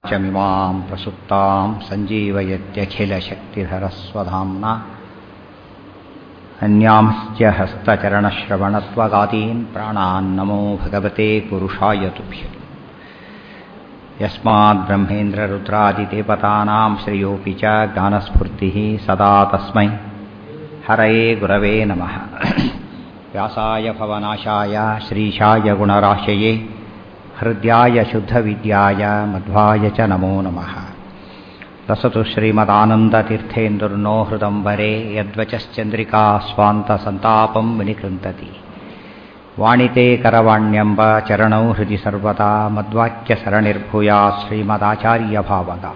चमिमां प्रसुप्तां सञ्जीवयत्यखिलशक्तिधरस्वधाम्ना अन्यांश्च हस्तचरणश्रवणत्वगादीन् प्राणान् नमो भगवते पुरुषाय तुभ्यम् यस्माद्ब्रह्मेन्द्ररुद्रादिदेवतानां श्रेयोऽपि च ज्ञानस्फूर्तिः सदा तस्मै हरये गुरवे नमः व्यासाय भवनाशाय श्रीशाय गुणराशये हृद्याय शुद्धविद्याय मध्वाय च नमो नमः लसतु श्रीमदानन्दतीर्थेन्दुर्नो हृदम्बरे यद्वचश्चन्द्रिका स्वान्तसन्तापं विनिकृन्तति वाणिते करवाण्यम्ब चरणौ हृदि सर्वदा मद्वाक्यसरणिर्भूया श्रीमदाचार्यभावगा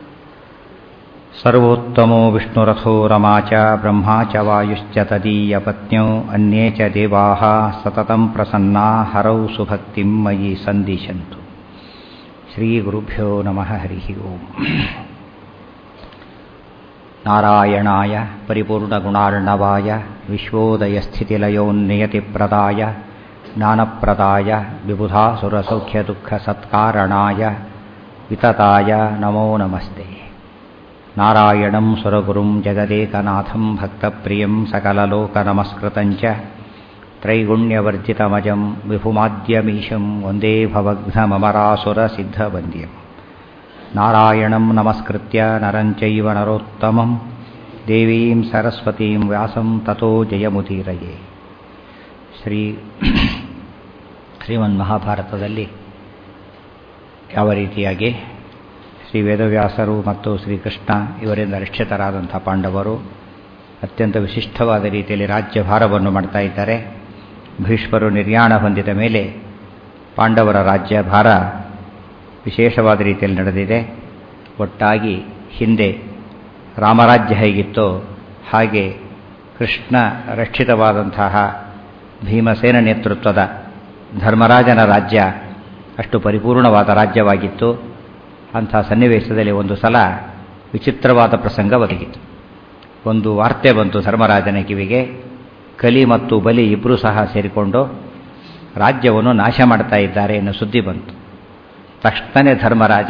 सर्वोत्तमो विष्णुरथो रमा च ब्रह्मा च वायुश्च तदीयपत्न्यौ अन्ये च देवाः सततं प्रसन्ना हरौ सुभक्तिं मयि सन्दिशन्तु श्रीगुरुभ्यो नमः हरिः ओम् नारायणाय परिपूर्णगुणार्णवाय विश्वोदयस्थितिलयोन्नियतिप्रदाय ज्ञानप्रदाय विबुधासुरसौख्यदुःखसत्कारणाय वितताय नमो नमस्ते नारायणं सुरगुरुं जगदेकनाथं भक्तप्रियं सकललोकनमस्कृतं च त्रैगुण्यवर्जितमजं विभुमाद्यमीशं वन्दे भवघ्नममरासुरसिद्धवन्द्यं नारायणं नमस्कृत्य नरं चैव नरोत्तमं देवीं सरस्वतीं व्यासं ततो ಜಯಮುದೀರಯೇ ಶ್ರೀ ಶ್ರೀಮನ್ಮಹಾಭಾರತದಲ್ಲಿ ಯಾವ ರೀತಿಯಾಗಿ ಶ್ರೀ ವೇದವ್ಯಾಸರು ಮತ್ತು ಶ್ರೀಕೃಷ್ಣ ಇವರಿಂದ ರಕ್ಷಿತರಾದಂಥ ಪಾಂಡವರು ಅತ್ಯಂತ ವಿಶಿಷ್ಟವಾದ ರೀತಿಯಲ್ಲಿ ರಾಜ್ಯಭಾರವನ್ನು ಮಾಡ್ತಾ ಇದ್ದಾರೆ ಭೀಷ್ಮರು ನಿರ್ಯಾಣ ಹೊಂದಿದ ಮೇಲೆ ಪಾಂಡವರ ರಾಜ್ಯಭಾರ ವಿಶೇಷವಾದ ರೀತಿಯಲ್ಲಿ ನಡೆದಿದೆ ಒಟ್ಟಾಗಿ ಹಿಂದೆ ರಾಮರಾಜ್ಯ ಹೇಗಿತ್ತೋ ಹಾಗೆ ಕೃಷ್ಣ ರಕ್ಷಿತವಾದಂತಹ ಭೀಮಸೇನ ನೇತೃತ್ವದ ಧರ್ಮರಾಜನ ರಾಜ್ಯ ಅಷ್ಟು ಪರಿಪೂರ್ಣವಾದ ರಾಜ್ಯವಾಗಿತ್ತು ಅಂಥ ಸನ್ನಿವೇಶದಲ್ಲಿ ಒಂದು ಸಲ ವಿಚಿತ್ರವಾದ ಪ್ರಸಂಗ ಒದಗಿತು ಒಂದು ವಾರ್ತೆ ಬಂತು ಧರ್ಮರಾಜನ ಕಿವಿಗೆ ಕಲಿ ಮತ್ತು ಬಲಿ ಇಬ್ಬರೂ ಸಹ ಸೇರಿಕೊಂಡು ರಾಜ್ಯವನ್ನು ನಾಶ ಮಾಡ್ತಾ ಇದ್ದಾರೆ ಎನ್ನುವ ಸುದ್ದಿ ಬಂತು ತಕ್ಷಣವೇ ಧರ್ಮರಾಜ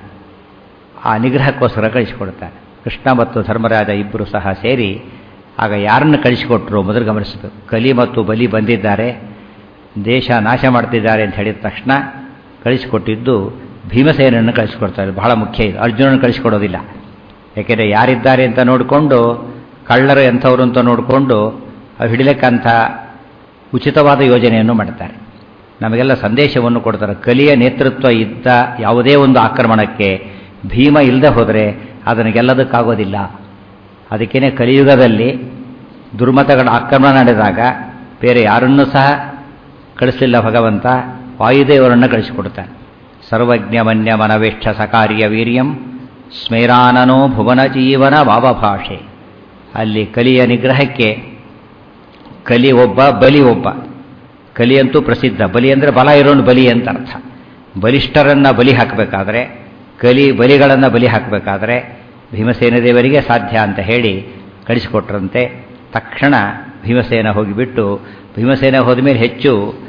ಆ ನಿಗ್ರಹಕ್ಕೋಸ್ಕರ ಕಳಿಸಿಕೊಡ್ತಾನೆ ಕೃಷ್ಣ ಮತ್ತು ಧರ್ಮರಾಜ ಇಬ್ಬರು ಸಹ ಸೇರಿ ಆಗ ಯಾರನ್ನು ಕಳಿಸಿಕೊಟ್ರು ಮೊದಲು ಗಮನಿಸಬೇಕು ಕಲಿ ಮತ್ತು ಬಲಿ ಬಂದಿದ್ದಾರೆ ದೇಶ ನಾಶ ಮಾಡ್ತಿದ್ದಾರೆ ಅಂತ ಹೇಳಿದ ತಕ್ಷಣ ಕಳಿಸಿಕೊಟ್ಟಿದ್ದು ಭೀಮಸೇನನ್ನು ಕಳಿಸಿಕೊಡ್ತಾರೆ ಬಹಳ ಮುಖ್ಯ ಇದು ಅರ್ಜುನನ್ನು ಕಳಿಸಿಕೊಡೋದಿಲ್ಲ ಯಾಕೆಂದರೆ ಯಾರಿದ್ದಾರೆ ಅಂತ ನೋಡಿಕೊಂಡು ಕಳ್ಳರು ಎಂಥವ್ರು ಅಂತ ನೋಡಿಕೊಂಡು ಹಿಡಿಲಿಕ್ಕಂಥ ಉಚಿತವಾದ ಯೋಜನೆಯನ್ನು ಮಾಡ್ತಾರೆ ನಮಗೆಲ್ಲ ಸಂದೇಶವನ್ನು ಕೊಡ್ತಾರೆ ಕಲಿಯ ನೇತೃತ್ವ ಇದ್ದ ಯಾವುದೇ ಒಂದು ಆಕ್ರಮಣಕ್ಕೆ ಭೀಮ ಇಲ್ಲದೆ ಹೋದರೆ ಅದನ್ನು ಗೆಲ್ಲೋದಕ್ಕಾಗೋದಿಲ್ಲ ಅದಕ್ಕೇನೆ ಕಲಿಯುಗದಲ್ಲಿ ದುರ್ಮತಗಳ ಆಕ್ರಮಣ ನಡೆದಾಗ ಬೇರೆ ಯಾರನ್ನೂ ಸಹ ಕಳಿಸಲಿಲ್ಲ ಭಗವಂತ ವಾಯುದೇವರನ್ನು ಕಳಿಸಿಕೊಡ್ತಾನೆ ಸರ್ವಜ್ಞ ಮನ್ಯ ಮನವೇಷ್ಠ ಸಕಾರ್ಯ ವೀರ್ಯಂ ಸ್ಮೇರಾನನೋ ಭುವನ ಜೀವನ ಭಾವಭಾಷೆ ಅಲ್ಲಿ ಕಲಿಯ ನಿಗ್ರಹಕ್ಕೆ ಕಲಿ ಒಬ್ಬ ಬಲಿ ಒಬ್ಬ ಕಲಿಯಂತೂ ಪ್ರಸಿದ್ಧ ಬಲಿ ಅಂದರೆ ಬಲ ಇರೋನು ಬಲಿ ಅಂತ ಅರ್ಥ ಬಲಿಷ್ಠರನ್ನು ಬಲಿ ಹಾಕಬೇಕಾದ್ರೆ ಕಲಿ ಬಲಿಗಳನ್ನು ಬಲಿ ಹಾಕಬೇಕಾದ್ರೆ ಭೀಮಸೇನ ದೇವರಿಗೆ ಸಾಧ್ಯ ಅಂತ ಹೇಳಿ ಕಳಿಸಿಕೊಟ್ರಂತೆ ತಕ್ಷಣ ಭೀಮಸೇನ ಹೋಗಿಬಿಟ್ಟು ಭೀಮಸೇನ ಹೋದ ಮೇಲೆ ಹೆಚ್ಚು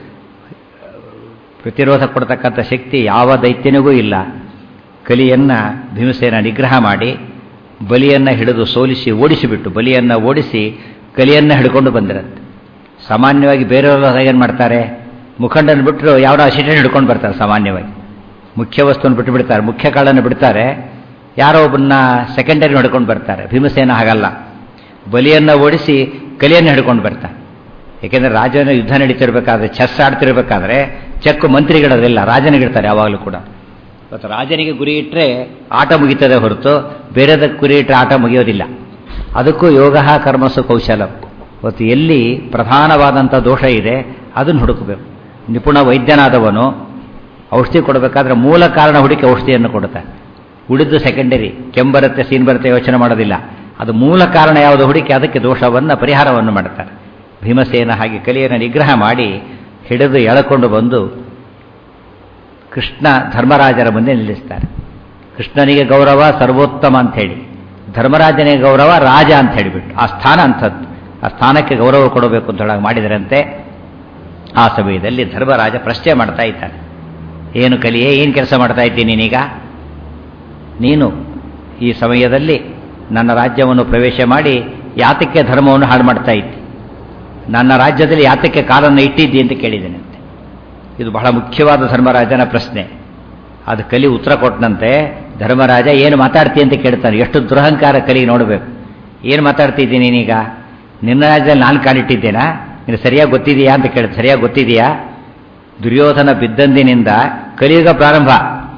ಪ್ರತಿರೋಧ ಕೊಡ್ತಕ್ಕಂಥ ಶಕ್ತಿ ಯಾವ ದೈತ್ಯನಿಗೂ ಇಲ್ಲ ಕಲಿಯನ್ನು ಭೀಮಸೇನ ನಿಗ್ರಹ ಮಾಡಿ ಬಲಿಯನ್ನು ಹಿಡಿದು ಸೋಲಿಸಿ ಓಡಿಸಿಬಿಟ್ಟು ಬಲಿಯನ್ನು ಓಡಿಸಿ ಕಲಿಯನ್ನು ಹಿಡ್ಕೊಂಡು ಬಂದಿರಂತೆ ಸಾಮಾನ್ಯವಾಗಿ ಬೇರೆಯವರು ಏನು ಮಾಡ್ತಾರೆ ಮುಖಂಡನ ಬಿಟ್ಟರು ಯಾರೋ ಅಸಿಸ್ಟೆಂಟ್ ಹಿಡ್ಕೊಂಡು ಬರ್ತಾರೆ ಸಾಮಾನ್ಯವಾಗಿ ಮುಖ್ಯ ವಸ್ತುವನ್ನು ಬಿಟ್ಟು ಬಿಡ್ತಾರೆ ಮುಖ್ಯ ಕಾಳನ್ನು ಬಿಡ್ತಾರೆ ಯಾರೋ ಒಬ್ಬನ್ನ ಸೆಕೆಂಡರಿ ಹಿಡ್ಕೊಂಡು ಬರ್ತಾರೆ ಭೀಮಸೇನ ಹಾಗಲ್ಲ ಬಲಿಯನ್ನು ಓಡಿಸಿ ಕಲಿಯನ್ನು ಹಿಡ್ಕೊಂಡು ಬರ್ತಾರೆ ಏಕೆಂದರೆ ರಾಜನ ಯುದ್ಧ ನಡೀತಿರ್ಬೇಕಾದ್ರೆ ಚೆಸ್ ಆಡ್ತಿರ್ಬೇಕಾದ್ರೆ ಚೆಕ್ ಮಂತ್ರಿಗಳದಿಲ್ಲ ರಾಜನಿಗಿಡ್ತಾರೆ ಯಾವಾಗಲೂ ಕೂಡ ಇವತ್ತು ರಾಜನಿಗೆ ಗುರಿ ಇಟ್ಟರೆ ಆಟ ಮುಗಿತದೆ ಹೊರತು ಬೇರೆದಕ್ಕೆ ಗುರಿ ಇಟ್ಟರೆ ಆಟ ಮುಗಿಯೋದಿಲ್ಲ ಅದಕ್ಕೂ ಯೋಗ ಕರ್ಮಸು ಕೌಶಲ ಇವತ್ತು ಎಲ್ಲಿ ಪ್ರಧಾನವಾದಂಥ ದೋಷ ಇದೆ ಅದನ್ನು ಹುಡುಕಬೇಕು ನಿಪುಣ ವೈದ್ಯನಾದವನು ಔಷಧಿ ಕೊಡಬೇಕಾದ್ರೆ ಮೂಲ ಕಾರಣ ಹುಡುಕಿ ಔಷಧಿಯನ್ನು ಕೊಡುತ್ತಾನೆ ಉಳಿದು ಸೆಕೆಂಡರಿ ಕೆಂಬರುತ್ತೆ ಸೀನ್ ಬರುತ್ತೆ ಯೋಚನೆ ಮಾಡೋದಿಲ್ಲ ಅದು ಮೂಲ ಕಾರಣ ಯಾವುದು ಹುಡುಕಿ ಅದಕ್ಕೆ ದೋಷವನ್ನು ಪರಿಹಾರವನ್ನು ಮಾಡುತ್ತಾರೆ ಭೀಮಸೇನ ಹಾಗೆ ಕಲಿಯನ್ನು ನಿಗ್ರಹ ಮಾಡಿ ಹಿಡಿದು ಎಳಕೊಂಡು ಬಂದು ಕೃಷ್ಣ ಧರ್ಮರಾಜರ ಮುಂದೆ ನಿಲ್ಲಿಸ್ತಾರೆ ಕೃಷ್ಣನಿಗೆ ಗೌರವ ಸರ್ವೋತ್ತಮ ಅಂತ ಹೇಳಿ ಧರ್ಮರಾಜನಿಗೆ ಗೌರವ ರಾಜ ಅಂತ ಹೇಳಿಬಿಟ್ಟು ಆ ಸ್ಥಾನ ಅಂಥದ್ದು ಆ ಸ್ಥಾನಕ್ಕೆ ಗೌರವ ಕೊಡಬೇಕು ಅಂತ ಹೇಳಾಗ ಮಾಡಿದರಂತೆ ಆ ಸಮಯದಲ್ಲಿ ಧರ್ಮರಾಜ ಪ್ರಶ್ನೆ ಮಾಡ್ತಾ ಇದ್ದಾನೆ ಏನು ಕಲಿಯೇ ಏನು ಕೆಲಸ ಮಾಡ್ತಾ ಇದ್ದೀನಿ ನೀನೀಗ ನೀನು ಈ ಸಮಯದಲ್ಲಿ ನನ್ನ ರಾಜ್ಯವನ್ನು ಪ್ರವೇಶ ಮಾಡಿ ಯಾತಕ್ಕೆ ಧರ್ಮವನ್ನು ಹಾಳು ಮಾಡ್ತಾ ಇದ್ದಿ ನನ್ನ ರಾಜ್ಯದಲ್ಲಿ ಯಾತಕ್ಕೆ ಕಾಲನ್ನು ಇಟ್ಟಿದ್ದಿ ಅಂತ ಕೇಳಿದ್ದೇನಂತೆ ಇದು ಬಹಳ ಮುಖ್ಯವಾದ ಧರ್ಮರಾಜನ ಪ್ರಶ್ನೆ ಅದು ಕಲಿ ಉತ್ತರ ಕೊಟ್ಟನಂತೆ ಧರ್ಮರಾಜ ಏನು ಮಾತಾಡ್ತಿ ಅಂತ ಕೇಳ್ತಾನೆ ಎಷ್ಟು ದುರಹಂಕಾರ ಕಲಿ ನೋಡಬೇಕು ಏನು ಮಾತಾಡ್ತಿದ್ದೀನಿ ನೀನೀಗ ನಿನ್ನ ರಾಜ್ಯದಲ್ಲಿ ನಾನು ಕಾಲಿಟ್ಟಿದ್ದೇನಾ ನೀನು ಸರಿಯಾಗಿ ಗೊತ್ತಿದೆಯಾ ಅಂತ ಕೇಳ ಸರಿಯಾಗಿ ಗೊತ್ತಿದೆಯಾ ದುರ್ಯೋಧನ ಬಿದ್ದಂದಿನಿಂದ ಕಲಿಯುಗ ಪ್ರಾರಂಭ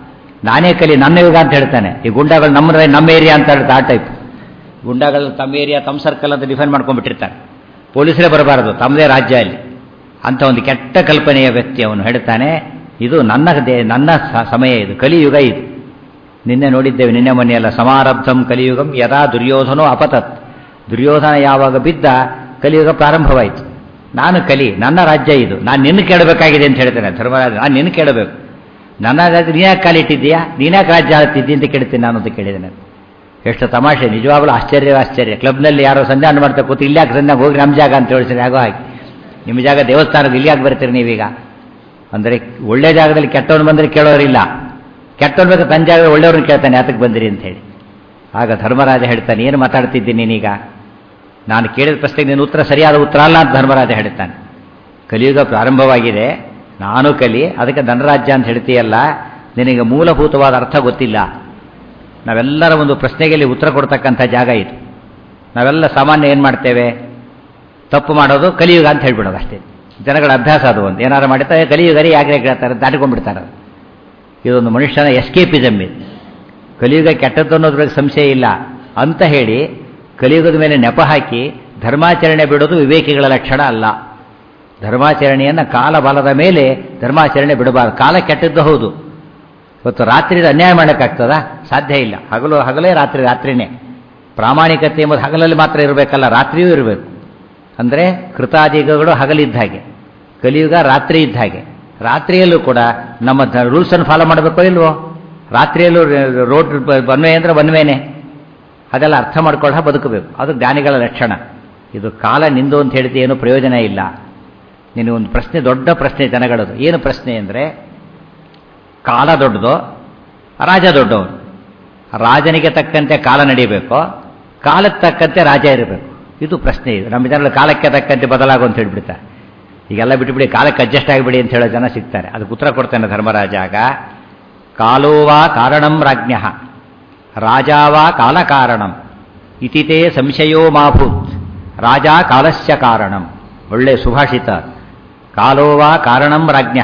ನಾನೇ ಕಲಿ ನನ್ನ ಯುಗ ಅಂತ ಹೇಳ್ತಾನೆ ಈ ಗುಂಡಾಗಳು ನಮ್ಮ ನಮ್ಮ ಏರಿಯಾ ಅಂತ ಹೇಳ್ತಾ ಆ ಟೈಪ್ ಗುಂಡಾಗಳು ತಮ್ಮ ಏರಿಯಾ ತಮ್ಮ ಸರ್ಕಲ್ ಅಂತ ಡಿಫೈನ್ ಮಾಡ್ಕೊಂಡ್ಬಿಟ್ಟಿರ್ತಾರೆ ಪೊಲೀಸರೇ ಬರಬಾರದು ತಮ್ಮದೇ ರಾಜ್ಯ ಅಲ್ಲಿ ಅಂತ ಒಂದು ಕೆಟ್ಟ ಕಲ್ಪನೆಯ ವ್ಯಕ್ತಿ ಅವನು ಹೇಳ್ತಾನೆ ಇದು ನನ್ನ ದೇ ನನ್ನ ಸಮಯ ಇದು ಕಲಿಯುಗ ಇದು ನಿನ್ನೆ ನೋಡಿದ್ದೇವೆ ನಿನ್ನೆ ಮೊನ್ನೆಯಲ್ಲ ಸಮಾರಬ್ಧಂ ಕಲಿಯುಗಂ ಯದಾ ದುರ್ಯೋಧನೋ ಅಪತತ್ ದುರ್ಯೋಧನ ಯಾವಾಗ ಬಿದ್ದ ಕಲಿಯುಗ ಪ್ರಾರಂಭವಾಯಿತು ನಾನು ಕಲಿ ನನ್ನ ರಾಜ್ಯ ಇದು ನಾನು ನಿನ್ನ ಕೇಳಬೇಕಾಗಿದೆ ಅಂತ ಹೇಳ್ತೇನೆ ಧರ್ಮರಾಜ ನಾನು ನಿನ್ನ ಕೇಳಬೇಕು ನನ್ನ ರಾಜ್ಯ ನೀನ್ಯಾಕೆ ಕಾಲಿಟ್ಟಿದ್ದೀಯಾ ನೀನ್ಯಾಕೆ ರಾಜ್ಯ ಆಳ್ತಿದ್ದಿ ಅಂತ ಕೇಳ್ತೀನಿ ನಾನು ಅಂತ ಕೇಳಿದ್ದೇನೆ ಎಷ್ಟು ತಮಾಷೆ ನಿಜವಾಗ್ಲೂ ಆಶ್ಚರ್ಯ ಆಶ್ಚರ್ಯ ಕ್ಲಬ್ನಲ್ಲಿ ಯಾರೋ ಸಂಧಾನ ಮಾಡ್ತಾ ಕೂತು ಇಲ್ಲಾಕೆ ಸಂಧಾನ ಹೋಗಿ ನಮ್ಮ ಜಾಗ ಅಂತ ಹೇಳ್ತಾರೆ ಆಗೋ ಹಾಗೆ ನಿಮ್ಮ ಜಾಗ ದೇವಸ್ಥಾನದ ಇಲ್ಲಾಕೆ ಬರ್ತೀರಿ ನೀವೀಗ ಅಂದರೆ ಒಳ್ಳೆ ಜಾಗದಲ್ಲಿ ಕೆಟ್ಟವನು ಬಂದರೆ ಕೇಳೋರಿಲ್ಲ ಕೆಟ್ಟವನು ಬೇಕು ತನ್ನ ಜಾಗ ಒಳ್ಳೆಯವ್ರನ್ನ ಕೇಳ್ತಾನೆ ಯಾತಕ್ಕೆ ಬಂದಿರಿ ಅಂತ ಹೇಳಿ ಆಗ ಧರ್ಮರಾಜ ಹೇಳ್ತಾನೆ ಏನು ಮಾತಾಡ್ತಿದ್ದೀನಿ ನೀನೀಗ ನಾನು ಕೇಳಿದ ಪ್ರಶ್ನೆಗೆ ನೀನು ಉತ್ತರ ಸರಿಯಾದ ಉತ್ತರ ಅಲ್ಲ ಅಂತ ಧರ್ಮರಾಜ ಹೇಳ್ತಾನೆ ಕಲಿಯುಗ ಪ್ರಾರಂಭವಾಗಿದೆ ನಾನು ಕಲಿ ಅದಕ್ಕೆ ಧನರಾಜ್ಯ ಅಂತ ಹೇಳ್ತೀಯಲ್ಲ ನಿನಗೆ ಮೂಲಭೂತವಾದ ಅರ್ಥ ಗೊತ್ತಿಲ್ಲ ನಾವೆಲ್ಲರ ಒಂದು ಪ್ರಶ್ನೆಗೆ ಇಲ್ಲಿ ಉತ್ತರ ಕೊಡ್ತಕ್ಕಂಥ ಜಾಗ ಇದು ನಾವೆಲ್ಲ ಸಾಮಾನ್ಯ ಏನು ಮಾಡ್ತೇವೆ ತಪ್ಪು ಮಾಡೋದು ಕಲಿಯುಗ ಅಂತ ಹೇಳ್ಬಿಡೋದು ಅಷ್ಟೇ ಜನಗಳ ಅಭ್ಯಾಸ ಅದು ಒಂದು ಏನಾರು ಮಾಡಿರ್ತಾರೆ ಕಲಿಯುಗರಿ ಯಾಕೆ ಕೇಳ್ತಾರೆ ದಾಟಿಕೊಂಡ್ಬಿಡ್ತಾರೆ ಇದೊಂದು ಮನುಷ್ಯನ ಎಸ್ಕೇಪಿಸಮ್ ಇದು ಕಲಿಯುಗ ಕೆಟ್ಟದ್ದು ಅನ್ನೋದ್ರ ಬಗ್ಗೆ ಸಂಶಯ ಇಲ್ಲ ಅಂತ ಹೇಳಿ ಕಲಿಯುಗದ ಮೇಲೆ ನೆಪ ಹಾಕಿ ಧರ್ಮಾಚರಣೆ ಬಿಡೋದು ವಿವೇಕಿಗಳ ಲಕ್ಷಣ ಅಲ್ಲ ಧರ್ಮಾಚರಣೆಯನ್ನು ಕಾಲ ಬಲದ ಮೇಲೆ ಧರ್ಮಾಚರಣೆ ಬಿಡಬಾರದು ಕಾಲ ಕೆಟ್ಟದ್ದು ಹೌದು ಇವತ್ತು ರಾತ್ರಿ ಅನ್ಯಾಯ ಮಾಡೋಕ್ಕಾಗ್ತದ ಸಾಧ್ಯ ಇಲ್ಲ ಹಗಲು ಹಗಲೇ ರಾತ್ರಿ ರಾತ್ರಿನೇ ಪ್ರಾಮಾಣಿಕತೆ ಎಂಬುದು ಹಗಲಲ್ಲಿ ಮಾತ್ರ ಇರಬೇಕಲ್ಲ ರಾತ್ರಿಯೂ ಇರಬೇಕು ಅಂದರೆ ಕೃತಾದಿಗಳು ಹಗಲಿದ್ದ ಹಾಗೆ ಕಲಿಯುಗ ರಾತ್ರಿ ಇದ್ದ ಹಾಗೆ ರಾತ್ರಿಯಲ್ಲೂ ಕೂಡ ನಮ್ಮ ರೂಲ್ಸನ್ನು ಫಾಲೋ ಮಾಡಬೇಕೋ ಇಲ್ವೋ ರಾತ್ರಿಯಲ್ಲೂ ರೋಡ್ ಒನ್ವೇ ಅಂದರೆ ಒನ್ವೇನೆ ಅದೆಲ್ಲ ಅರ್ಥ ಮಾಡ್ಕೊಳ್ಳ ಬದುಕಬೇಕು ಅದು ಜ್ಞಾನಿಗಳ ಲಕ್ಷಣ ಇದು ಕಾಲ ನಿಂದು ಅಂತ ಹೇಳಿದ್ರೆ ಏನು ಪ್ರಯೋಜನ ಇಲ್ಲ ನಿನಗೆ ಒಂದು ಪ್ರಶ್ನೆ ದೊಡ್ಡ ಪ್ರಶ್ನೆ ಜನಗಳದು ಏನು ಪ್ರಶ್ನೆ ಅಂದರೆ ಕಾಲ ದೊಡ್ಡದು ರಾಜ ದೊಡ್ಡವನು ರಾಜನಿಗೆ ತಕ್ಕಂತೆ ಕಾಲ ನಡೀಬೇಕು ಕಾಲಕ್ಕೆ ತಕ್ಕಂತೆ ರಾಜ ಇರಬೇಕು ಇದು ಪ್ರಶ್ನೆ ಇದು ನಮ್ಮ ಜನಗಳು ಕಾಲಕ್ಕೆ ತಕ್ಕಂತೆ ಬದಲಾಗು ಅಂತ ಹೇಳ್ಬಿಡ್ತಾರೆ ಈಗೆಲ್ಲ ಬಿಟ್ಟುಬಿಡಿ ಕಾಲಕ್ಕೆ ಅಡ್ಜಸ್ಟ್ ಆಗಿಬಿಡಿ ಅಂತ ಹೇಳೋ ಜನ ಸಿಗ್ತಾರೆ ಅದಕ್ಕೆ ಉತ್ತರ ಕೊಡ್ತಾನೆ ಧರ್ಮರಾಜ ಆಗ ಕಾಲೋವಾ ಕಾರಣಂ ರಾಜ್ಞ ರಾಜಾವಾ ಕಾಲ ಕಾರಣಂ ಇತಿತೇ ಸಂಶಯೋ ಮಾಭೂತ್ ರಾಜ ಕಾಲಸ್ಯ ಕಾರಣಂ ಒಳ್ಳೆ ಸುಭಾಷಿತ ಕಾಲೋವಾ ಕಾರಣಂ ರಾಜ್ಞ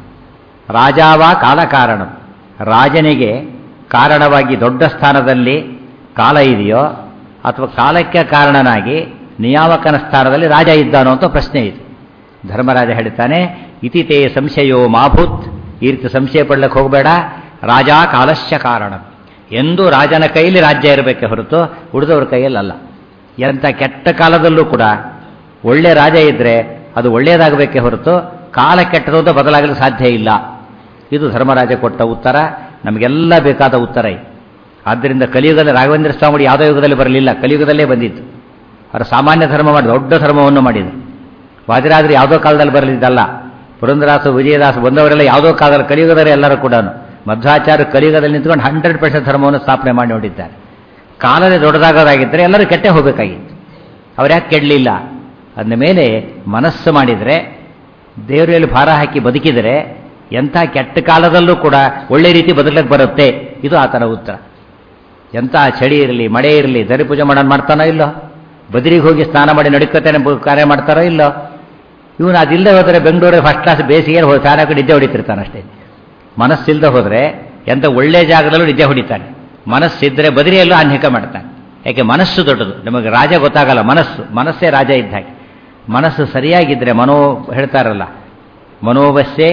ರಾಜಾವಾ ಕಾಲ ಕಾರಣಂ ರಾಜನಿಗೆ ಕಾರಣವಾಗಿ ದೊಡ್ಡ ಸ್ಥಾನದಲ್ಲಿ ಕಾಲ ಇದೆಯೋ ಅಥವಾ ಕಾಲಕ್ಕೆ ಕಾರಣನಾಗಿ ನಿಯಾಮಕನ ಸ್ಥಾನದಲ್ಲಿ ರಾಜ ಇದ್ದಾನೋ ಅಂತ ಪ್ರಶ್ನೆ ಇದೆ ಧರ್ಮರಾಜ ಹೇಳ್ತಾನೆ ಇತಿತೇ ಸಂಶಯೋ ಮಾಭೂತ್ ಈ ರೀತಿ ಸಂಶಯ ಪಡ್ಲಿಕ್ಕೆ ಹೋಗಬೇಡ ರಾಜ ಕಾಲಸ್ಯ ಕಾರಣ ಎಂದು ರಾಜನ ಕೈಯಲ್ಲಿ ರಾಜ್ಯ ಇರಬೇಕೆ ಹೊರತು ಉಳಿದವ್ರ ಕೈಯಲ್ಲಿ ಅಲ್ಲ ಎಂಥ ಕೆಟ್ಟ ಕಾಲದಲ್ಲೂ ಕೂಡ ಒಳ್ಳೆ ರಾಜ ಇದ್ದರೆ ಅದು ಒಳ್ಳೆಯದಾಗಬೇಕೆ ಹೊರತು ಕಾಲ ಕೆಟ್ಟದ್ದು ಬದಲಾಗಲು ಸಾಧ್ಯ ಇಲ್ಲ ಇದು ಧರ್ಮರಾಜ ಕೊಟ್ಟ ಉತ್ತರ ನಮಗೆಲ್ಲ ಬೇಕಾದ ಉತ್ತರ ಇದು ಆದ್ದರಿಂದ ಕಲಿಯುಗದಲ್ಲಿ ರಾಘವೇಂದ್ರ ಸ್ವಾಮಿ ಯಾವುದೋ ಯುಗದಲ್ಲಿ ಬರಲಿಲ್ಲ ಕಲಿಯುಗದಲ್ಲೇ ಬಂದಿತ್ತು ಅವರು ಸಾಮಾನ್ಯ ಧರ್ಮ ಮಾಡಿ ದೊಡ್ಡ ಧರ್ಮವನ್ನು ಮಾಡಿದರು ವಾದಿರಾದ್ರೆ ಯಾವುದೋ ಕಾಲದಲ್ಲಿ ಬರಲಿದ್ದಲ್ಲ ಪುರಂದರಾಸು ವಿಜಯದಾಸ ಬಂದವರೆಲ್ಲ ಯಾವುದೋ ಕಾಲದಲ್ಲಿ ಕಲಿಯುಗದಲ್ಲಿ ಎಲ್ಲರೂ ಕೂಡ ಮಧ್ವಾಚಾರ್ಯ ಕಲಿಯುಗದಲ್ಲಿ ನಿಂತ್ಕೊಂಡು ಹಂಡ್ರೆಡ್ ಪರ್ಸೆಂಟ್ ಧರ್ಮವನ್ನು ಸ್ಥಾಪನೆ ಮಾಡಿ ನೋಡಿದ್ದಾರೆ ಕಾಲನೇ ದೊಡ್ಡದಾಗೋದಾಗಿದ್ದರೆ ಎಲ್ಲರೂ ಕೆಟ್ಟೆ ಹೋಗಬೇಕಾಗಿತ್ತು ಅವ್ರು ಯಾಕೆ ಕೆಡಲಿಲ್ಲ ಅಂದ ಮೇಲೆ ಮನಸ್ಸು ಮಾಡಿದರೆ ದೇವರಲ್ಲಿ ಭಾರ ಹಾಕಿ ಬದುಕಿದರೆ ಎಂಥ ಕೆಟ್ಟ ಕಾಲದಲ್ಲೂ ಕೂಡ ಒಳ್ಳೆ ರೀತಿ ಬದುಕಲಿಕ್ಕೆ ಬರುತ್ತೆ ಇದು ಆತನ ಉತ್ತರ ಎಂಥ ಚಳಿ ಇರಲಿ ಮಳೆ ಇರಲಿ ದರಿ ಪೂಜೆ ಮಾಡೋಣ ಮಾಡ್ತಾನೋ ಇಲ್ಲೋ ಬದರಿಗೆ ಹೋಗಿ ಸ್ನಾನ ಮಾಡಿ ನಡುಕತೇನೆ ಕಾರ್ಯ ಮಾಡ್ತಾರೋ ಇಲ್ಲೋ ಇವನು ಅದಿಲ್ಲದೆ ಹೋದರೆ ಬೆಂಗಳೂರಿಗೆ ಫಸ್ಟ್ ಕ್ಲಾಸ್ ಬೇಸಿಗೆ ಹೋಗಿ ಫ್ಯಾನ್ ಹಾಕಿ ನಿದ್ದೆ ಹೊಡಿತಿರ್ತಾನೆ ಅಷ್ಟೇ ಮನಸ್ಸಿಲ್ಲದೆ ಹೋದರೆ ಎಂಥ ಒಳ್ಳೆ ಜಾಗದಲ್ಲೂ ನಿದ್ದೆ ಹೊಡಿತಾನೆ ಮನಸ್ಸಿದ್ದರೆ ಬದರಿಯಲ್ಲೂ ಆನ್ಹಿಕ ಮಾಡ್ತಾನೆ ಯಾಕೆ ಮನಸ್ಸು ದೊಡ್ಡದು ನಮಗೆ ರಾಜ ಗೊತ್ತಾಗಲ್ಲ ಮನಸ್ಸು ಮನಸ್ಸೇ ರಾಜ ಇದ್ದ ಹಾಗೆ ಮನಸ್ಸು ಸರಿಯಾಗಿದ್ದರೆ ಮನೋ ಹೇಳ್ತಾರಲ್ಲ ಮನೋವಶ್ಯೆ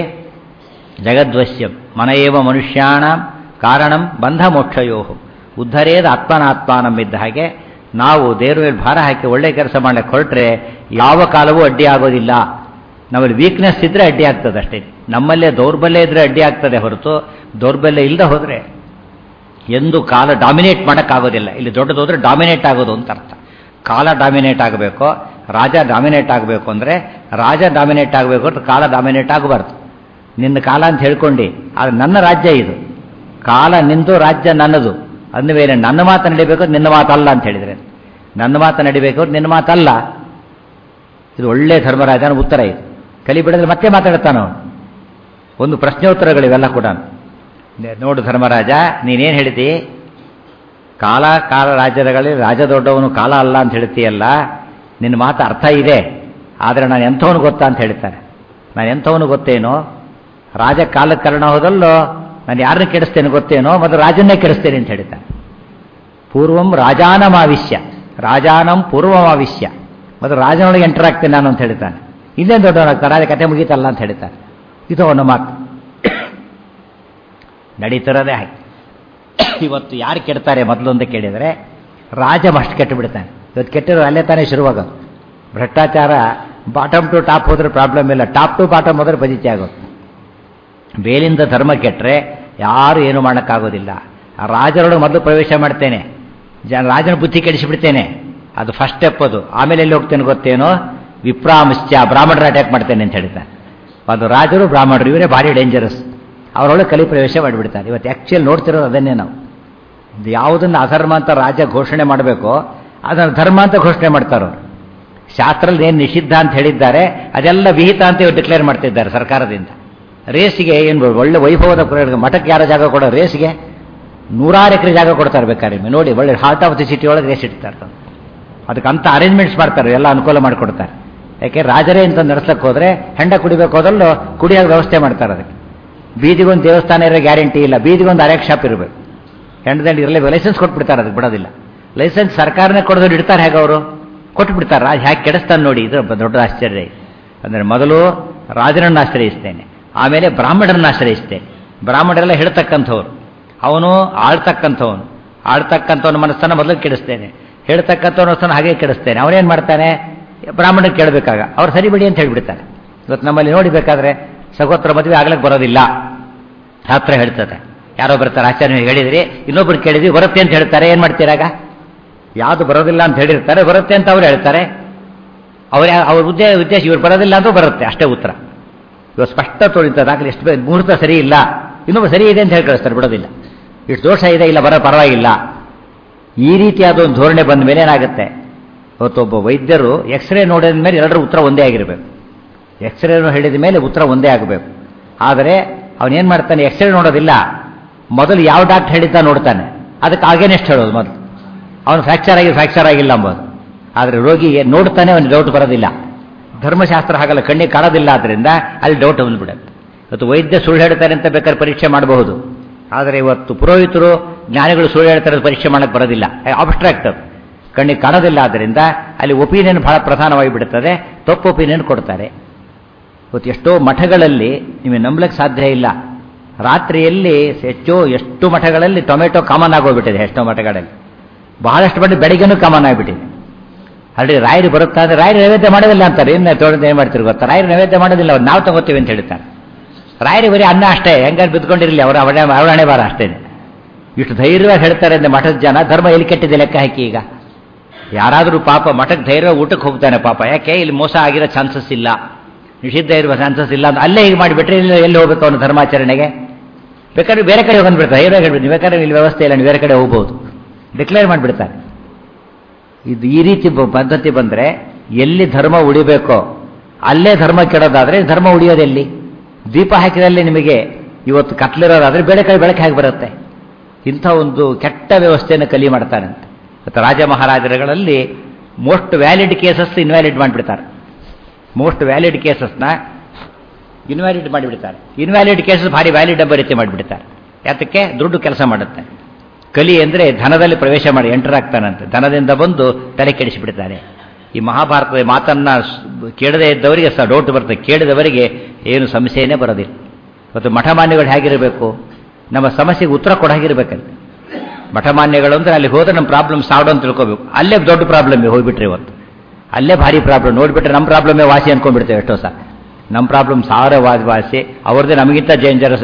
ಜಗದ್ವಶ್ಯಂ ಮನಯೇವ ಮನುಷ್ಯಾಣ ಕಾರಣಂ ಬಂಧ ಮೋಕ್ಷಯೋ ಉದ್ಧರೇದ ಆತ್ಮನಾತ್ಮಾನಂ ಇದ್ದ ಹಾಗೆ ನಾವು ದೇವರ ಮೇಲೆ ಭಾರ ಹಾಕಿ ಒಳ್ಳೆ ಕೆಲಸ ಮಾಡಲಿಕ್ಕೆ ಹೊರಟ್ರೆ ಯಾವ ಕಾಲವೂ ಅಡ್ಡಿ ಆಗೋದಿಲ್ಲ ನಮ್ಮಲ್ಲಿ ವೀಕ್ನೆಸ್ ಇದ್ದರೆ ಅಡ್ಡಿ ಆಗ್ತದೆ ಅಷ್ಟೇ ನಮ್ಮಲ್ಲೇ ದೌರ್ಬಲ್ಯ ಇದ್ದರೆ ಅಡ್ಡಿ ಆಗ್ತದೆ ಹೊರತು ದೌರ್ಬಲ್ಯ ಇಲ್ಲದೆ ಹೋದರೆ ಎಂದು ಕಾಲ ಡಾಮಿನೇಟ್ ಮಾಡೋಕ್ಕಾಗೋದಿಲ್ಲ ಇಲ್ಲಿ ದೊಡ್ಡದೋದ್ರೆ ಡಾಮಿನೇಟ್ ಆಗೋದು ಅಂತ ಅರ್ಥ ಕಾಲ ಡಾಮಿನೇಟ್ ಆಗಬೇಕು ರಾಜ ಡಾಮಿನೇಟ್ ಆಗಬೇಕು ಅಂದರೆ ರಾಜ ಡಾಮಿನೇಟ್ ಆಗಬೇಕು ಅಂತ ಕಾಲ ಡಾಮಿನೇಟ್ ಆಗಬಾರ್ದು ನಿನ್ನ ಕಾಲ ಅಂತ ಹೇಳ್ಕೊಂಡು ಅದು ನನ್ನ ರಾಜ್ಯ ಇದು ಕಾಲ ನಿಂದು ರಾಜ್ಯ ನನ್ನದು ಅಂದಮೇಲೆ ನನ್ನ ಮಾತು ನಡಿಬೇಕು ನಿನ್ನ ಮಾತಲ್ಲ ಅಂತ ಹೇಳಿದರೆ ನನ್ನ ಮಾತು ನಡಿಬೇಕು ನಿನ್ನ ಮಾತಲ್ಲ ಇದು ಒಳ್ಳೆ ಧರ್ಮರಾಜನ ಉತ್ತರ ಇದು ಕಲಿ ಬಿಡದ್ರೆ ಮತ್ತೆ ಮಾತಾಡ್ತಾನ ಅವನು ಒಂದು ಪ್ರಶ್ನೋತ್ತರಗಳಿವೆಲ್ಲ ಕೂಡ ನೋಡು ಧರ್ಮರಾಜ ನೀನೇನು ಹೇಳಿದಿ ಕಾಲ ಕಾಲ ರಾಜ್ಯದಲ್ಲಿ ರಾಜ ದೊಡ್ಡವನು ಕಾಲ ಅಲ್ಲ ಅಂತ ಹೇಳ್ತೀಯಲ್ಲ ನಿನ್ನ ಮಾತು ಅರ್ಥ ಇದೆ ಆದರೆ ನಾನು ಎಂಥವನು ಗೊತ್ತಾ ಅಂತ ಹೇಳ್ತಾನೆ ನಾನು ಎಂಥವನು ಗೊತ್ತೇನೋ ರಾಜ ಕಾಲಕ್ಕೆ ಕಾರಣ ಹೋದಲ್ಲೋ ನಾನು ಯಾರನ್ನ ಕೆಡಿಸ್ತೇನೆ ಗೊತ್ತೇನೋ ಮತ್ತು ರಾಜನ್ನೇ ಕೆಡಿಸ್ತೇನೆ ಅಂತ ಹೇಳ್ತಾನೆ ಪೂರ್ವಂ ರಾಜಾನಮಾವಿಷ್ಯ ರಾಜಾನಂ ಪೂರ್ವಮಾವಿಷ್ಯ ಮತ್ತು ರಾಜನೊಳಗೆ ಎಂಟರ್ ಆಗ್ತೇನೆ ನಾನು ಅಂತ ಹೇಳ್ತಾನೆ ಇನ್ನೇನು ದೊಡ್ಡವನಾಗ್ತಾನೆ ರಾಜ ಕತೆ ಮುಗೀತಲ್ಲ ಅಂತ ಹೇಳ್ತಾನೆ ಇದು ಅವನ ಮಾತು ನಡೀತಿರೋದೇ ಹಾಗೆ ಇವತ್ತು ಯಾರು ಕೆಡ್ತಾರೆ ಮೊದಲು ಅಂತ ಕೇಳಿದರೆ ರಾಜ ಮಸ್ಟ್ ಕೆಟ್ಟು ಬಿಡ್ತಾನೆ ಇವತ್ತು ಕೆಟ್ಟಿರೋ ಅಲ್ಲೇ ತಾನೇ ಶುರುವಾಗೋದು ಭ್ರಷ್ಟಾಚಾರ ಬಾಟಮ್ ಟು ಟಾಪ್ ಹೋದ್ರೆ ಪ್ರಾಬ್ಲಮ್ ಇಲ್ಲ ಟಾಪ್ ಟು ಬಾಟಮ್ ಹೋದ್ರೆ ಬಜಿತಿ ಆಗೋದು ಬೇಲಿಂದ ಧರ್ಮ ಕೆಟ್ಟರೆ ಯಾರು ಏನು ಮಾಡೋಕ್ಕಾಗೋದಿಲ್ಲ ಆ ರಾಜರೊಳಗೆ ಮೊದಲು ಪ್ರವೇಶ ಮಾಡ್ತೇನೆ ಜನ ರಾಜನ ಬುದ್ಧಿ ಕೆಡಿಸಿಬಿಡ್ತೇನೆ ಅದು ಫಸ್ಟ್ ಸ್ಟೆಪ್ ಅದು ಆಮೇಲೆ ಎಲ್ಲಿ ಹೋಗ್ತೇನೆ ಗೊತ್ತೇನೋ ವಿಪ್ರಾಮಶ್ಚ ಬ್ರಾಹ್ಮಣರ ಅಟ್ಯಾಕ್ ಮಾಡ್ತೇನೆ ಅಂತ ಹೇಳ್ತಾನೆ ಅದು ರಾಜರು ಬ್ರಾಹ್ಮಣರು ಇವರೇ ಭಾರಿ ಡೇಂಜರಸ್ ಅವರೊಳಗೆ ಕಲಿ ಪ್ರವೇಶ ಮಾಡಿಬಿಡ್ತಾರೆ ಇವತ್ತು ಆ್ಯಕ್ಚುಲಿ ನೋಡ್ತಿರೋದು ಅದನ್ನೇ ನಾವು ಯಾವುದನ್ನು ಅಧರ್ಮ ಅಂತ ರಾಜ ಘೋಷಣೆ ಮಾಡಬೇಕೋ ಅದನ್ನು ಧರ್ಮ ಅಂತ ಘೋಷಣೆ ಮಾಡ್ತಾರೋ ಶಾಸ್ತ್ರದಲ್ಲಿ ಏನು ನಿಷಿದ್ಧ ಅಂತ ಹೇಳಿದ್ದಾರೆ ಅದೆಲ್ಲ ವಿಹಿತ ಅಂತ ಇವರು ಡಿಕ್ಲೇರ್ ಮಾಡ್ತಿದ್ದಾರೆ ಸರ್ಕಾರದಿಂದ ರೇಸಿಗೆ ಏನು ಒಳ್ಳೆ ವೈಭವದ ಪ್ರಯೋಗ ಮಠಕ್ಕೆ ಯಾರೋ ಜಾಗ ಕೊಡೋ ರೇಸ್ಗೆ ನೂರಾರು ಎಕರೆ ಜಾಗ ಕೊಡ್ತಾರೆ ಬೇಕಾದ್ರೆ ನೋಡಿ ಒಳ್ಳೆ ಹಾರ್ಟ್ ಆಫ್ ದಿ ಸಿಟಿ ಒಳಗೆ ರೇಸ್ ಇಡ್ತಾರೆ ಅದಕ್ಕೆ ಅಂತ ಅರೇಂಜ್ಮೆಂಟ್ಸ್ ಮಾಡ್ತಾರೆ ಎಲ್ಲ ಅನುಕೂಲ ಮಾಡಿಕೊಡ್ತಾರೆ ಯಾಕೆ ರಾಜರೇ ಅಂತ ನಡೆಸಕ್ಕೆ ಹೋದ್ರೆ ಹೆಂಡ ಕುಡಿಬೇಕು ಹೋದಲ್ಲೂ ಕುಡಿಯೋಕೆ ವ್ಯವಸ್ಥೆ ಮಾಡ್ತಾರೆ ಅದಕ್ಕೆ ಬೀದಿಗೊಂದು ದೇವಸ್ಥಾನ ಇರೋ ಗ್ಯಾರಂಟಿ ಇಲ್ಲ ಬೀದಿಗೊಂದು ಅರೆಕ್ ಶಾಪ್ ಇರಬೇಕು ಹೆಂಡದಲ್ಲಿ ಇರಲಿ ಲೈಸೆನ್ಸ್ ಕೊಟ್ಬಿಡ್ತಾರೆ ಅದಕ್ಕೆ ಬಿಡೋದಿಲ್ಲ ಲೈಸೆನ್ಸ್ ಸರ್ಕಾರನೇ ಕೊಡೋದು ಇಡ್ತಾರೆ ಹೇಗೆ ಅವರು ಕೊಟ್ಟು ಬಿಡ್ತಾರೆ ರಾಜ ಹೇಗೆ ಕೆಡಿಸ್ತಾನೆ ನೋಡಿ ಇದು ದೊಡ್ಡ ಆಶ್ಚರ್ಯ ಅಂದರೆ ಮೊದಲು ರಾಜನನ್ನು ಆಶ್ರಯಿಸ್ತೇನೆ ಆಮೇಲೆ ಬ್ರಾಹ್ಮಣರನ್ನು ಆಶ್ರಯಿಸ್ತೇನೆ ಬ್ರಾಹ್ಮಣರೆಲ್ಲ ಹೇಳ್ತಕ್ಕಂಥವ್ರು ಅವನು ಆಳ್ತಕ್ಕಂಥವನು ಆಳ್ತಕ್ಕಂಥವನ ಮನಸ್ಸನ್ನು ಮೊದಲು ಕೆಡಿಸ್ತೇನೆ ಹೇಳ್ತಕ್ಕಂಥವನ ಮನಸ್ಸನ್ನು ಹಾಗೆ ಕೆಡಿಸ್ತೇನೆ ಅವನೇನು ಮಾಡ್ತಾನೆ ಬ್ರಾಹ್ಮಣರಿಗೆ ಕೇಳಬೇಕಾಗ ಅವ್ರು ಸರಿ ಬಿಡಿ ಅಂತ ಹೇಳ್ಬಿಡ್ತಾರೆ ಇವತ್ತು ನಮ್ಮಲ್ಲಿ ನೋಡಿಬೇಕಾದ್ರೆ ಸಗೋತ್ರ ಮದುವೆ ಆಗ್ಲಿಕ್ಕೆ ಬರೋದಿಲ್ಲ ಶಾಸ್ತ್ರ ಹೇಳ್ತದೆ ಯಾರೋ ಬರ್ತಾರೆ ಆಚಾರ್ಯ ಹೇಳಿದ್ರಿ ಇನ್ನೊಬ್ರು ಕೇಳಿದ್ವಿ ಬರುತ್ತೆ ಅಂತ ಹೇಳ್ತಾರೆ ಏನು ಮಾಡ್ತೀರಾಗ ಯಾವುದು ಬರೋದಿಲ್ಲ ಅಂತ ಹೇಳಿರ್ತಾರೆ ಬರುತ್ತೆ ಅಂತ ಅವ್ರು ಹೇಳ್ತಾರೆ ಅವ್ರ ಅವ್ರ ಉದ್ದೇಶ ಉದ್ದೇಶ ಇವ್ರು ಬರೋದಿಲ್ಲ ಅಂತ ಬರುತ್ತೆ ಅಷ್ಟೇ ಉತ್ತರ ಇವಾಗ ಸ್ಪಷ್ಟ ತೋರಿತದಾಗಲಿ ಎಷ್ಟು ಬೇ- ಮುಹೂರ್ತ ಸರಿ ಇಲ್ಲ ಇನ್ನೊಬ್ಬ ಸರಿ ಇದೆ ಅಂತ ಹೇಳಿ ಕಳಿಸ್ತಾರೆ ಬಿಡೋದಿಲ್ಲ ಇಷ್ಟು ದೋಷ ಇದೆ ಇಲ್ಲ ಬರೋ ಪರವಾಗಿಲ್ಲ ಈ ರೀತಿಯಾದ ಒಂದು ಧೋರಣೆ ಬಂದ ಮೇಲೆ ಏನಾಗುತ್ತೆ ಇವತ್ತೊಬ್ಬ ವೈದ್ಯರು ಎಕ್ಸ್ರೇ ನೋಡಿದ ಮೇಲೆ ಎಲ್ಲರ ಉತ್ತರ ಒಂದೇ ಆಗಿರಬೇಕು ಎಕ್ಸ್ರೇ ಹೇಳಿದ ಮೇಲೆ ಉತ್ತರ ಒಂದೇ ಆಗಬೇಕು ಆದರೆ ಅವನೇನು ಮಾಡ್ತಾನೆ ಎಕ್ಸ್ರೇ ನೋಡೋದಿಲ್ಲ ಮೊದಲು ಯಾವ ಡಾಕ್ಟರ್ ಹೇಳಿದ್ದ ನೋಡ್ತಾನೆ ಅದಕ್ಕೆ ಆಗೇನೆಷ್ಟು ಹೇಳೋದು ಮೊದಲು ಅವನು ಫ್ರ್ಯಾಕ್ಚರ್ ಆಗಿ ಫ್ರ್ಯಾಕ್ಚರ್ ಆಗಿಲ್ಲ ಅಂಬೋದು ಆದರೆ ರೋಗಿ ನೋಡ್ತಾನೆ ಅವನಿಗೆ ಡೌಟ್ ಬರೋದಿಲ್ಲ ಧರ್ಮಶಾಸ್ತ್ರ ಹಾಗಲ್ಲ ಕಣ್ಣಿಗೆ ಕಾಣೋದಿಲ್ಲ ಆದ್ದರಿಂದ ಅಲ್ಲಿ ಡೌಟ್ ಬಂದ್ಬಿಡುತ್ತೆ ಇವತ್ತು ವೈದ್ಯ ಸುಳ್ಳು ಹೇಳ್ತಾರೆ ಅಂತ ಬೇಕಾದ್ರೆ ಪರೀಕ್ಷೆ ಮಾಡಬಹುದು ಆದರೆ ಇವತ್ತು ಪುರೋಹಿತರು ಜ್ಞಾನಿಗಳು ಸುಳ್ಳು ಹೇಳ್ತಾರೆ ಅಂತ ಪರೀಕ್ಷೆ ಮಾಡಕ್ಕೆ ಬರೋದಿಲ್ಲ ಅಬ್ಸ್ಟ್ರಾಕ್ಟ್ ಅದು ಕಣ್ಣಿಗೆ ಕಾಣೋದಿಲ್ಲ ಆದ್ದರಿಂದ ಅಲ್ಲಿ ಒಪಿನಿಯನ್ ಬಹಳ ಪ್ರಧಾನವಾಗಿ ಬಿಡುತ್ತದೆ ತಪ್ಪು ಒಪಿನಿಯನ್ ಕೊಡ್ತಾರೆ ಇವತ್ತು ಎಷ್ಟೋ ಮಠಗಳಲ್ಲಿ ನಿಮಗೆ ನಂಬಲಿಕ್ಕೆ ಸಾಧ್ಯ ಇಲ್ಲ ರಾತ್ರಿಯಲ್ಲಿ ಹೆಚ್ಚು ಎಷ್ಟು ಮಠಗಳಲ್ಲಿ ಟೊಮೆಟೊ ಕಾಮನ್ ಆಗೋಗ್ಬಿಟ್ಟಿದೆ ಎಷ್ಟೋ ಮಠಗಳಲ್ಲಿ ಬಹಳಷ್ಟು ಮಟ್ಟ ಬೆಳಿಗ್ಗೆನೂ ಕಾಮನ್ ಆಗಿಬಿಟ್ಟಿದೆ ಅಲ್ಲಿ ರಾಯರು ಬರುತ್ತಾ ಅಂದ್ರೆ ರಾಯರು ನೈವೇದ್ಯ ಮಾಡೋದಿಲ್ಲ ಅಂತಾರೆ ಏನು ತೊಳೆದು ಏನು ಮಾಡ್ತೀರಿ ಗೊತ್ತಾ ರಾಯರು ನೈವೇದ್ಯ ಮಾಡೋದಿಲ್ಲ ಅವ್ರು ನಾವು ತಗೋತೀವಿ ಅಂತ ಹೇಳ್ತಾರೆ ರಾಯರು ಬರೀ ಅನ್ನ ಅಷ್ಟೇ ಹೆಂಗಾರು ಬಿದ್ಕೊಂಡಿರಲಿ ಅವರ ಅವಳೆ ಅವಳ ಹಣೆ ಬಾರ ಅಷ್ಟೇ ಇಷ್ಟು ಧೈರ್ಯವಾಗಿ ಹೇಳ್ತಾರೆ ಅಂದ್ರೆ ಮಠದ ಜನ ಧರ್ಮ ಎಲ್ಲಿ ಕೆಟ್ಟಿದೆ ಲೆಕ್ಕ ಹಾಕಿ ಈಗ ಯಾರಾದರೂ ಪಾಪ ಮಠಕ್ಕೆ ಧೈರ್ಯ ಊಟಕ್ಕೆ ಹೋಗ್ತಾನೆ ಪಾಪ ಯಾಕೆ ಇಲ್ಲಿ ಮೋಸ ಆಗಿರೋ ಚಾನ್ಸಸ್ ಇಲ್ಲ ನಿಷಿದ್ಧ ಇರುವ ಚಾನ್ಸಸ್ ಇಲ್ಲ ಅಂತ ಅಲ್ಲೇ ಹೀಗೆ ಮಾಡಿಬಿಟ್ರೆ ಇಲ್ಲಿ ಎಲ್ಲಿ ಹೋಗ್ಬೇಕು ಅವನು ಧರ್ಮಾಚರಣೆಗೆ ಬೇಕಾದ್ರೆ ಬೇರೆ ಕಡೆ ಹೋಗ್ಬಿಡ್ತಾರೆ ಧೈರ್ಯ ಹೇಳ್ಬಿಡ್ತೀನಿ ಬೇಕಾದ್ರೆ ಇಲ್ಲಿ ವ್ಯವಸ್ಥೆ ಇಲ್ಲ ನೀವು ಬೇರೆ ಕಡೆ ಹೋಗ್ಬೋದು ಡಿಕ್ಲೇರ್ ಮಾಡಿಬಿಡ್ತಾರೆ ಇದು ಈ ರೀತಿ ಬ- ಪದ್ಧತಿ ಬಂದರೆ ಎಲ್ಲಿ ಧರ್ಮ ಉಳಿಬೇಕೋ ಅಲ್ಲೇ ಧರ್ಮ ಕೆಡೋದಾದ್ರೆ ಧರ್ಮ ಉಳಿಯೋದೆಲ್ಲಿ ದೀಪ ಹಾಕಿದಲ್ಲಿ ನಿಮಗೆ ಇವತ್ತು ಕತ್ಲಿರೋದಾದ್ರೆ ಬೇರೆ ಕಡೆ ಬೆಳಕು ಹೇಗೆ ಬರುತ್ತೆ ಇಂಥ ಒಂದು ಕೆಟ್ಟ ವ್ಯವಸ್ಥೆಯನ್ನು ಕಲಿ ಮಾಡ್ತಾನಂತೆ ಮತ್ತು ರಾಜ ಮಹಾರಾಜರುಗಳಲ್ಲಿ ಮೋಸ್ಟ್ ವ್ಯಾಲಿಡ್ ಕೇಸಸ್ ಇನ್ವ್ಯಾಲಿಡ್ ಮಾಡಿಬಿಡ್ತಾರೆ ಮೋಸ್ಟ್ ವ್ಯಾಲಿಡ್ ಕೇಸಸ್ನ ಇನ್ವ್ಯಾಲಿಡ್ ಮಾಡಿಬಿಡ್ತಾರೆ ಇನ್ವ್ಯಾಲಿಡ್ ಕೇಸಸ್ ಭಾರಿ ವ್ಯಾಲಿಡ್ ಎಂಬ ರೀತಿ ಮಾಡಿಬಿಡ್ತಾರೆ ಯಾತಕ್ಕೆ ದುಡ್ಡು ಕೆಲಸ ಮಾಡುತ್ತೆ ಕಲಿ ಅಂದರೆ ಧನದಲ್ಲಿ ಪ್ರವೇಶ ಮಾಡಿ ಎಂಟರ್ ಆಗ್ತಾನಂತೆ ಧನದಿಂದ ಬಂದು ತಲೆ ಕೆಡಿಸಿಬಿಡ್ತಾನೆ ಈ ಮಹಾಭಾರತದ ಮಾತನ್ನ ಸ್- ಕೇಳದೇ ಇದ್ದವರಿಗೆ ಸಹ ಡೌಟ್ ಬರ್ತದೆ ಕೇಳಿದವರಿಗೆ ಏನು ಸಮಸ್ಯೆನೇ ಬರೋದಿಲ್ಲ ಇವತ್ತು ಮಠಮಾನ್ಯಗಳು ಹೇಗಿರಬೇಕು ನಮ್ಮ ಸಮಸ್ಯೆಗೆ ಉತ್ತರ ಕೊಡಾಗಿರ್ಬೇಕಂತೆ ಮಠಮಾನ್ಯಗಳು ಅಂದರೆ ಅಲ್ಲಿ ಹೋದ್ರೆ ನಮ್ಮ ಪ್ರಾಬ್ಲಮ್ ಸಾವ್ಡು ಅಂತ ತಿಳ್ಕೋಬೇಕು ಅಲ್ಲೇ ದೊಡ್ಡ ಪ್ರಾಬ್ಲಮ್ ಹೋಗ್ಬಿಟ್ರೆ ಇವತ್ತು ಅಲ್ಲೇ ಭಾರಿ ಪ್ರಾಬ್ಲಮ್ ನೋಡಿಬಿಟ್ರೆ ನಮ್ಮ ಪ್ರಾಬ್ಲಮೇ ವಾಸಿ ಅನ್ಕೊಂಡ್ಬಿಡ್ತೇವೆ ಎಷ್ಟೋ ಸಹ ನಮ್ಮ ಪ್ರಾಬ್ಲಮ್ ಸಾವಿರ ವಾ- ವಾಸಿ ಅವ್ರದ್ದೇ ನಮಗಿಂತ ಡೇಂಜರಸ್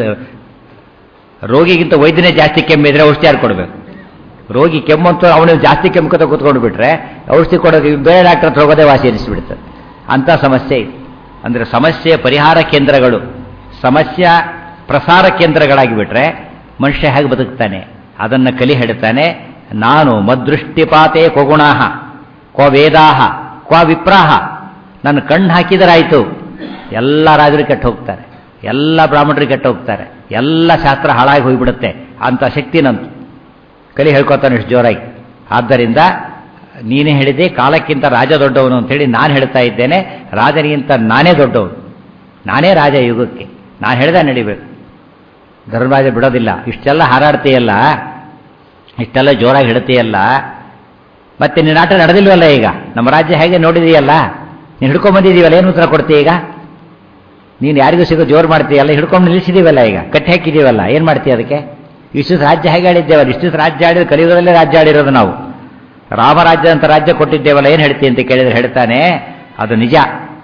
ರೋಗಿಗಿಂತ ವೈದ್ಯನೇ ಜಾಸ್ತಿ ಕೆಮ್ಮಿದ್ರೆ ಔಷಧಿ ಯಾರು ಕೊಡಬೇಕು ರೋಗಿ ಕೆಮ್ಮಂತ ಅವನು ಜಾಸ್ತಿ ಕೆಮ್ಮುಕತ ಕೂತ್ಕೊಂಡು ಬಿಟ್ರೆ ಔಷಧಿ ಕೊಡೋಕೆ ಬೇರೆ ಡಾಕ್ಟರ್ ಹತ್ರ ಹೋಗೋದೇ ವಾಸಿ ಅನಿಸ್ಬಿಡ್ತದೆ ಅಂಥ ಸಮಸ್ಯೆ ಇದೆ ಅಂದರೆ ಸಮಸ್ಯೆಯ ಪರಿಹಾರ ಕೇಂದ್ರಗಳು ಸಮಸ್ಯೆ ಪ್ರಸಾರ ಕೇಂದ್ರಗಳಾಗಿ ಬಿಟ್ರೆ ಮನುಷ್ಯ ಹೇಗೆ ಬದುಕ್ತಾನೆ ಅದನ್ನು ಕಲಿ ಹೇಳ್ತಾನೆ ನಾನು ಮದೃಷ್ಟಿಪಾತೆ ಕೊಗುಣಾಹ ಕ್ವ ವೇದಾಹ ಕ್ವ ವಿಪ್ರಾಹ ನನ್ನ ಕಣ್ಣು ಹಾಕಿದರಾಯಿತು ಎಲ್ಲ ರಾಜರು ಕೆಟ್ಟು ಹೋಗ್ತಾರೆ ಎಲ್ಲ ಬ್ರಾಹ್ಮಣರು ಕೆಟ್ಟು ಹೋಗ್ತಾರೆ ಎಲ್ಲ ಶಾಸ್ತ್ರ ಹಾಳಾಗಿ ಹೋಗಿಬಿಡುತ್ತೆ ಅಂತ ಶಕ್ತಿ ನಂತು ಕಲಿ ಹೇಳ್ಕೊತಾನೆ ಇಷ್ಟು ಜೋರಾಗಿ ಆದ್ದರಿಂದ ನೀನೇ ಹೇಳಿದೆ ಕಾಲಕ್ಕಿಂತ ರಾಜ ದೊಡ್ಡವನು ಅಂತೇಳಿ ನಾನು ಹೇಳ್ತಾ ಇದ್ದೇನೆ ರಾಜನಿಗಿಂತ ನಾನೇ ದೊಡ್ಡವನು ನಾನೇ ರಾಜ ಯುಗಕ್ಕೆ ನಾನು ಹೇಳ್ದ ನಡಿಬೇಕು ಧರ್ಮರಾಜ ಬಿಡೋದಿಲ್ಲ ಇಷ್ಟೆಲ್ಲ ಹಾರಾಡ್ತೀಯಲ್ಲ ಇಷ್ಟೆಲ್ಲ ಜೋರಾಗಿ ಹಿಡ್ತೀಯಲ್ಲ ಮತ್ತೆ ನಿನ್ನ ಆಟ ನಡೆದಿಲ್ವಲ್ಲ ಈಗ ನಮ್ಮ ರಾಜ್ಯ ಹೇಗೆ ನೋಡಿದೀಯಲ್ಲ ನೀನು ಹಿಡ್ಕೊಂಬಂದಿದೀವಲ್ಲ ಏನು ಉತ್ತರ ಕೊಡ್ತೀಯ ಈಗ ನೀನು ಯಾರಿಗೂ ಸಿಗೋ ಜೋರು ಮಾಡ್ತೀಯಲ್ಲ ಹಿಡ್ಕೊಂಡು ನಿಲ್ಲಿಸಿದೀವಲ್ಲ ಈಗ ಕಟ್ಟಿ ಹಾಕಿದೀವಲ್ಲ ಏನು ಮಾಡ್ತೀಯ ಅದಕ್ಕೆ ಇಷ್ಟು ರಾಜ್ಯ ಹೇಗೆ ಆಡಿದ್ದೇವಲ್ಲ ಇಷ್ಟು ರಾಜ್ಯ ಆಡಿದ್ರೆ ಕಲಿಯುಗದಲ್ಲೇ ರಾಜ್ಯ ಆಡಿರೋದು ನಾವು ರಾಮರಾಜ್ಯ ಅಂತ ರಾಜ್ಯ ಕೊಟ್ಟಿದ್ದೇವಲ್ಲ ಏನು ಹೇಳ್ತೀವಿ ಅಂತ ಕೇಳಿದ್ರೆ ಹೇಳ್ತಾನೆ ಅದು ನಿಜ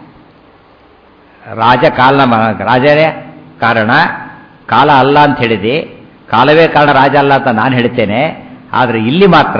ರಾಜ ಕಾಲನ ರಾಜನೇ ಕಾರಣ ಕಾಲ ಅಲ್ಲ ಅಂತ ಹೇಳಿದೆ ಕಾಲವೇ ಕಾರಣ ರಾಜ ಅಲ್ಲ ಅಂತ ನಾನು ಹೇಳ್ತೇನೆ ಆದರೆ ಇಲ್ಲಿ ಮಾತ್ರ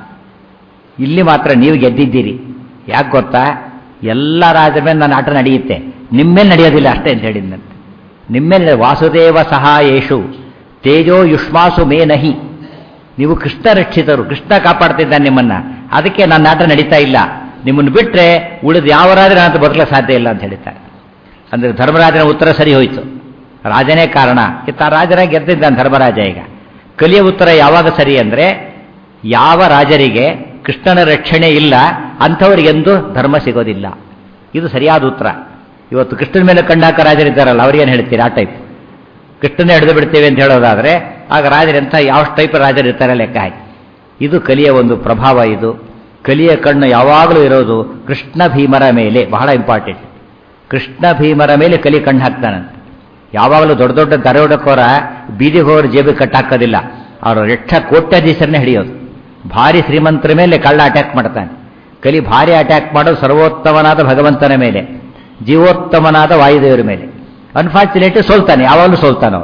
ಇಲ್ಲಿ ಮಾತ್ರ ನೀವು ಗೆದ್ದಿದ್ದೀರಿ ಯಾಕೆ ಗೊತ್ತಾ ಎಲ್ಲ ರಾಜರ ಮೇಲೆ ನನ್ನ ಆಟ ನಡೆಯುತ್ತೆ ನಿಮ್ಮೇಲೆ ನಡೆಯೋದಿಲ್ಲ ಅಷ್ಟೇ ಅಂತ ಹೇಳಿದ್ದಂತೆ ನಿಮ್ಮೇಲೆ ವಾಸುದೇವ ಸಹಾಯೇಶು ತೇಜೋ ಯುಷ್ಮಾಸು ಮೇ ನಹಿ ನೀವು ಕೃಷ್ಣ ರಕ್ಷಿತರು ಕೃಷ್ಣ ಕಾಪಾಡ್ತಿದ್ದಾನೆ ನಿಮ್ಮನ್ನ ಅದಕ್ಕೆ ನನ್ನ ಆಟ ನಡೀತಾ ಇಲ್ಲ ನಿಮ್ಮನ್ನು ಬಿಟ್ಟರೆ ಉಳಿದು ಯಾವ ರಾಜ ನನ್ನ ಹತ್ರ ಬದುಕಲು ಸಾಧ್ಯ ಇಲ್ಲ ಅಂತ ಹೇಳ್ತಾರೆ ಅಂದರೆ ಧರ್ಮರಾಜನ ಉತ್ತರ ಸರಿ ಹೋಯಿತು ರಾಜನೇ ಕಾರಣ ಇತ್ತ ರಾಜರ ಗೆದ್ದಿದ್ದಾನೆ ಧರ್ಮರಾಜ ಈಗ ಕಲಿಯ ಉತ್ತರ ಯಾವಾಗ ಸರಿ ಅಂದರೆ ಯಾವ ರಾಜರಿಗೆ ಕೃಷ್ಣನ ರಕ್ಷಣೆ ಇಲ್ಲ ಅಂಥವರಿಗೆಂದು ಧರ್ಮ ಸಿಗೋದಿಲ್ಲ ಇದು ಸರಿಯಾದ ಉತ್ತರ ಇವತ್ತು ಕೃಷ್ಣನ ಮೇಲೆ ಕಂಡಾಕ ರಾಜರಿದ್ದಾರಲ್ಲ ಅವ್ರಿಗೇನು ಹೇಳ್ತೀರಿ ಆ ಟೈಪ್ ಕೃಷ್ಣನೇ ಹಿಡಿದು ಬಿಡ್ತೇವೆ ಅಂತ ಹೇಳೋದಾದರೆ ಆಗ ರಾಜರೆಂಥ ಯಾವ ಟೈಪ್ ರಾಜರಿರ್ತಾರೆ ಲೆಕ್ಕ ಹಾಕಿ ಇದು ಕಲಿಯ ಒಂದು ಪ್ರಭಾವ ಇದು ಕಲಿಯ ಕಣ್ಣು ಯಾವಾಗಲೂ ಇರೋದು ಕೃಷ್ಣ ಭೀಮರ ಮೇಲೆ ಬಹಳ ಇಂಪಾರ್ಟೆಂಟ್ ಕೃಷ್ಣ ಭೀಮರ ಮೇಲೆ ಕಲಿ ಕಣ್ಣು ಹಾಕ್ತಾನಂತೆ ಯಾವಾಗಲೂ ದೊಡ್ಡ ದೊಡ್ಡ ದರೋಡಕೋರ ಬೀದಿಗೆ ಹೋಗೋರು ಜೇಬಿಗೆ ಕಟ್ಟಾಕೋದಿಲ್ಲ ಅವರು ಲಕ್ಷ ಕೋಟ್ಯಾಧೀಶರನ್ನೇ ಹಿಡಿಯೋದು ಭಾರಿ ಶ್ರೀಮಂತರ ಮೇಲೆ ಕಳ್ಳ ಅಟ್ಯಾಕ್ ಮಾಡ್ತಾನೆ ಕಲಿ ಭಾರಿ ಅಟ್ಯಾಕ್ ಮಾಡೋದು ಸರ್ವೋತ್ತಮನಾದ ಭಗವಂತನ ಮೇಲೆ ಜೀವೋತ್ತಮನಾದ ವಾಯುದೇವರ ಮೇಲೆ ಅನ್ಫಾರ್ಚುನೇಟ್ ಸೋಲ್ತಾನೆ ಯಾವಾಗಲೂ ಸೋಲ್ತಾನವ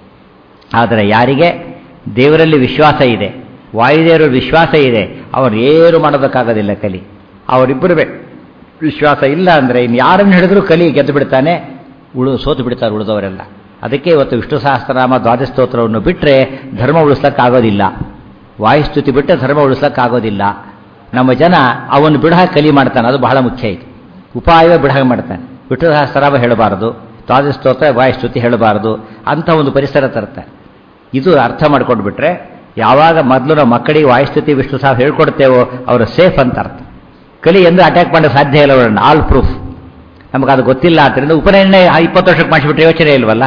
ಆದರೆ ಯಾರಿಗೆ ದೇವರಲ್ಲಿ ವಿಶ್ವಾಸ ಇದೆ ವಾಯುದೇವರ ವಿಶ್ವಾಸ ಇದೆ ಅವರು ಏನು ಮಾಡೋದಕ್ಕಾಗೋದಿಲ್ಲ ಕಲಿ ಅವರಿಬ್ಬರು ವಿಶ್ವಾಸ ಇಲ್ಲ ಅಂದರೆ ಇನ್ನು ಯಾರನ್ನು ಹಿಡಿದ್ರೂ ಕಲಿ ಗೆದ್ದು ಬಿಡ್ತಾನೆ ಉಳು ಸೋತು ಬಿಡ್ತಾರೆ ಉಳಿದವರೆಲ್ಲ ಅದಕ್ಕೆ ಇವತ್ತು ವಿಷ್ಣು ಸಹಸ್ರನಾಮ ದ್ವಾದಸ್ತೋತ್ರವನ್ನು ಬಿಟ್ಟರೆ ಧರ್ಮ ಉಳಿಸ್ಲಕ್ಕಾಗೋದಿಲ್ಲ ವಾಯುಸ್ತುತಿ ಬಿಟ್ಟರೆ ಧರ್ಮ ಉಳಿಸ್ಲಕ್ಕಾಗೋದಿಲ್ಲ ನಮ್ಮ ಜನ ಅವನು ಬಿಡಹ ಕಲಿ ಮಾಡ್ತಾನೆ ಅದು ಬಹಳ ಮುಖ್ಯ ಇದೆ ಉಪಾಯವೇ ಬಿಡಹ ಮಾಡ್ತಾನೆ ವಿಷ್ಣು ಸಹಸ್ರನಾಮ ಹೇಳಬಾರದು ದ್ವಾದಸ್ತೋತ್ರ ವಾಯುಸ್ತುತಿ ಹೇಳಬಾರದು ಅಂತ ಒಂದು ಪರಿಸರ ತರ್ತಾರೆ ಇದು ಅರ್ಥ ಮಾಡ್ಕೊಂಡು ಬಿಟ್ರೆ ಯಾವಾಗ ಮೊದಲು ನಾವು ಮಕ್ಕಳಿಗೆ ವಾಯುಸ್ತುತಿ ವಿಷ್ಣು ಸಹ ಹೇಳ್ಕೊಡ್ತೇವೋ ಅವರು ಸೇಫ್ ಅಂತ ಅರ್ಥ ಕಲಿ ಎಂದು ಅಟ್ಯಾಕ್ ಮಾಡೋ ಸಾಧ್ಯ ಇಲ್ಲ ಅವರನ್ನು ಆಲ್ ಪ್ರೂಫ್ ನಮಗೆ ಅದು ಗೊತ್ತಿಲ್ಲ ಆದ್ದರಿಂದ ಉಪನಯನ ಇಪ್ಪತ್ತು ವರ್ಷಕ್ಕೆ ಮಾಡಿಸ್ಬಿಟ್ರೆ ಯೋಚನೆ ಇಲ್ವಲ್ಲ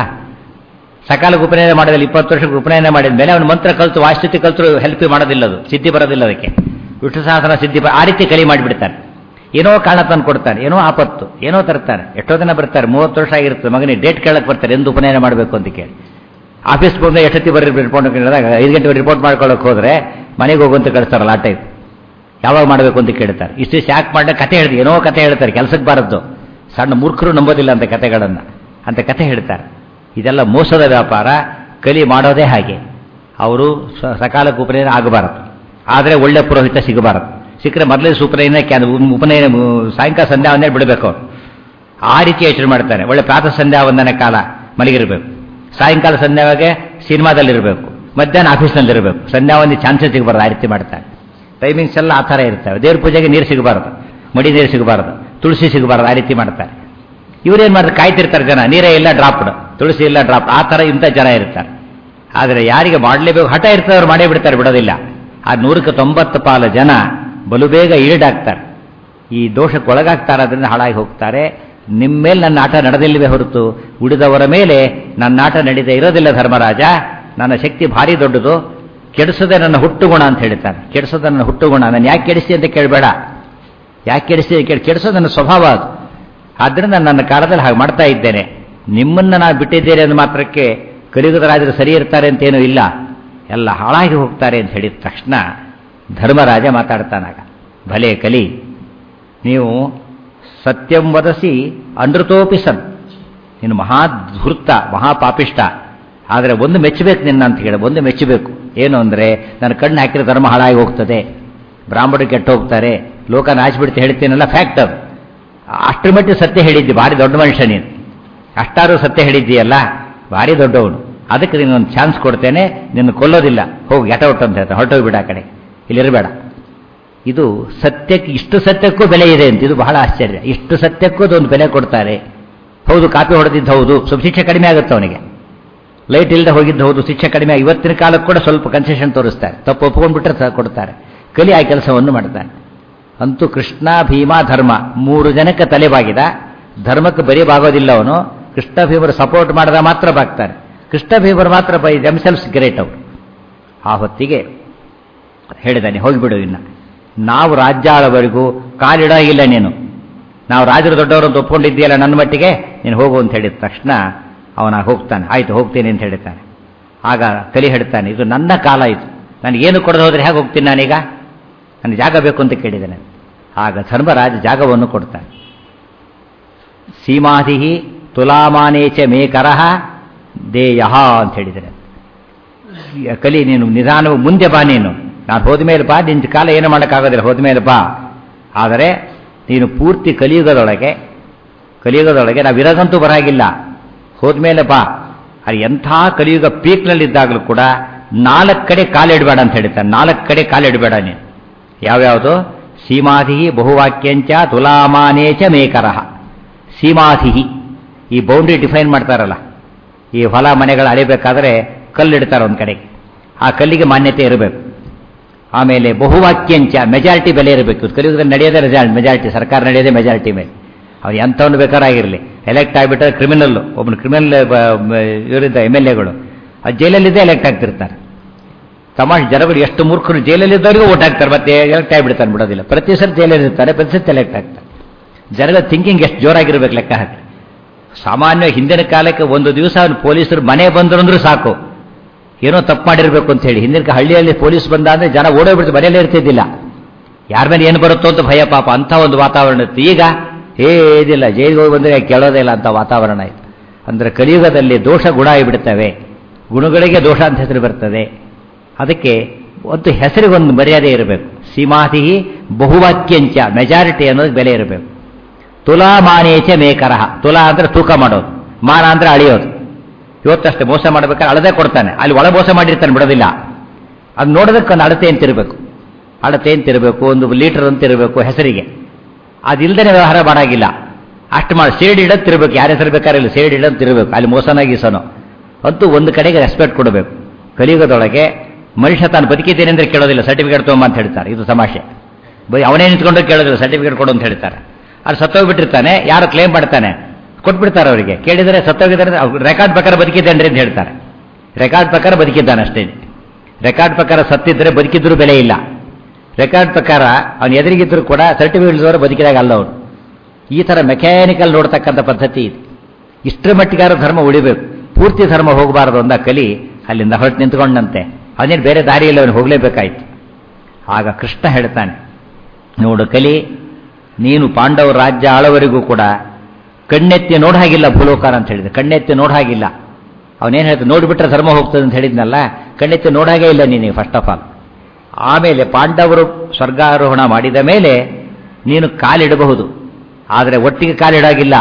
ಸಕಾಲಕ್ಕೆ ಉಪನಯನ ಮಾಡೋದಿಲ್ಲ ಇಪ್ಪತ್ತು ವರ್ಷಕ್ಕೆ ಉಪನಯನ ಮಾಡಿದ ಮೇಲೆ ಅವನು ಮಂತ್ರ ಕಲ್ತು ವಾಸ್ತುತಿ ಕಲ್ತು ಹೆಲ್ಪ್ ಮಾಡೋದಿಲ್ಲ ಅದು ಸಿದ್ಧಿ ಬರೋದಿಲ್ಲ ಅದಕ್ಕೆ ವಿಷ್ಣು ಸಹಸ್ರ ಸಿದ್ಧಿ ಬ- ಆ ರೀತಿ ಕಲಿ ಮಾಡಿಬಿಡ್ತಾನೆ ಏನೋ ಕಾರಣ ತಂದು ಕೊಡ್ತಾನೆ ಏನೋ ಆಪತ್ತು ಏನೋ ತರ್ತಾನೆ ಎಷ್ಟೋ ದಿನ ಬರ್ತಾರೆ ಮೂವತ್ತು ವರ್ಷ ಆಗಿರ್ತದೆ ಮಗನಿಗೆ ಡೇಟ್ ಕೇಳಕ್ಕೆ ಬರ್ತಾರೆ ಎಂದು ಉಪನಯನ ಮಾಡಬೇಕು ಅಂತ ಕೇಳಿ ಆಫೀಸ್ ಬಂದು ಎಷ್ಟೊತ್ತಿ ಬರ್ರಿ ರಿಪೋರ್ಟ್ ಕೇಳಿದಾಗ ಐದು ಗಂಟೆ ರಿಪೋರ್ಟ್ ಮಾಡ್ಕೊಳ್ಳೋಕೆ ಹೋದ್ರೆ ಮನೆಗೆ ಹೋಗುವಂತ ಕಳಿಸ್ತಾರಲ್ಲ ಆ ಟೈಪ್ ಯಾವಾಗ ಮಾಡಬೇಕು ಅಂತ ಕೇಳ್ತಾರೆ ಇಷ್ಟು ಯಾಕೆ ಮಾಡಿದ್ರೆ ಕತೆ ಹೇಳ್ತಾರೆ ಏನೋ ಕತೆ ಹೇಳ್ತಾರೆ ಕೆಲಸಕ್ಕೆ ಬಾರದ್ದು ಸಣ್ಣ ಮೂರ್ಖರು ನಂಬೋದಿಲ್ಲ ಅಂತ ಕತೆಗಳನ್ನು ಅಂತ ಕತೆ ಹೇಳ್ತಾರೆ ಇದೆಲ್ಲ ಮೋಸದ ವ್ಯಾಪಾರ ಕಲಿ ಮಾಡೋದೇ ಹಾಗೆ ಅವರು ಸ- ಸಕಾಲಕ್ಕೆ ಉಪನಯನ ಆಗಬಾರದು ಆದರೆ ಒಳ್ಳೆ ಪುರೋಹಿತ ಸಿಗಬಾರದು ಸಿಕ್ಕರೆ ಮೊದಲೇ ಸುಪನಯನ ಕ್ಯಾನ್ ಉಪನಯನ ಮು- ಸಾಯಂಕಾಲ ಸಂಧ್ಯಾ ವಂದನೆ ಬಿಡಬೇಕು ಅವರು ಆ ರೀತಿ ಯೋಚನೆ ಮಾಡ್ತಾರೆ ಒಳ್ಳೆ ಪ್ರಾತಃ ಸಂಧ್ಯಾ ವಂದನೆ ಕಾಲ ಮಲಗಿರಬೇಕು ಸಾಯಂಕಾಲ ಸಂಧ್ಯಾವಾಗೆ ಸಿನಿಮಾದಲ್ಲಿರಬೇಕು ಮಧ್ಯಾಹ್ನ ಆಫೀಸ್ನಲ್ಲಿರಬೇಕು ಸಂಧ್ಯಾ ಒಂದು ಚಾನ್ಸಸ್ ಸಿಗಬಾರ್ದು ಆ ರೀತಿ ಮಾಡ್ತಾರೆ ಟೈಮಿಂಗ್ಸ್ ಎಲ್ಲ ಆ ಥರ ಇರ್ತವೆ ದೇವ್ರ ಪೂಜೆಗೆ ನೀರು ಸಿಗಬಾರ್ದು ಮಡಿ ನೀರು ಸಿಗಬಾರ್ದು ತುಳಸಿ ಸಿಗಬಾರ್ದು ಆ ರೀತಿ ಮಾಡ್ತಾರೆ ಇವರೇನು ಮಾಡ್ತಾರೆ ಕಾಯ್ತಿರ್ತಾರೆ ಜನ ನೀರೇ ಇಲ್ಲ ಡ್ರಾಪ್ಡ್ ತುಳಸಿ ಇಲ್ಲ ಡ್ರಾಪ್ ಆ ಥರ ಇಂಥ ಜನ ಇರ್ತಾರೆ ಆದರೆ ಯಾರಿಗೆ ಮಾಡಲೇಬೇಕು ಹಠ ಇರ್ತದೆ ಅವ್ರು ಮಾಡೇ ಬಿಡ್ತಾರೆ ಬಿಡೋದಿಲ್ಲ ಆ ನೂರಕ್ಕೆ ತೊಂಬತ್ತು ಪಾಲು ಜನ ಬಲು ಬೇಗ ಈಡಾಗ್ತಾರೆ ಈ ದೋಷಕ್ಕೆ ಒಳಗಾಗ್ತಾರೆ ಅದರಿಂದ ಹಾಳಾಗಿ ಹೋಗ್ತಾರೆ ನಿಮ್ಮ ಮೇಲೆ ನನ್ನ ಆಟ ನಡೆದಿಲ್ಲವೇ ಹೊರತು ಉಳಿದವರ ಮೇಲೆ ನನ್ನ ಆಟ ನಡೀದೇ ಇರೋದಿಲ್ಲ ಧರ್ಮರಾಜ ನನ್ನ ಶಕ್ತಿ ಭಾರಿ ದೊಡ್ಡದು ಕೆಡಿಸದೆ ನನ್ನ ಹುಟ್ಟುಗುಣ ಅಂತ ಹೇಳ್ತಾನೆ ಕೆಡಿಸೋದು ನನ್ನ ಹುಟ್ಟುಗುಣ ನಾನು ಯಾಕೆ ಕೆಡಿಸಿ ಅಂತ ಕೇಳಬೇಡ ಯಾಕೆ ಕೆಡಿಸಿ ಕೇಳಿ ಕೆಡಿಸೋದು ನನ್ನ ಸ್ವಭಾವ ಅದು ಆದ್ದರಿಂದ ನನ್ನ ಕಾಲದಲ್ಲಿ ಹಾಗೆ ಮಾಡ್ತಾ ಇದ್ದೇನೆ ನಿಮ್ಮನ್ನು ನಾನು ಬಿಟ್ಟಿದ್ದೇನೆ ಅಂದ ಮಾತ್ರಕ್ಕೆ ಕಲಿಯುಗದ ರಾಜರು ಸರಿ ಇರ್ತಾರೆ ಅಂತೇನೂ ಇಲ್ಲ ಎಲ್ಲ ಹಾಳಾಗಿ ಹೋಗ್ತಾರೆ ಅಂತ ಹೇಳಿದ ತಕ್ಷಣ ಧರ್ಮರಾಜ ಮಾತಾಡ್ತಾನಾಗ ಭಲೆ ಕಲಿ ನೀವು ಸತ್ಯಂ ವದಸಿ ಅನೃತೋಪಿ ಸನ್ ನೀನು ಮಹಾಧೂರ್ತ ಮಹಾಪಾಪಿಷ್ಟ ಆದರೆ ಒಂದು ಮೆಚ್ಚಬೇಕು ನಿನ್ನ ಅಂತ ಹೇಳಿ ಒಂದು ಮೆಚ್ಚಬೇಕು ಏನು ಅಂದರೆ ನನ್ನ ಕಣ್ಣು ಹಾಕಿರೋ ಧರ್ಮ ಹಾಳಾಗಿ ಹೋಗ್ತದೆ ಬ್ರಾಹ್ಮಣರು ಕೆಟ್ಟು ಹೋಗ್ತಾರೆ ಲೋಕ ನಾಚಿಬಿಡ್ತು ಹೇಳ್ತೀನಲ್ಲ ಫ್ಯಾಕ್ಟ್ ಅದು ಅಷ್ಟರ ಮಟ್ಟಿಗೆ ಸತ್ಯ ಹೇಳಿದ್ದಿ ಭಾರಿ ದೊಡ್ಡ ಮನುಷ್ಯ ನೀನು ಅಷ್ಟಾರು ಸತ್ಯ ಹೇಳಿದ್ದೀಯಲ್ಲ ಭಾರಿ ದೊಡ್ಡವನು ಅದಕ್ಕೆ ನಿನ್ನೊಂದು ಚಾನ್ಸ್ ಕೊಡ್ತೇನೆ ನಿನ್ನ ಕೊಲ್ಲೋದಿಲ್ಲ ಹೋಗಿ ಗೆಟ ಔಟ್ ಅಂತ ಹೇಳ್ತಾರೆ ಹೊರಟೋಗ್ಬಿಡ ಆ ಕಡೆ ಇಲ್ಲಿರಬೇಡ ಇದು ಸತ್ಯಕ್ಕೆ ಇಷ್ಟು ಸತ್ಯಕ್ಕೂ ಬೆಲೆ ಇದೆ ಅಂತ ಇದು ಬಹಳ ಆಶ್ಚರ್ಯ ಇಷ್ಟು ಸತ್ಯಕ್ಕೂ ಅದೊಂದು ಬೆಲೆ ಕೊಡ್ತಾರೆ ಹೌದು ಕಾಪಿ ಹೊಡೆದಿದ್ದು ಹೌದು ಸ್ವಲ್ಪ ಶಿಕ್ಷೆ ಕಡಿಮೆ ಆಗುತ್ತೆ ಅವನಿಗೆ ಲೈಟ್ ಇಲ್ಲದೆ ಹೋಗಿದ್ದು ಹೌದು ಶಿಕ್ಷೆ ಕಡಿಮೆ ಇವತ್ತಿನ ಕಾಲಕ್ಕೆ ಕೂಡ ಸ್ವಲ್ಪ ಕನ್ಸೆಷನ್ ತೋರಿಸ್ತಾರೆ ತಪ್ಪು ಒಪ್ಕೊಂಡ್ಬಿಟ್ರೆ ಸ- ಕೊಡ್ತಾರೆ ಕಲಿ ಆ ಕೆಲಸವನ್ನು ಮಾಡ್ತಾನೆ ಅಂತೂ ಕೃಷ್ಣ ಭೀಮ ಧರ್ಮ ಮೂರು ಜನಕ್ಕೆ ತಲೆ ಬಾಗಿದ ಧರ್ಮಕ್ಕೆ ಬರೀ ಬಾಗೋದಿಲ್ಲ ಅವನು ಕೃಷ್ಣ ಭೀಮರು ಸಪೋರ್ಟ್ ಮಾಡಿದ ಮಾತ್ರ ಬಾಗ್ತಾರೆ ಕೃಷ್ಣ ಭೀಮರು ಮಾತ್ರ ಬೈ ದೆಮ್ಸೆಲ್ಸ್ ಗ್ರೇಟ್ ಅವರು ಆ ಹೊತ್ತಿಗೆ ಹೇಳಿದಾನೆ ಹೋಗಿಬಿಡು ಇನ್ನ ನಾವು ರಾಜ್ಯ ಆಳವರೆಗೂ ಕಾಲಿಡಾಗಿಲ್ಲ ನೀನು ನಾವು ರಾಜರು ದೊಡ್ಡವರು ಅಂತ ಒಪ್ಕೊಂಡಿದ್ದೀಯಲ್ಲ ನನ್ನ ಮಟ್ಟಿಗೆ ನೀನು ಹೋಗು ಅಂತ ಹೇಳಿದ ತಕ್ಷಣ ಅವನ ಹೋಗ್ತಾನೆ ಆಯ್ತು ಹೋಗ್ತೀನಿ ಅಂತ ಹೇಳ್ತಾನೆ ಆಗ ಕಲಿ ಹೇಳ್ತಾನೆ ಇದು ನನ್ನ ಕಾಲ ಇದು ನನಗೇನು ಕೊಡದೆ ಹೋದ್ರೆ ಹೇಗೆ ಹೋಗ್ತೀನಿ ನಾನೀಗ ನನಗೆ ಜಾಗ ಬೇಕು ಅಂತ ಕೇಳಿದ್ದೇನೆ ಆಗ ಧರ್ಮರಾಜ ಜಾಗವನ್ನು ಕೊಡ್ತಾನೆ ಸೀಮಾಧಿ ತುಲಾಮಾನೇಚ ಮೇಕರಹ ದೇಯಃ ಅಂತ ಹೇಳಿದರೆ ಕಲಿ ನೀನು ನಿಧಾನ ಮುಂದೆ ಬಾ ನೀನು ನಾನು ಹೋದ ಮೇಲೆ ಬಾ ನಿನ್ನ ಕಾಲ ಏನು ಮಾಡೋಕ್ಕಾಗೋದಿಲ್ಲ ಹೋದ ಮೇಲೆ ಬಾ ಆದರೆ ನೀನು ಪೂರ್ತಿ ಕಲಿಯುಗದೊಳಗೆ ಕಲಿಯುಗದೊಳಗೆ ನಾವು ಇರೋದಂತೂ ಬರಾಗಿಲ್ಲ ಹೋದ್ಮೇಲೆ ಬಾ ಅದು ಎಂಥ ಕಲಿಯುಗ ಪೀಕ್ನಲ್ಲಿದ್ದಾಗಲೂ ಕೂಡ ನಾಲ್ಕು ಕಡೆ ಕಾಲಿಡಬೇಡ ಅಂತ ಹೇಳ್ತಾನೆ ನಾಲ್ಕು ಕಡೆ ಕಾಲಿಡಬೇಡ ನೀನು ಯಾವ್ಯಾವುದು ಸೀಮಾಧಿ ಬಹುವಾಕ್ಯಂಚ ತುಲಾಮಾನೇಚ ಮೇಕರಹ ಸೀಮಾಧಿ ಈ ಬೌಂಡ್ರಿ ಡಿಫೈನ್ ಮಾಡ್ತಾರಲ್ಲ ಈ ಹೊಲ ಮನೆಗಳು ಅಳಿಬೇಕಾದ್ರೆ ಕಲ್ಲಿಡ್ತಾರೆ ಒಂದು ಕಡೆಗೆ ಆ ಕಲ್ಲಿಗೆ ಮಾನ್ಯತೆ ಇರಬೇಕು ಆಮೇಲೆ ಬಹುವಾಕ್ಯಂಚ ಮೆಜಾರಿಟಿ ಬೆಲೆ ಇರಬೇಕು ಕಲಿಯುಗದಲ್ಲಿ ನಡೆಯೋದೇ ರೆಸಾಲ್ಟ್ ಮೆಜಾರಿಟಿ ಸರ್ಕಾರ ನಡೆಯೋದೇ ಮೆಜಾರಿಟಿ ಮೇಲೆ ಅವ್ರು ಎಂಥವನು ಬೇಕಾರಾಗಿರಲಿ ಎಲೆಕ್ಟ್ ಆಗಿಬಿಟ್ರೆ ಕ್ರಿಮಿನಲ್ಲು ಒಬ್ಬನು ಕ್ರಿಮಿನಲ್ ಇವರಿದ್ದ ಎಮ್ ಎಲ್ ಎಗಳು ಆ ಜೈಲಲ್ಲಿದ್ದೇ ಎಲೆಕ್ಟ್ ಆಗ್ತಿರ್ತಾರೆ ತಮಾಷೆ ಜನಗಳು ಎಷ್ಟು ಮೂರ್ಖರು ಜೈಲಲ್ಲಿದ್ದವರಿಗೂ ಓಟ್ ಹಾಕ್ತಾರೆ ಮತ್ತೆ ಎಲೆಕ್ಟ್ ಆಗಿಬಿಡ್ತಾರೆ ಬಿಡೋದಿಲ್ಲ ಪ್ರತಿ ಸಲ ಜೈಲಲ್ಲಿರ್ತಾರೆ ಪ್ರತಿ ಸತಿ ಎಲೆಕ್ಟ್ ಆಗ್ತಾರೆ ಜನಗಳ ಥಿಂಕಿಂಗ್ ಎಷ್ಟು ಜೋರಾಗಿರ್ಬೇಕು ಲೆಕ್ಕ ಹಾಕಿ ಸಾಮಾನ್ಯ ಹಿಂದಿನ ಕಾಲಕ್ಕೆ ಒಂದು ದಿವಸ ಅವ್ನು ಪೊಲೀಸರು ಮನೆ ಬಂದ್ರು ಅಂದ್ರೂ ಸಾಕು ಏನೋ ತಪ್ಪು ಮಾಡಿರ್ಬೇಕು ಅಂತ ಹೇಳಿ ಹಿಂದಿನ ಕಾ- ಹಳ್ಳಿಯಲ್ಲಿ ಪೊಲೀಸ್ ಬಂದ ಅಂದ್ರೆ ಜನ ಓಡೋಗ್ಬಿಡ್ತು ಮನೆಯಲ್ಲೇ ಇರ್ತಿದ್ದಿಲ್ಲ ಯಾರ ಮೇಲೆ ಏನು ಬರುತ್ತೋ ಅಂತ ಭಯ ಪಾಪ ಅಂಥ ಒಂದು ವಾತಾವರಣ ಇತ್ತು ಈಗ ಏದಿಲ್ಲ ಜೈಲಿಗೆ ಹೋಗಿ ಬಂದರೆ ಕೇಳೋದೇ ಇಲ್ಲ ಅಂತ ವಾತಾವರಣ ಇತ್ತು ಅಂದರೆ ಕಲಿಯುಗದಲ್ಲಿ ದೋಷ ಗುಣ ಆಗಿಬಿಡ್ತವೆ ಗುಣಗಳಿಗೆ ದೋಷ ಅಂತ ಹೆಸರು ಬರ್ತದೆ ಅದಕ್ಕೆ ಒಂದು ಹೆಸರಿಗೊಂದು ಮರ್ಯಾದೆ ಇರಬೇಕು ಸೀಮಾತಿ ಬಹುವಾಕ್ಯಂಚ ಮೆಜಾರಿಟಿ ಅನ್ನೋದು ಬೆಲೆ ಇರಬೇಕು ತುಲಾ ಮಾನೇಚ ಮೇಕರಹ ತುಲಾ ಅಂದ್ರೆ ತೂಕ ಮಾಡೋದು ಮಾನ ಅಂದ್ರೆ ಅಳಿಯೋದು ಇವತ್ತಷ್ಟೇ ಮೋಸ ಮಾಡ್ಬೇಕಾದ್ರೆ ಅಳದೆ ಕೊಡ್ತಾನೆ ಅಲ್ಲಿ ಒಳ ಮೋಸ ಮಾಡಿರ್ತಾನೆ ಬಿಡೋದಿಲ್ಲ ಅದು ನೋಡೋದಕ್ಕೆ ಒಂದು ಅಳತೆ ಅಂತಿರಬೇಕು ಅಳತೆ ಅಂತಿರಬೇಕು ಒಂದು ಲೀಟರ್ ಅಂತಿರಬೇಕು ಹೆಸರಿಗೆ ಅದಿಲ್ಲದೆ ವ್ಯವಹಾರ ಮಾಡಾಗಿಲ್ಲ ಅಷ್ಟು ಮಾಡಿ ಸೇಡ್ ಇಡಂತಿರ್ಬೇಕು ಯಾರ ಹೆಸರು ಬೇಕಾರಿಲ್ಲ ಸೇಡ್ ಇಡಂತಿರ್ಬೇಕು ಅಲ್ಲಿ ಮೋಸನ ಗೀಸನೋ ಅಂತೂ ಒಂದು ಕಡೆಗೆ ರೆಸ್ಪೆಕ್ಟ್ ಕೊಡಬೇಕು ಕಲಿಯುಗದೊಳಗೆ ಮನುಷ್ಯ ತಾನು ಬದುಕಿದ್ದೇನೆ ಅಂದ್ರೆ ಕೇಳೋದಿಲ್ಲ ಸರ್ಟಿಫಿಕೇಟ್ ತೊಗೊಂಬ ಅಂತ ಹೇಳ್ತಾರೆ ಇದು ತಮಾಷೆ ಬರೀ ಅವನೇ ನಿಂತ್ಕೊಂಡು ಕೇಳೋದಿಲ್ಲ ಸರ್ಟಿಫಿಕೇಟ್ ಕೊಡು ಅಂತ ಹೇಳ್ತಾರೆ ಅದು ಸತ್ತೋಗ್ಬಿಟ್ಟಿರ್ತಾನೆ ಯಾರು ಕ್ಲೇಮ್ ಮಾಡ್ತಾನೆ ಕೊಟ್ಬಿಡ್ತಾರೆ ಅವರಿಗೆ ಕೇಳಿದರೆ ಸತ್ತೋಗಿದ್ದಾರೆ ರೆಕಾರ್ಡ್ ಪ್ರಕಾರ ಬದುಕಿದ್ದೇನೆ ಅಂತ ಹೇಳ್ತಾರೆ ರೆಕಾರ್ಡ್ ಪ್ರಕಾರ ಬದುಕಿದ್ದಾನೆ ಅಷ್ಟೇ ರೆಕಾರ್ಡ್ ಪ್ರಕಾರ ಸತ್ತಿದ್ರೆ ಬದುಕಿದ್ರು ಬೆಲೆ ಇಲ್ಲ ರೆಕಾರ್ಡ್ ಪ್ರಕಾರ ಅವನು ಎದುರಿಗಿದ್ರು ಕೂಡ ಸರ್ಟಿಫಿಕೇಟ್ ಇದ್ದವರು ಬದುಕಿದಾಗ ಅಲ್ಲ ಅವನು ಈ ಥರ ಮೆಕ್ಯಾನಿಕಲ್ ನೋಡ್ತಕ್ಕಂಥ ಪದ್ಧತಿ ಇದೆ ಇಷ್ಟರ ಮಟ್ಟಿಗಾರ ಧರ್ಮ ಉಳಿಬೇಕು ಪೂರ್ತಿ ಧರ್ಮ ಹೋಗಬಾರದು ಅಂದ ಕಲಿ ಅಲ್ಲಿಂದ ಹೊರಟು ನಿಂತ್ಕೊಂಡಂತೆ ಅವನೇನು ಬೇರೆ ದಾರಿಯಲ್ಲಿ ಅವನು ಹೋಗಲೇಬೇಕಾಯ್ತು ಆಗ ಕೃಷ್ಣ ಹೇಳ್ತಾನೆ ನೋಡು ಕಲಿ ನೀನು ಪಾಂಡವ ರಾಜ್ಯ ಆಳವರೆಗೂ ಕೂಡ ಕಣ್ಣೆತ್ತಿ ನೋಡ ಹಾಗಿಲ್ಲ ಭೂಲೋಕಾರ ಅಂತ ಹೇಳಿದೆ ಕಣ್ಣೆತ್ತಿ ನೋಡ ಹಾಗಿಲ್ಲ ಅವನೇನು ಹೇಳ್ತಾನೆ ನೋಡಿಬಿಟ್ರೆ ಧರ್ಮ ಹೋಗ್ತದೆ ಅಂತ ಹೇಳಿದ್ನಲ್ಲ ಕಣ್ಣೆತ್ತಿ ನೋಡಾಗೇ ಇಲ್ಲ ನೀನು ಫಸ್ಟ್ ಆಫ್ ಆಲ್ ಆಮೇಲೆ ಪಾಂಡವರು ಸ್ವರ್ಗಾರೋಹಣ ಮಾಡಿದ ಮೇಲೆ ನೀನು ಕಾಲಿಡಬಹುದು ಆದರೆ ಒಟ್ಟಿಗೆ ಕಾಲಿಡಾಗಿಲ್ಲ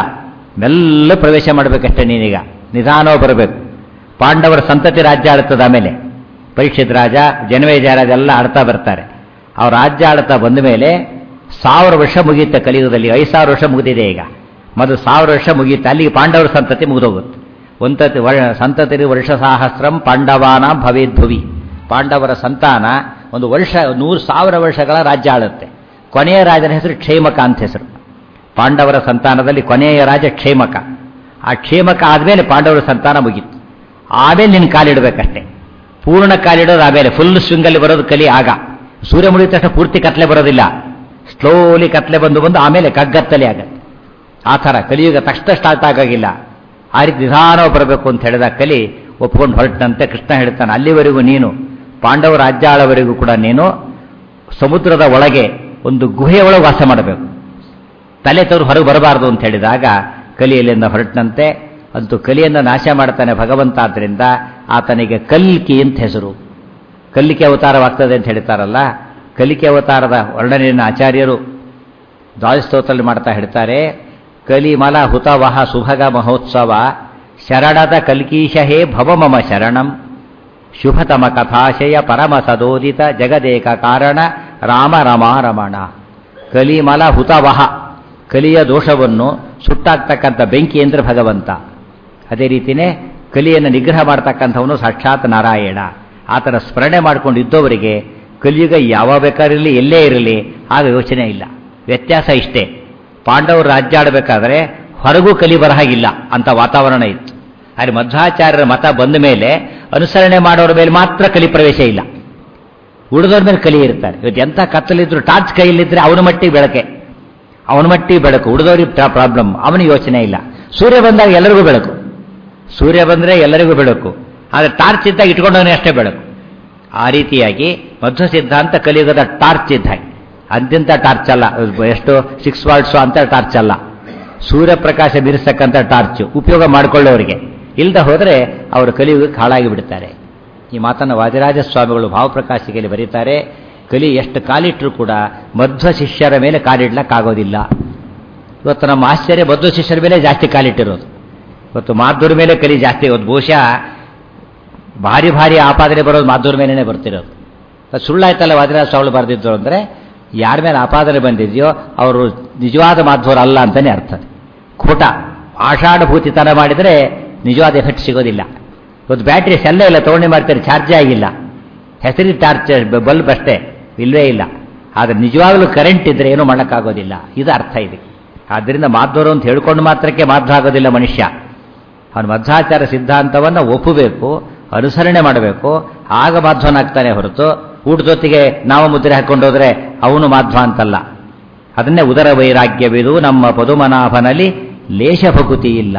ಮೆಲ್ಲ ಪ್ರವೇಶ ಮಾಡಬೇಕಷ್ಟೇ ನೀನೀಗ ನಿಧಾನವಾಗಿ ಬರಬೇಕು ಪಾಂಡವರ ಸಂತತಿ ರಾಜ್ಯ ಆಳುತ್ತದೆ ಆಮೇಲೆ ಪರೀಕ್ಷಿತ್ ರಾಜ ಜನಮೇಜಯ ರಾಜ ಎಲ್ಲ ಆಡ್ತಾ ಬರ್ತಾರೆ ಅವ್ರ ರಾಜ್ಯ ಆಳ್ತಾ ಬಂದ ಮೇಲೆ ಸಾವಿರ ವರ್ಷ ಮುಗಿಯುತ್ತೆ ಕಲಿಯುಗದಲ್ಲಿ ಐದು ಸಾವಿರ ವರ್ಷ ಮುಗಿದಿದೆ ಈಗ ಮೊದಲು ಸಾವಿರ ವರ್ಷ ಮುಗಿಯುತ್ತೆ ಅಲ್ಲಿಗೆ ಪಾಂಡವರ ಸಂತತಿ ಮುಗಿದೋಗುತ್ತೆ ಒಂತತಿ ವರ್- ಸಂತತಿ ವರ್ಷ ಸಹಸ್ರಂ ಪಾಂಡವಾನ ಭವೇದ್ಭುವಿ ಪಾಂಡವರ ಸಂತಾನ ಒಂದು ವರ್ಷ ನೂರು ಸಾವಿರ ವರ್ಷಗಳ ರಾಜ್ಯ ಆಳುತ್ತೆ ಕೊನೆಯ ರಾಜನ ಹೆಸರು ಕ್ಷೇಮಕ ಅಂತ ಹೆಸರು ಪಾಂಡವರ ಸಂತಾನದಲ್ಲಿ ಕೊನೆಯ ರಾಜ ಕ್ಷೇಮಕ ಆ ಕ್ಷೇಮಕ ಆದಮೇಲೆ ಪಾಂಡವರ ಸಂತಾನ ಮುಗೀತು ಆಮೇಲೆ ನಿನ್ನ ಕಾಲಿಡಬೇಕಷ್ಟೇ ಪೂರ್ಣ ಕಾಲಿಡೋದು ಆಮೇಲೆ ಫುಲ್ ಸ್ವಿಂಗಲ್ಲಿ ಬರೋದು ಕಲಿ ಆಗ ಸೂರ್ಯ ಮುಡಿದ ತಕ್ಷಣ ಪೂರ್ತಿ ಕತ್ಲೆ ಬರೋದಿಲ್ಲ ಸ್ಲೋಲಿ ಕತ್ಲೆ ಬಂದು ಬಂದು ಆಮೇಲೆ ಕಗ್ಗತ್ತಲೆ ಆಗತ್ತೆ ಆ ಥರ ಕಲಿಯುಗ ತಕ್ಷಣ ಸ್ಟಾರ್ಟ್ ಆಗಾಗಿಲ್ಲ ಆ ರೀತಿ ನಿಧಾನವಾಗಿ ಬರಬೇಕು ಅಂತ ಹೇಳಿದ ಕಲಿ ಒಪ್ಕೊಂಡು ಹೊರಟಂತೆ ಕೃಷ್ಣ ಹೇಳ್ತಾನೆ ಅಲ್ಲಿವರೆಗೂ ನೀನು ಪಾಂಡವ ರಾಜ್ಯ ಆಳವರೆಗೂ ಕೂಡ ನೀನು ಸಮುದ್ರದ ಒಳಗೆ ಒಂದು ಗುಹೆಯ ಒಳಗೆ ವಾಸ ಮಾಡಬೇಕು ತಲೆ ತವರು ಹೊರಗೆ ಬರಬಾರದು ಅಂತ ಹೇಳಿದಾಗ ಕಲಿಯಲ್ಲಿಂದ ಹೊರಟಂತೆ ಅಂತೂ ಕಲಿಯನ್ನು ನಾಶ ಮಾಡ್ತಾನೆ ಭಗವಂತ ಆದ್ದರಿಂದ ಆತನಿಗೆ ಕಲ್ಕಿ ಅಂತ ಹೆಸರು ಕಲ್ಲಿಕೆ ಅವತಾರವಾಗ್ತದೆ ಅಂತ ಹೇಳ್ತಾರಲ್ಲ ಕಲಿಕೆ ಅವತಾರದ ವರ್ಣನೆಯನ್ನು ಆಚಾರ್ಯರು ದ್ವಾದಸ್ತೋತ್ರದಲ್ಲಿ ಮಾಡ್ತಾ ಹೇಳ್ತಾರೆ ಕಲಿಮಲ ಹುತವಹ ಸುಭಗ ಮಹೋತ್ಸವ ಶರಣದ ಕಲ್ಕೀಶ ಹೇ ಭವ ಮಮ ಶರಣಂ ಶುಭತಮ ಕಥಾಶಯ ಪರಮ ಸದೋದಿತ ಜಗದೇಕ ಕಾರಣ ರಾಮ ರಮಾರಮಣ ಕಲಿಮಲ ಹುತವಹ ಕಲಿಯ ದೋಷವನ್ನು ಸುಟ್ಟಾಗ್ತಕ್ಕಂಥ ಬೆಂಕಿ ಅಂದರೆ ಭಗವಂತ ಅದೇ ರೀತಿಯೇ ಕಲಿಯನ್ನು ನಿಗ್ರಹ ಮಾಡ್ತಕ್ಕಂಥವನು ಸಾಕ್ಷಾತ್ ನಾರಾಯಣ ಆತನ ಸ್ಮರಣೆ ಮಾಡ್ಕೊಂಡು ಇದ್ದವರಿಗೆ ಕಲಿಯುಗ ಯಾವ ಬೇಕಾಗಿರಲಿ ಎಲ್ಲೇ ಇರಲಿ ಆಗ ಯೋಚನೆ ಇಲ್ಲ ವ್ಯತ್ಯಾಸ ಇಷ್ಟೇ ಪಾಂಡವರು ರಾಜ್ಯ ಆಡಬೇಕಾದ್ರೆ ಹೊರಗೂ ಕಲಿ ಬರಹಾಗಿಲ್ಲ ಅಂತ ವಾತಾವರಣ ಇತ್ತು ಆದರೆ ಮಧ್ವಾಚಾರ್ಯರ ಮತ ಬಂದ ಮೇಲೆ ಅನುಸರಣೆ ಮಾಡೋರ ಮೇಲೆ ಮಾತ್ರ ಕಲಿ ಪ್ರವೇಶ ಇಲ್ಲ ಉಳಿದವ್ರ ಮೇಲೆ ಕಲಿ ಇರ್ತಾರೆ ಇವತ್ತು ಎಂಥ ಕತ್ತಲಿದ್ರು ಟಾರ್ಚ್ ಕೈಯಲ್ಲಿದ್ದರೆ ಅವನ ಮಟ್ಟಿಗೆ ಬೆಳಕೆ ಅವನ ಮಟ್ಟಿಗೆ ಬೆಳಕು ಉಳಿದವ್ರಿಗೆ ಪ್ರಾಬ್ಲಮ್ ಅವನಿಗೆ ಯೋಚನೆ ಇಲ್ಲ ಸೂರ್ಯ ಬಂದಾಗ ಎಲ್ಲರಿಗೂ ಬೆಳಕು ಸೂರ್ಯ ಬಂದರೆ ಎಲ್ಲರಿಗೂ ಬೆಳಕು ಆದರೆ ಟಾರ್ಚ್ ಇದ್ದಾಗ ಇಟ್ಕೊಂಡವನೇ ಅಷ್ಟೇ ಬೆಳಕು ಆ ರೀತಿಯಾಗಿ ಮಧ್ವ ಸಿದ್ಧಾಂತ ಕಲಿಯುಗದ ಟಾರ್ಚ್ ಇದ್ದ ಅಂತಿಂತ ಟಾರ್ಚ್ ಅಲ್ಲ ಎಷ್ಟು ಸಿಕ್ಸ್ ವಾಲ್ಟ್ಸು ಅಂತ ಟಾರ್ಚ್ ಅಲ್ಲ ಸೂರ್ಯಪ್ರಕಾಶ ಬೀರಿಸ್ತಕ್ಕಂಥ ಟಾರ್ಚ್ ಉಪಯೋಗ ಮಾಡಿಕೊಳ್ಳೋರಿಗೆ ಇಲ್ಲದೆ ಹೋದರೆ ಅವರು ಕಲಿಯುಗಕ್ಕೆ ಹಾಳಾಗಿ ಬಿಡ್ತಾರೆ ಈ ಮಾತನ್ನು ವಾದಿರಾಜ ಸ್ವಾಮಿಗಳು ಭಾವಪ್ರಕಾಶಿಕೆಯಲ್ಲಿ ಬರೀತಾರೆ ಕಲಿ ಎಷ್ಟು ಕಾಲಿಟ್ಟರೂ ಕೂಡ ಮಧ್ವ ಶಿಷ್ಯರ ಮೇಲೆ ಕಾಲಿಡ್ಲಕ್ಕಾಗೋದಿಲ್ಲ ಇವತ್ತು ನಮ್ಮ ಆಶ್ಚರ್ಯ ಮಧ್ವ ಶಿಷ್ಯರ ಮೇಲೆ ಜಾಸ್ತಿ ಕಾಲಿಟ್ಟಿರೋದು ಇವತ್ತು ಮಾಧುರ ಮೇಲೆ ಕಲಿ ಜಾಸ್ತಿ ಇವತ್ತು ಬಹುಶಃ ಭಾರಿ ಭಾರಿ ಆಪಾದನೆ ಬರೋದು ಮಾಧುರ ಮೇಲೇ ಬರ್ತಿರೋದು ಅದು ಸುಳ್ಳಾಯ್ತಲ್ಲ ವಾದಿರಾಜ ಸ್ವಾಮಿಗಳು ಬರೆದಿದ್ರು ಅಂದರೆ ಯಾರ ಮೇಲೆ ಆಪಾದನೆ ಬಂದಿದೆಯೋ ಅವರು ನಿಜವಾದ ಮಾಧ್ವರ ಅಲ್ಲ ಅಂತಲೇ ಅರ್ಥ ಖೋಟ ಆಷಾಢಭೂತಿತನ ಮಾಡಿದರೆ ನಿಜವಾದ ಎಫೆಕ್ಟ್ ಸಿಗೋದಿಲ್ಲ ಇವತ್ತು ಬ್ಯಾಟ್ರಿ ಸೆಲ್ಲ ಇಲ್ಲ ತೊಗೊಂಡು ಮಾಡ್ತಾರೆ ಚಾರ್ಜೇ ಆಗಿಲ್ಲ ಹೆಸರಿ ಚಾರ್ಜ್ ಬಲ್ಬ್ ಅಷ್ಟೇ ಇಲ್ಲವೇ ಇಲ್ಲ ಆದರೆ ನಿಜವಾಗಲೂ ಕರೆಂಟ್ ಇದ್ದರೆ ಏನೂ ಮಾಡೋಕ್ಕಾಗೋದಿಲ್ಲ ಇದು ಅರ್ಥ ಇದೆ ಆದ್ದರಿಂದ ಮಾಧ್ವರು ಅಂತ ಹೇಳ್ಕೊಂಡು ಮಾತ್ರಕ್ಕೆ ಮಾಧ್ವ ಆಗೋದಿಲ್ಲ ಮನುಷ್ಯ ಅವನು ಮಧ್ವಾಚಾರ ಸಿದ್ಧಾಂತವನ್ನು ಒಪ್ಪಬೇಕು ಅನುಸರಣೆ ಮಾಡಬೇಕು ಆಗ ಮಾಧ್ವನಾಗ್ತಾನೆ ಹೊರತು ಊಟದೊತ್ತಿಗೆ ನಾವು ಮುದ್ರೆ ಹಾಕೊಂಡು ಹೋದ್ರೆ ಅವನು ಮಾಧ್ವ ಅಂತಲ್ಲ ಅದನ್ನೇ ಉದರ ವೈರಾಗ್ಯವಿದು ನಮ್ಮ ಪದುಮನಾಭನಲ್ಲಿ ಲೇಷ ಭಕುತಿ ಇಲ್ಲ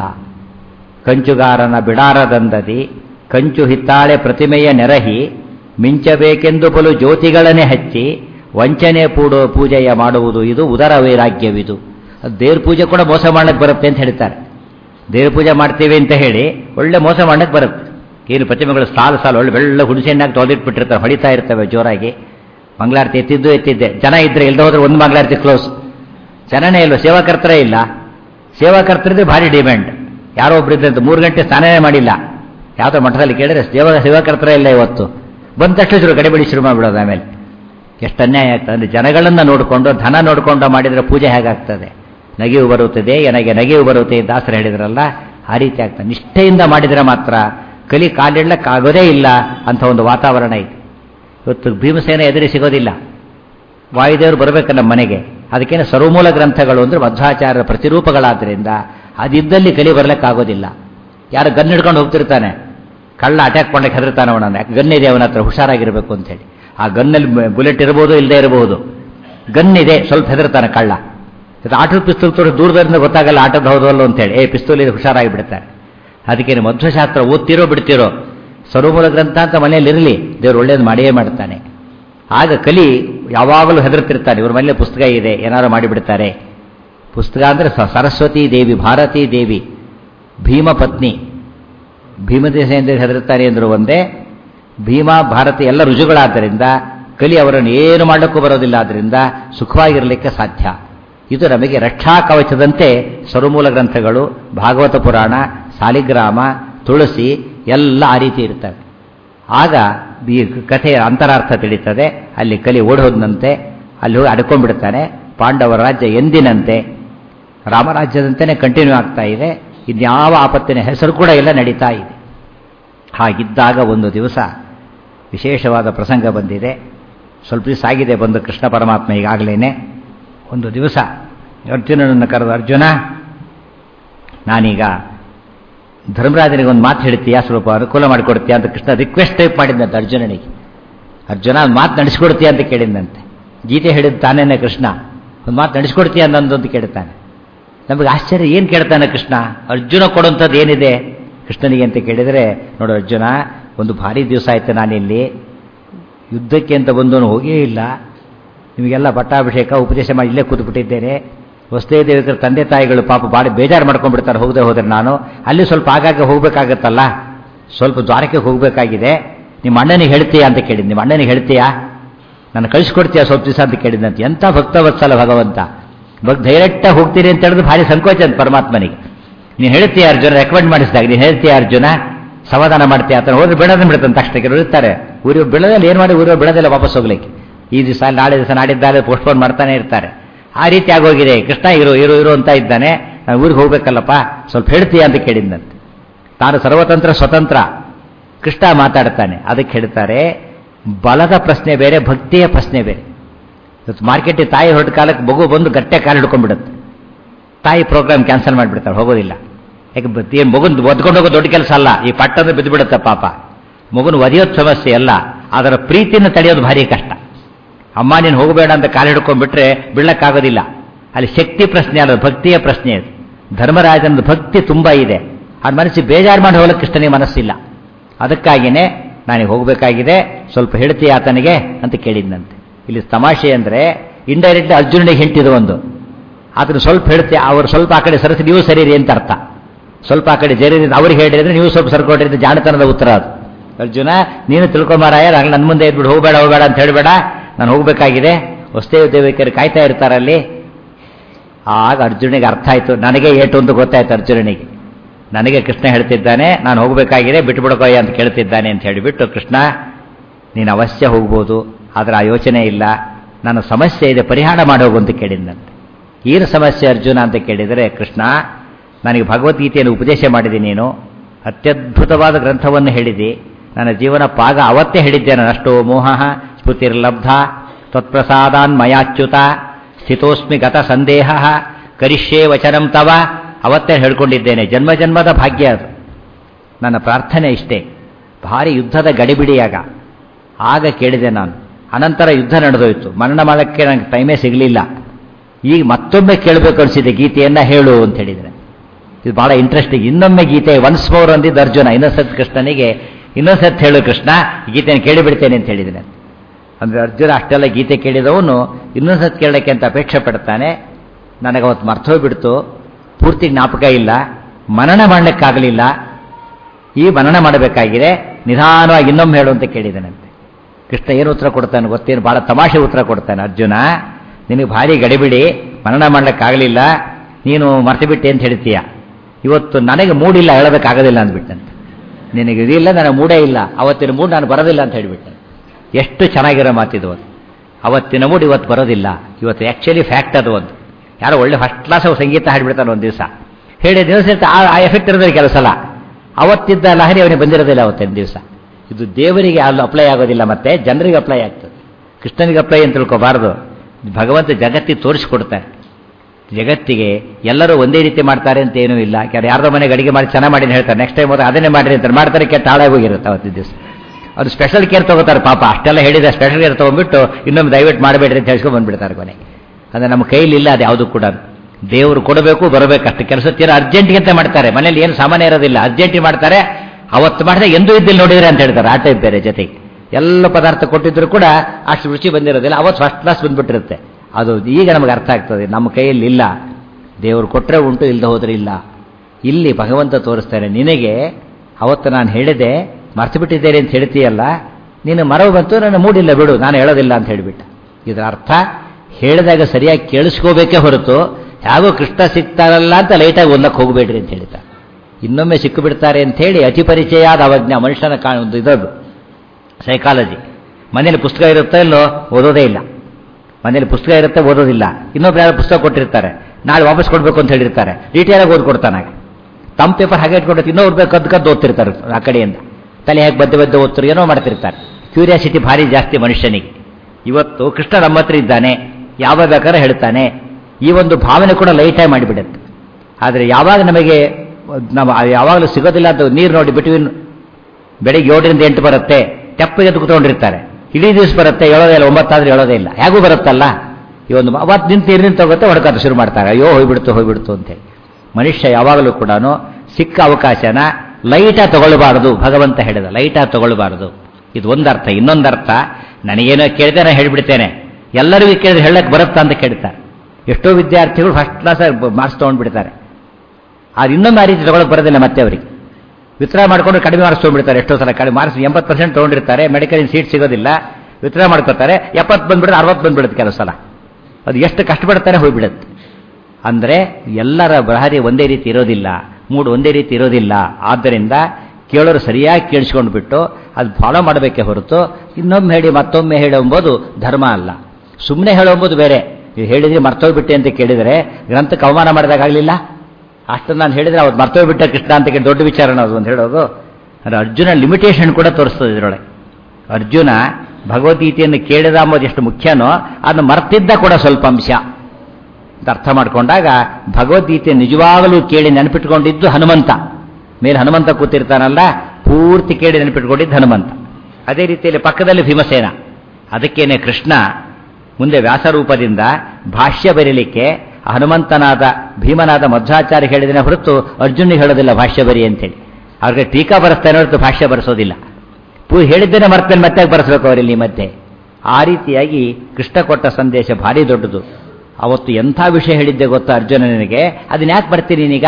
ಕಂಚುಗಾರನ ಬಿಡಾರದಂದದಿ ಕಂಚು ಹಿತ್ತಾಳೆ ಪ್ರತಿಮೆಯ ನೆರಹಿ ಮಿಂಚಬೇಕೆಂದು ಬಲು ಜ್ಯೋತಿಗಳನ್ನೇ ಹಚ್ಚಿ ವಂಚನೆ ಪೂಡೋ ಪೂಜೆಯ ಮಾಡುವುದು ಇದು ಉದರ ವೈರಾಗ್ಯವಿದು ದೇವ್ರ ಪೂಜೆ ಕೂಡ ಮೋಸ ಮಾಡಕ್ಕೆ ಬರುತ್ತೆ ಅಂತ ಹೇಳ್ತಾರೆ ದೇವ್ರ ಪೂಜೆ ಮಾಡ್ತೀವಿ ಅಂತ ಹೇಳಿ ಒಳ್ಳೆ ಮೋಸ ಮಾಡಕ್ಕೆ ಬರುತ್ತೆ ಏನು ಪ್ರತಿಮೆಗಳು ಸಾಲು ಸಾಲು ಒಳ್ಳೆ ಬೆಳ್ಳ ಹುಣಸೆಣ್ಣಾಗಿ ತೊಳೆದಿಟ್ಬಿಟ್ಟಿರ್ತಾರೆ ಹೊಡಿತಾ ಇರ್ತವೆ ಜೋರಾಗಿ ಮಂಗಳಾರತಿ ಎತ್ತಿದ್ದು ಎತ್ತಿದ್ದೆ ಜನ ಇದ್ರೆ ಇಲ್ಲದೆ ಹೋದ್ರೆ ಒಂದು ಮಂಗಳಾರತಿ ಕ್ಲೋಸ್ ಜನನೇ ಇಲ್ವ ಸೇವಾಕರ್ತರೇ ಇಲ್ಲ ಸೇವಾಕರ್ತರಿದ್ರೆ ಭಾರಿ ಡಿಮ್ಯಾಂಡ್ ಯಾರೋ ಒಬ್ರು ಇದ್ದಂತೆ ಮೂರು ಗಂಟೆ ಸ್ನಾನನೇ ಮಾಡಿಲ್ಲ ಯಾವುದೋ ಮಠದಲ್ಲಿ ಕೇಳಿದ್ರೆ ಸೇವಾ ಸೇವಾಕರ್ತರೇ ಇಲ್ಲ ಇವತ್ತು ಬಂದ ತಕ್ಷಣ ಶುರು ಗಡಿಬಿಡಿ ಶುರು ಮಾಡಿಬಿಡೋದು ಆಮೇಲೆ ಎಷ್ಟು ಅನ್ಯಾಯ ಆಗ್ತದೆ ಅಂದರೆ ಜನಗಳನ್ನು ನೋಡಿಕೊಂಡು ಧನ ನೋಡಿಕೊಂಡು ಮಾಡಿದರೆ ಪೂಜೆ ಹೇಗಾಗ್ತದೆ ನಗೆಯು ಬರುತ್ತದೆ ನನಗೆ ನಗೆಯು ಬರುತ್ತೆ ದಾಸರು ಹೇಳಿದ್ರಲ್ಲ ಆ ರೀತಿ ಆಗ್ತದೆ ನಿಷ್ಠೆಯಿಂದ ಮಾಡಿದರೆ ಮಾತ್ರ ಕಲಿ ಕಾಲಿಡ್ಲಕ್ಕಾಗೋದೇ ಇಲ್ಲ ಅಂತ ಒಂದು ವಾತಾವರಣ ಇದೆ ಇವತ್ತು ಭೀಮಸೇನ ಎದುರಿ ಸಿಗೋದಿಲ್ಲ ವಾಯುದೇವರು ಬರಬೇಕು ನಮ್ಮ ಮನೆಗೆ ಅದಕ್ಕೇನೆ ಸರ್ವಮೂಲ ಗ್ರಂಥಗಳು ಅಂದರೆ ಮಧ್ವಾಚಾರ್ಯರ ಪ್ರತಿರೂಪಗಳಾದ್ದರಿಂದ ಅದಿದ್ದಲ್ಲಿ ಕಲಿ ಬರಲಿಕ್ಕಾಗೋದಿಲ್ಲ ಯಾರು ಗನ್ ಹಿಡ್ಕೊಂಡು ಹೋಗ್ತಿರ್ತಾನೆ ಕಳ್ಳ ಅಟ್ಯಾಕ್ ಮಾಡಕ್ಕೆ ಹೆದರ್ತಾನೆ ಅವನನ್ನು ಯಾಕೆ ಗನ್ ಇದೆ ಅವನ ಹತ್ರ ಹುಷಾರಾಗಿರಬೇಕು ಅಂತೇಳಿ ಆ ಗನ್ನಲ್ಲಿ ಬುಲೆಟ್ ಇರಬಹುದು ಇಲ್ಲದೆ ಇರಬಹುದು ಗನ್ ಇದೆ ಸ್ವಲ್ಪ ಹೆದರ್ತಾನೆ ಕಳ್ಳ ಆಟದ ಪಿಸ್ತೂಲ್ ತೋರಿ ದೂರದಿಂದ ಗೊತ್ತಾಗಲ್ಲ ಆಟದ ಹೌದಲ್ಲೋ ಅಂತೇಳಿ ಏ ಪಿಸ್ತೂಲ್ ಇದೆ ಹುಷಾರಾಗಿ ಬಿಡ್ತಾರೆ ಅದಕ್ಕೇನು ಮಧ್ವಶಾಸ್ತ್ರ ಓದ್ತಿರೋ ಬಿಡ್ತಿರೋ ಸರ್ವಮೂಲ ಗ್ರಂಥ ಅಂತ ಮನೆಯಲ್ಲಿರಲಿ ದೇವರು ಒಳ್ಳೇದು ಮಾಡಿಯೇ ಮಾಡ್ತಾನೆ ಆಗ ಕಲಿ ಯಾವಾಗಲೂ ಹೆದರ್ತಿರ್ತಾನೆ ಇವ್ರ ಮನೇಲಿ ಪುಸ್ತಕ ಇದೆ ಏನಾದ್ರು ಮಾಡಿಬಿಡ್ತಾರೆ ಪುಸ್ತಕ ಅಂದರೆ ಸರಸ್ವತಿ ದೇವಿ ಭಾರತೀ ದೇವಿ ಭೀಮ ಪತ್ನಿ ಭೀಮದೇಶೇಂದ್ರ ಹೆದರುತ್ತಾರೆ ಅಂದರು ಒಂದೇ ಭೀಮ ಭಾರತಿ ಎಲ್ಲ ರುಜುಗಳಾದ್ದರಿಂದ ಕಲಿ ಅವರನ್ನು ಏನು ಮಾಡಲಿಕ್ಕೂ ಬರೋದಿಲ್ಲ ಆದ್ದರಿಂದ ಸುಖವಾಗಿರಲಿಕ್ಕೆ ಸಾಧ್ಯ ಇದು ನಮಗೆ ರಕ್ಷಾ ಕವಚದಂತೆ ಸರ್ವಮೂಲ ಗ್ರಂಥಗಳು ಭಾಗವತ ಪುರಾಣ ಸಾಲಿಗ್ರಾಮ ತುಳಸಿ ಎಲ್ಲ ಆ ರೀತಿ ಇರ್ತವೆ ಆಗ ಈ ಕಥೆಯ ಅಂತರಾರ್ಥ ತಿಳಿತದೆ ಅಲ್ಲಿ ಕಲಿ ಓಡೋದನಂತೆ ಅಲ್ಲಿ ಹೋಗಿ ಅಡ್ಕೊಂಡ್ಬಿಡ್ತಾನೆ ಪಾಂಡವರ ರಾಜ್ಯ ಎಂದಿನಂತೆ ರಾಮರಾಜ್ಯದಂತೆಯೇ ಕಂಟಿನ್ಯೂ ಆಗ್ತಾ ಇದೆ ಇನ್ಯಾವ ಆಪತ್ತಿನ ಹೆಸರು ಕೂಡ ಎಲ್ಲ ನಡೀತಾ ಇದೆ ಹಾಗಿದ್ದಾಗ ಒಂದು ದಿವಸ ವಿಶೇಷವಾದ ಪ್ರಸಂಗ ಬಂದಿದೆ ಸ್ವಲ್ಪ ದಿವಸ ಆಗಿದೆ ಬಂದು ಕೃಷ್ಣ ಪರಮಾತ್ಮ ಈಗಾಗಲೇ ಒಂದು ದಿವಸ ಅರ್ಜುನನನ್ನು ಕರೆದು ಅರ್ಜುನ ನಾನೀಗ ಧರ್ಮರಾಜನಿಗೆ ಒಂದು ಮಾತು ಹೇಳ್ತೀಯಾ ಸ್ವಲ್ಪ ಅನುಕೂಲ ಮಾಡಿಕೊಡ್ತೀಯಾ ಅಂತ ಕೃಷ್ಣ ರಿಕ್ವೆಸ್ಟ್ ಟೈಪ್ ಮಾಡಿದ್ದಂತೆ ಅರ್ಜುನನಿಗೆ ಅರ್ಜುನ ಒಂದು ಮಾತು ನಡೆಸ್ಕೊಡ್ತೀಯ ಅಂತ ಕೇಳಿದಂತೆ ಗೀತೆ ಹೇಳಿದ ತಾನೇನೆ ಕೃಷ್ಣ ಒಂದು ಮಾತು ನಡೆಸ್ಕೊಡ್ತೀಯ ಅನ್ನೊಂದು ಅಂತ ಕೇಳ್ತಾನೆ ನಮಗೆ ಆಶ್ಚರ್ಯ ಏನು ಕೇಳ್ತಾನೆ ಕೃಷ್ಣ ಅರ್ಜುನ ಕೊಡುವಂಥದ್ದು ಏನಿದೆ ಕೃಷ್ಣನಿಗೆ ಅಂತ ಕೇಳಿದರೆ ನೋಡು ಅರ್ಜುನ ಒಂದು ಭಾರಿ ದಿವಸ ಆಯ್ತು ನಾನಿಲ್ಲಿ ಯುದ್ಧಕ್ಕೆ ಅಂತ ಬಂದವನು ಹೋಗೇ ಇಲ್ಲ ನಿಮಗೆಲ್ಲ ಪಟ್ಟಾಭಿಷೇಕ ಉಪದೇಶ ಮಾಡಿ ಇಲ್ಲೇ ಕೂತ್ಬಿಟ್ಟಿದ್ದೇನೆ ವಸ್ತೇ ದೇವಿಕರ ತಂದೆ ತಾಯಿಗಳು ಪಾಪ ಭಾಳ ಬೇಜಾರು ಮಾಡ್ಕೊಂಡ್ಬಿಡ್ತಾರೆ ಹೋಗದೆ ಹೋದ್ರೆ ನಾನು ಅಲ್ಲಿ ಸ್ವಲ್ಪ ಆಗಾಗ ಹೋಗ್ಬೇಕಾಗತ್ತಲ್ಲ ಸ್ವಲ್ಪ ದ್ವಾರಕ್ಕೆ ಹೋಗಬೇಕಾಗಿದೆ ನಿಮ್ಮ ಅಣ್ಣನಿಗೆ ಹೇಳ್ತೀಯಾ ಅಂತ ಕೇಳಿದ್ದು ನಿಮ್ಮ ಅಣ್ಣನಿಗೆ ಹೇಳ್ತೀಯಾ ನಾನು ಕಳಿಸ್ಕೊಡ್ತೀಯಾ ಸ್ವಲ್ಪ ದಿವಸ ಅಂತ ಕೇಳಿದಂತೆ ಎಂಥ ಭಕ್ತವತ್ಸಲ ಭಗವಂತ ಭಕ್ ಡೈರೆಕ್ಟಾಗಿ ಹೋಗ್ತೀರಿ ಅಂತ ಹೇಳಿದ್ರೆ ಭಾರಿ ಸಂಕೋಚ ಅಂತ ಪರಮಾತ್ಮನಿಗೆ ನೀನು ಹೇಳ್ತೀಯ ಅರ್ಜುನ ರೆಕಮೆಂಡ್ ಮಾಡಿಸಿದಾಗ ನೀನು ಹೇಳ್ತೀಯ ಅರ್ಜುನ ಸಮಾಧಾನ ಮಾಡ್ತೀಯ ಆತನ ಹೋದ್ರೆ ಬಿಡೋದನ್ನ ಬಿಡುತ್ತಂತ ತಕ್ಷಣ ಕೆಲವರು ಇರ್ತಾರೆ ಊರಿಗೆ ಬಿಡೋದಲ್ಲಿ ಏನು ಮಾಡಿ ಊರಿಗೆ ಬಿಡೋದಿಲ್ಲ ವಾಪಸ್ ಹೋಗ್ಲಿಕ್ಕೆ ಈ ದಿವಸ ನಾಳೆ ದಿವಸ ನಾಡಿದ್ದಾಲೆ ಪೋಸ್ಟ್ಪೋನ್ ಮಾಡ್ತಾನೆ ಇರ್ತಾರೆ ಆ ರೀತಿ ಆಗೋಗಿದೆ ಕೃಷ್ಣ ಇರು ಇರು ಇರು ಅಂತ ಇದ್ದಾನೆ ನಾನು ಊರಿಗೆ ಹೋಗ್ಬೇಕಲ್ಲಪ್ಪ ಸ್ವಲ್ಪ ಹೇಳ್ತೀಯ ಅಂತ ಕೇಳಿದ್ದಂತೆ ತಾನು ಸರ್ವತಂತ್ರ ಸ್ವತಂತ್ರ ಕೃಷ್ಣ ಮಾತಾಡ್ತಾನೆ ಅದಕ್ಕೆ ಹೇಳ್ತಾರೆ ಬಲದ ಪ್ರಶ್ನೆ ಬೇರೆ ಭಕ್ತಿಯ ಪ್ರಶ್ನೆ ಬೇರೆ ಇವತ್ತು ಮಾರ್ಕೆಟಿಗೆ ತಾಯಿ ಹೊರಟ ಕಾಲಕ್ಕೆ ಮಗು ಬಂದು ಗಟ್ಟೆ ಕಾಲು ಹಿಡ್ಕೊಂಡ್ಬಿಡುತ್ತೆ ತಾಯಿ ಪ್ರೋಗ್ರಾಮ್ ಕ್ಯಾನ್ಸಲ್ ಮಾಡಿಬಿಡ್ತಾರೆ ಹೋಗೋದಿಲ್ಲ ಯಾಕೆ ಏನು ಮಗುನ್ ಒದ್ಕೊಂಡು ಹೋಗೋ ದೊಡ್ಡ ಕೆಲಸ ಅಲ್ಲ ಈ ಪಟ್ಟದ ಬಿದ್ದುಬಿಡುತ್ತೆ ಪಾಪ ಮಗುನ ಒದೆಯೋದು ಸಮಸ್ಯೆ ಅಲ್ಲ ಅದರ ಪ್ರೀತಿಯನ್ನು ತಡೆಯೋದು ಭಾರಿ ಕಷ್ಟ ಅಮ್ಮ ನೀನು ಹೋಗಬೇಡ ಅಂತ ಕಾಲು ಹಿಡ್ಕೊಂಡ್ಬಿಟ್ರೆ ಬೀಳಕ್ಕಾಗೋದಿಲ್ಲ ಅಲ್ಲಿ ಶಕ್ತಿ ಪ್ರಶ್ನೆ ಅಲ್ಲ ಭಕ್ತಿಯ ಪ್ರಶ್ನೆ ಅದು ಧರ್ಮರಾಜನದ ಭಕ್ತಿ ತುಂಬ ಇದೆ ಆ ಮನಸ್ಸಿಗೆ ಬೇಜಾರು ಮಾಡಿ ಹೋಗಲಿಕ್ಕೆ ಕೃಷ್ಣನಿಗೆ ಮನಸ್ಸಿಲ್ಲ ಅದಕ್ಕಾಗಿಯೇ ನಾನೀಗ ಹೋಗಬೇಕಾಗಿದೆ ಸ್ವಲ್ಪ ಹೇಳ್ತೀಯ ಆತನಿಗೆ ಅಂತ ಕೇಳಿದ್ನಂತೆ ಇಲ್ಲಿ ತಮಾಷೆ ಅಂದರೆ ಇಂಡೈರೆಕ್ಟ್ಲಿ ಅರ್ಜುನನಿಗೆ ಹಿಂಟಿದು ಒಂದು ಆತನು ಸ್ವಲ್ಪ ಹೇಳ್ತೀಯ ಅವರು ಸ್ವಲ್ಪ ಆ ಕಡೆ ಸರಸಿ ನೀವು ಸರಿರಿ ಅಂತ ಅರ್ಥ ಸ್ವಲ್ಪ ಆ ಕಡೆ ಜರಿ ಅವ್ರಿಗೆ ಹೇಳಿದ್ರೆ ನೀವು ಸ್ವಲ್ಪ ಸರ್ಕೊಟ್ರಿ ಅಂತ ಜಾಣತನದ ಉತ್ತರ ಅದು ಅರ್ಜುನ ನೀನು ತಿಳ್ಕೊಂಬಾರಾಯ ನಾನು ನನ್ನ ಮುಂದೆ ಇದ್ಬಿಟ್ಟು ಹೋಗಬೇಡ ಹೋಗಬೇಡ ಅಂತ ಹೇಳಬೇಡ ನಾನು ಹೋಗಬೇಕಾಗಿದೆ ವಸ್ತೇವ ದೇವಿಕರು ಕಾಯ್ತಾ ಇರ್ತಾರಲ್ಲಿ ಆಗ ಅರ್ಜುನಿಗೆ ಅರ್ಥ ಆಯಿತು ನನಗೆ ಏಟು ಅಂತ ಗೊತ್ತಾಯ್ತು ಅರ್ಜುನನಿಗೆ ನನಗೆ ಕೃಷ್ಣ ಹೇಳ್ತಿದ್ದಾನೆ ನಾನು ಹೋಗಬೇಕಾಗಿದೆ ಬಿಟ್ಬಿಡ್ಕೋಯ್ಯ ಅಂತ ಕೇಳ್ತಿದ್ದಾನೆ ಅಂತ ಹೇಳಿಬಿಟ್ಟು ಕೃಷ್ಣ ನೀನು ಅವಶ್ಯ ಹೋಗ್ಬೋದು ಆದರೆ ಆ ಯೋಚನೆ ಇಲ್ಲ ನನ್ನ ಸಮಸ್ಯೆ ಇದೆ ಪರಿಹಾರ ಮಾಡೋಗು ಅಂತ ಕೇಳಿದ್ದಂತೆ ಏನು ಸಮಸ್ಯೆ ಅರ್ಜುನ ಅಂತ ಕೇಳಿದರೆ ಕೃಷ್ಣ ನನಗೆ ಭಗವದ್ಗೀತೆಯನ್ನು ಉಪದೇಶ ಮಾಡಿದೆ ನೀನು ಅತ್ಯದ್ಭುತವಾದ ಗ್ರಂಥವನ್ನು ಹೇಳಿದಿ ನನ್ನ ಜೀವನ ಪಾಗ ಅವತ್ತೇ ಹೇಳಿದ್ದೆ ನಾನು ಅಷ್ಟೋ ಮೋಹ ಸ್ಮೃತಿರ್ಲಬ್ಧ ತ್ವತ್ಪ್ರಸಾದಾನ್ ಮಯಾಚ್ಯುತ ಸ್ಥಿತೋಸ್ಮಿ ಗತ ಸಂದೇಹ ಕರಿಷ್ಯೇ ವಚನಂ ತವ ಅವತ್ತೇ ಹೇಳ್ಕೊಂಡಿದ್ದೇನೆ ಜನ್ಮ ಜನ್ಮದ ಭಾಗ್ಯ ಅದು ನನ್ನ ಪ್ರಾರ್ಥನೆ ಇಷ್ಟೇ ಭಾರಿ ಯುದ್ಧದ ಗಡಿಬಿಡಿಯಾಗ ಆಗ ಕೇಳಿದೆ ನಾನು ಅನಂತರ ಯುದ್ಧ ನಡೆದೋಯ್ತು ಮರಣ ಮಾಡೋಕ್ಕೆ ನನಗೆ ಟೈಮೇ ಸಿಗಲಿಲ್ಲ ಈಗ ಮತ್ತೊಮ್ಮೆ ಕೇಳಬೇಕು ಅನಿಸಿದೆ ಗೀತೆಯನ್ನ ಹೇಳು ಅಂತ ಹೇಳಿದರೆ ಇದು ಬಹಳ ಇಂಟ್ರೆಸ್ಟಿಂಗ್ ಇನ್ನೊಮ್ಮೆ ಗೀತೆ ಒನ್ಸ್ ಮೋರ್ ಅಂದಿದ್ದು ಅರ್ಜುನ ಇನ್ನೊಂದ್ಸತ್ ಕೃಷ್ಣನಿಗೆ ಇನ್ನೊಂದ್ಸತ್ ಹೇಳು ಕೃಷ್ಣ ಗೀತೆಯನ್ನು ಕೇಳಿಬಿಡ್ತೇನೆ ಅಂತ ಹೇಳಿದ್ದೇನೆ ಅಂದರೆ ಅರ್ಜುನ ಅಷ್ಟೆಲ್ಲ ಗೀತೆ ಕೇಳಿದವನು ಇನ್ನೊಂದ್ಸತ್ ಕೇಳಕ್ಕೆ ಅಂತ ಅಪೇಕ್ಷೆ ಪಡ್ತಾನೆ ನನಗೆ ಅವತ್ತು ಮರ್ತೋಗ್ಬಿಡ್ತು ಪೂರ್ತಿ ಜ್ಞಾಪಕ ಇಲ್ಲ ಮನನ ಮಾಡಲಿಕ್ಕಾಗಲಿಲ್ಲ ಈ ಮನನ ಮಾಡಬೇಕಾಗಿದೆ ನಿಧಾನವಾಗಿ ಇನ್ನೊಮ್ಮೆ ಹೇಳು ಅಂತ ಕೇಳಿದನಂತೆ ಕೃಷ್ಣ ಏನು ಉತ್ತರ ಕೊಡ್ತಾನೆ ಗೊತ್ತೇನು ಭಾಳ ತಮಾಷೆ ಉತ್ತರ ಕೊಡ್ತಾನೆ ಅರ್ಜುನ ನಿನಗೆ ಭಾರಿ ಗಡಿಬಿಡಿ ಮನನ ಮಾಡ್ಲಿಕ್ಕಾಗಲಿಲ್ಲ ನೀನು ಮರ್ತುಬಿಟ್ಟೆ ಅಂತ ಹೇಳ್ತೀಯ ಇವತ್ತು ನನಗೆ ಮೂಡಿಲ್ಲ ಹೇಳಬೇಕಾಗೋದಿಲ್ಲ ಅಂದ್ಬಿಟ್ಟಂತೆ ನಿನಗೆ ಇದಿಲ್ಲ ನನಗೆ ಮೂಡೇ ಇಲ್ಲ ಅವತ್ತಿನ ಮೂಡ್ ನಾನು ಬರೋದಿಲ್ಲ ಅಂತ ಹೇಳಿಬಿಟ್ಟೆ ಎಷ್ಟು ಚೆನ್ನಾಗಿರೋ ಮಾತಿದು ಅದು ಅವತ್ತಿನ ಮೂಡ್ ಇವತ್ತು ಬರೋದಿಲ್ಲ ಇವತ್ತು ಆ್ಯಕ್ಚುಲಿ ಫ್ಯಾಕ್ಟ್ ಅದು ಒಂದು ಯಾರೋ ಒಳ್ಳೆ ಫಸ್ಟ್ ಕ್ಲಾಸ್ ಸಂಗೀತ ಹಾಡಿಬಿಡ್ತಾನೆ ಒಂದು ದಿವಸ ಹೇಳಿದ ದಿವಸ ಆ ಎಫೆಕ್ಟ್ ಇರೋದಿಲ್ಲ ಕೆಲಸ ಅಲ್ಲ ಅವತ್ತಿದ್ದ ಲಹರಿ ಅವನಿಗೆ ಬಂದಿರೋದಿಲ್ಲ ಅವತ್ತಿನ ದಿವಸ ಇದು ದೇವರಿಗೆ ಅಲ್ಲಿ ಅಪ್ಲೈ ಆಗೋದಿಲ್ಲ ಮತ್ತೆ ಜನರಿಗೆ ಅಪ್ಲೈ ಆಗ್ತದೆ ಕೃಷ್ಣನಿಗೆ ಅಪ್ಲೈ ಅಂತ ತಿಳ್ಕೋಬಾರ್ದು ಭಗವಂತ ಜಗತ್ತಿಗೆ ತೋರಿಸ್ಕೊಡ್ತಾರೆ ಜಗತ್ತಿಗೆ ಎಲ್ಲರೂ ಒಂದೇ ರೀತಿ ಮಾಡ್ತಾರೆ ಅಂತ ಏನೂ ಇಲ್ಲ ಯಾರು ಯಾರ್ದೋ ಮನೆಗೆ ಅಡಿಗೆ ಮಾಡಿ ಚೆನ್ನಾಗಿ ಮಾಡಿ ಹೇಳ್ತಾರೆ ನೆಕ್ಸ್ಟ್ ಟೈಮ್ ಹೋದ್ರೆ ಅದನ್ನೇ ಮಾಡಿರಿ ಅಂತ ಮಾಡ್ತಾರೆ ಕೆಟ್ಟ ಹಾಳಾಗೋಗಿರುತ್ತೆ ಅವತ್ತಿನ ದಿವಸ ಅವ್ರು ಸ್ಪೆಷಲ್ ಕೇರ್ ತಗೋತಾರೆ ಪಾಪ ಅಷ್ಟೆಲ್ಲ ಹೇಳಿದ ಸ್ಪೆಷಲ್ ಕೇರ್ ತೊಗೊಂಡ್ಬಿಟ್ಟು ಇನ್ನೊಮ್ಮೆ ದಯವಿಟ್ಟು ಮಾಡಬೇಡ್ರಿ ಅಂತ ಹೇಳ್ಸ್ಕೊಂಡು ಬಂದ್ಬಿಡ್ತಾರೆ ಕೊನೆಗೆ ಅಂದರೆ ನಮ್ಮ ಕೈಲಿ ಇಲ್ಲ ಅದು ಯಾವುದು ಕೂಡ ದೇವರು ಕೊಡಬೇಕು ಬರಬೇಕು ಅಷ್ಟು ಕೆಲಸ ತೀರ ಅರ್ಜೆಂಟ್ಗಿಂತ ಮಾಡ್ತಾರೆ ಮನೇಲಿ ಏನು ಸಾಮಾನ್ಯ ಇರೋದಿಲ್ಲ ಅರ್ಜೆಂಟಿ ಮಾಡ್ತಾರೆ ಅವತ್ತು ಮಾಡಿದ್ರೆ ಎಂದೂ ಇದ್ದಿಲ್ಲ ನೋಡಿದ್ರೆ ಅಂತ ಹೇಳ್ತಾರೆ ಆ ಟೈಪ್ ಬೇರೆ ಜೊತೆಗೆ ಎಲ್ಲ ಪದಾರ್ಥ ಕೊಟ್ಟಿದ್ರು ಕೂಡ ಅಷ್ಟು ರುಚಿ ಬಂದಿರೋದಿಲ್ಲ ಅವತ್ತು ಫಸ್ಟ್ ಕ್ಲಾಸ್ ಬಂದ್ಬಿಟ್ಟಿರುತ್ತೆ ಅದು ಈಗ ನಮಗೆ ಅರ್ಥ ಆಗ್ತದೆ ನಮ್ಮ ಕೈಯಲ್ಲಿ ಇಲ್ಲ ದೇವರು ಕೊಟ್ಟರೆ ಉಂಟು ಇಲ್ಲದೆ ಹೋದ್ರೆ ಇಲ್ಲ ಇಲ್ಲಿ ಭಗವಂತ ತೋರಿಸ್ತಾರೆ ನಿನಗೆ ಅವತ್ತು ನಾನು ಹೇಳಿದೆ ಮರ್ತು ಬಿಟ್ಟಿದ್ದೇನೆ ಅಂತ ಹೇಳ್ತೀಯಲ್ಲ ನೀನು ಮರವು ಬಂತು ನನ್ನ ಮೂಡಿಲ್ಲ ಬಿಡು ನಾನು ಹೇಳೋದಿಲ್ಲ ಅಂತ ಹೇಳಿಬಿಟ್ಟ ಇದರ ಅರ್ಥ ಹೇಳಿದಾಗ ಸರಿಯಾಗಿ ಕೇಳಿಸ್ಕೋಬೇಕೇ ಹೊರತು ಹೇಗೋ ಕೃಷ್ಣ ಸಿಗ್ತಾರಲ್ಲ ಅಂತ ಲೈಟಾಗಿ ಓದಕ್ಕೆ ಹೋಗಬೇಡ್ರಿ ಅಂತ ಹೇಳ್ತಾರೆ ಇನ್ನೊಮ್ಮೆ ಸಿಕ್ಕು ಬಿಡ್ತಾರೆ ಅಂತ ಹೇಳಿ ಅತಿ ಪರಿಚಯಾದ ಅವಜ್ಞ ಮನುಷ್ಯನ ಕಾ ಒಂದು ಇದದು ಸೈಕಾಲಜಿ ಮನೇಲಿ ಪುಸ್ತಕ ಇರುತ್ತೋ ಇಲ್ಲೋ ಓದೋದೇ ಇಲ್ಲ ಮನೇಲಿ ಪುಸ್ತಕ ಇರುತ್ತೆ ಓದೋದಿಲ್ಲ ಇನ್ನೊಬ್ರು ಯಾರು ಪುಸ್ತಕ ಕೊಟ್ಟಿರ್ತಾರೆ ನಾಳೆ ವಾಪಸ್ ಕೊಡಬೇಕು ಅಂತ ಹೇಳಿರ್ತಾರೆ ಡೀಟೇಲಾಗಿ ಓದ್ಕೊಡ್ತಾನೆ ತಮ್ಮ ಪೇಪರ್ ಹಾಗೆ ಇಟ್ಕೊಂಡು ಇನ್ನೊಬ್ರು ಬೇಕು ಕದ್ದು ಕದ್ದು ಓದ್ತಿರ್ತಾರೆ ಆ ಕಡೆಯಿಂದ ತಲೆ ಹೇಗೆ ಬದ್ದೆ ಬದ್ದೆ ಓದ್ತಾರೆ ಏನೋ ಮಾಡ್ತಿರ್ತಾರೆ ಕ್ಯೂರಿಯಾಸಿಟಿ ಭಾರಿ ಜಾಸ್ತಿ ಮನುಷ್ಯನಿಗೆ ಇವತ್ತು ಕೃಷ್ಣ ನಮ್ಮ ಹತ್ರ ಇದ್ದಾನೆ ಯಾವ ಬೇಕಾದ್ರೆ ಹೇಳ್ತಾನೆ ಈ ಒಂದು ಭಾವನೆ ಕೂಡ ಲೈಟಾಗಿ ಮಾಡಿಬಿಡುತ್ತೆ ಆದರೆ ಯಾವಾಗ ನಮಗೆ ನಾವು ಯಾವಾಗಲೂ ಸಿಗೋದಿಲ್ಲ ಅಂತ ನೀರು ನೋಡಿ ಬಿಟ್ವೀನ್ ಬೆಳಿಗ್ಗೆ ಏಳರಿಂದ ಎಂಟು ಬರುತ್ತೆ ತೆಪ್ಪಗೆ ಎದ್ದು ಕುತ್ಕೊಂಡಿರ್ತಾರೆ ಇಡೀ ದಿವಸ ಬರುತ್ತೆ ಹೇಳೋದೇ ಇಲ್ಲ ಒಂಬತ್ತಾದ್ರೆ ಹೇಳೋದೇ ಇಲ್ಲ ಹೇಗೂ ಬರುತ್ತಲ್ಲ ಈ ಒಂದು ಅವತ್ತು ನಿಂತು ನೀರು ನಿಂತು ಹೋಗುತ್ತೆ ಹೊಡ್ಕೋತ ಶುರು ಮಾಡ್ತಾರೆ ಅಯ್ಯೋ ಹೋಗ್ಬಿಡ್ತು ಹೋಗ್ಬಿಡ್ತು ಅಂತೇಳಿ ಮನುಷ್ಯ ಯಾವಾಗಲೂ ಕೂಡ ಸಿಕ್ಕ ಅವಕಾಶನ ಲೈಟಾಗಿ ತಗೊಳ್ಬಾರ್ದು ಭಗವಂತ ಹೇಳಿದ ಲೈಟಾಗಿ ತಗೊಳ್ಬಾರ್ದು ಇದು ಒಂದರ್ಥ ಇನ್ನೊಂದರ್ಥ ನನಗೇನೋ ಕೇಳಿದೆ ನಾನು ಹೇಳ್ಬಿಡ್ತೇನೆ ಎಲ್ಲರಿಗೂ ಕೇಳಿದ್ರೆ ಹೇಳಕ್ಕೆ ಬರುತ್ತಾ ಅಂತ ಕೇಳ್ತಾರೆ ಎಷ್ಟೋ ವಿದ್ಯಾರ್ಥಿಗಳು ಫಸ್ಟ್ ಕ್ಲಾಸ್ ಮಾರ್ಕ್ಸ್ ತೊಗೊಂಡ್ಬಿಡ್ತಾರೆ ಅದು ಇನ್ನೊಮ್ಮೆ ಆ ರೀತಿ ತಗೊಳಕ್ಕೆ ಬರೋದಿಲ್ಲ ಮತ್ತೆ ಅವರಿಗೆ ವಿತ್ಡ್ರಾ ಮಾಡಿಕೊಂಡು ಕಡಿಮೆ ಮಾರ್ಕ್ಸ್ ತೊಗೊಂಡ್ಬಿಡ್ತಾರೆ ಎಷ್ಟೋ ಸಲ ಕಡಿಮೆ ಮಾರ್ಕ್ಸ್ ಎಂಬತ್ತು ಪರ್ಸೆಂಟ್ ತೊಗೊಂಡಿರ್ತಾರೆ ಮೆಡಿಕಲ್ ಸೀಟ್ ಸಿಗೋದಿಲ್ಲ ವಿತ್ಡ್ರಾ ಮಾಡ್ಕೋತಾರೆ ಎಪ್ಪತ್ತು ಬಂದ್ಬಿಡುತ್ತೆ ಅರವತ್ತು ಬಂದ್ಬಿಡುತ್ತೆ ಕೆಲವು ಸಲ ಅದು ಎಷ್ಟು ಕಷ್ಟಪಡ್ತಾರೆ ಹೋಗ್ಬಿಡುತ್ತೆ ಅಂದರೆ ಎಲ್ಲರ ಬರಹರಿ ಒಂದೇ ರೀತಿ ಇರೋದಿಲ್ಲ ಮೂಡ್ ಒಂದೇ ರೀತಿ ಇರೋದಿಲ್ಲ ಆದ್ದರಿಂದ ಕೇಳೋರು ಸರಿಯಾಗಿ ಕೇಳಿಸ್ಕೊಂಡು ಬಿಟ್ಟು ಅದು ಫಾಲೋ ಮಾಡಬೇಕೇ ಹೊರತು ಇನ್ನೊಮ್ಮೆ ಹೇಳಿ ಮತ್ತೊಮ್ಮೆ ಹೇಳಿ ಎಂಬುದು ಧರ್ಮ ಅಲ್ಲ ಸುಮ್ಮನೆ ಹೇಳೋ ಎಂಬುದು ಬೇರೆ ನೀವು ಹೇಳಿದ್ರೆ ಮರ್ತೋಗ್ಬಿಟ್ಟೆ ಅಂತ ಕೇಳಿದರೆ ಗ್ರಂಥಕ್ಕೆ ಅವಮಾನ ಮಾಡಿದಾಗಲಿಲ್ಲ ಅಷ್ಟು ನಾನು ಹೇಳಿದ್ರೆ ಅವತ್ತು ಮರ್ತೋಗ್ಬಿಟ್ಟ ಕೃಷ್ಣ ಅಂತ ಕೇಳಿ ದೊಡ್ಡ ವಿಚಾರನ ಅದು ಅಂತ ಹೇಳೋದು ಅಂದರೆ ಅರ್ಜುನ ಲಿಮಿಟೇಷನ್ ಕೂಡ ತೋರಿಸ್ತದೆ ಇದರೊಳಗೆ ಅರ್ಜುನ ಭಗವದ್ಗೀತೆಯನ್ನು ಕೇಳಿದ ಅಂಬೋದು ಎಷ್ಟು ಮುಖ್ಯನೋ ಅದನ್ನು ಮರ್ತಿದ್ದ ಕೂಡ ಸ್ವಲ್ಪ ಅಂಶ ಅಂತ ಅರ್ಥ ಮಾಡಿಕೊಂಡಾಗ ಭಗವದ್ಗೀತೆ ನಿಜವಾಗಲೂ ಕೇಳಿ ನೆನಪಿಟ್ಕೊಂಡಿದ್ದು ಹನುಮಂತ ಮೇಲೆ ಹನುಮಂತ ಕೂತಿರ್ತಾನಲ್ಲ ಪೂರ್ತಿ ಕೇಳಿ ನೆನಪಿಟ್ಕೊಂಡಿದ್ದು ಹನುಮಂತ ಅದೇ ರೀತಿಯಲ್ಲಿ ಪಕ್ಕದಲ್ಲಿ ಭೀಮಸೇನ ಅದಕ್ಕೇನೆ ಕೃಷ್ಣ ಮುಂದೆ ವ್ಯಾಸರೂಪದಿಂದ ಭಾಷ್ಯ ಬರೀಲಿಕ್ಕೆ ಹನುಮಂತನಾದ ಭೀಮನಾದ ಮಧ್ವಾಚಾರ್ಯ ಹೇಳಿದನೆ ಹೊರತು ಅರ್ಜುನಿಗೆ ಹೇಳೋದಿಲ್ಲ ಭಾಷ್ಯ ಬರಿ ಅಂತೇಳಿ ಅವ್ರಿಗೆ ಟೀಕಾ ಬರೆಸ್ತಾನೆ ಹೊರತು ಭಾಷ್ಯ ಬರೆಸೋದಿಲ್ಲ ಪೂ ಹೇಳಿದ್ದೇನೆ ಮರ್ತೇನೆ ಮತ್ತೆ ಬರೆಸ್ಬೇಕು ಅವರಲ್ಲಿ ಮತ್ತೆ ಆ ರೀತಿಯಾಗಿ ಕೃಷ್ಣ ಕೊಟ್ಟ ಸಂದೇಶ ಭಾರಿ ದೊಡ್ಡದು ಅವತ್ತು ಎಂಥ ವಿಷಯ ಹೇಳಿದ್ದೆ ಗೊತ್ತಾ ಅರ್ಜುನನಿಗೆ ಅದನ್ನ ಯಾಕೆ ಬರ್ತೀನಿ ನೀನೀಗ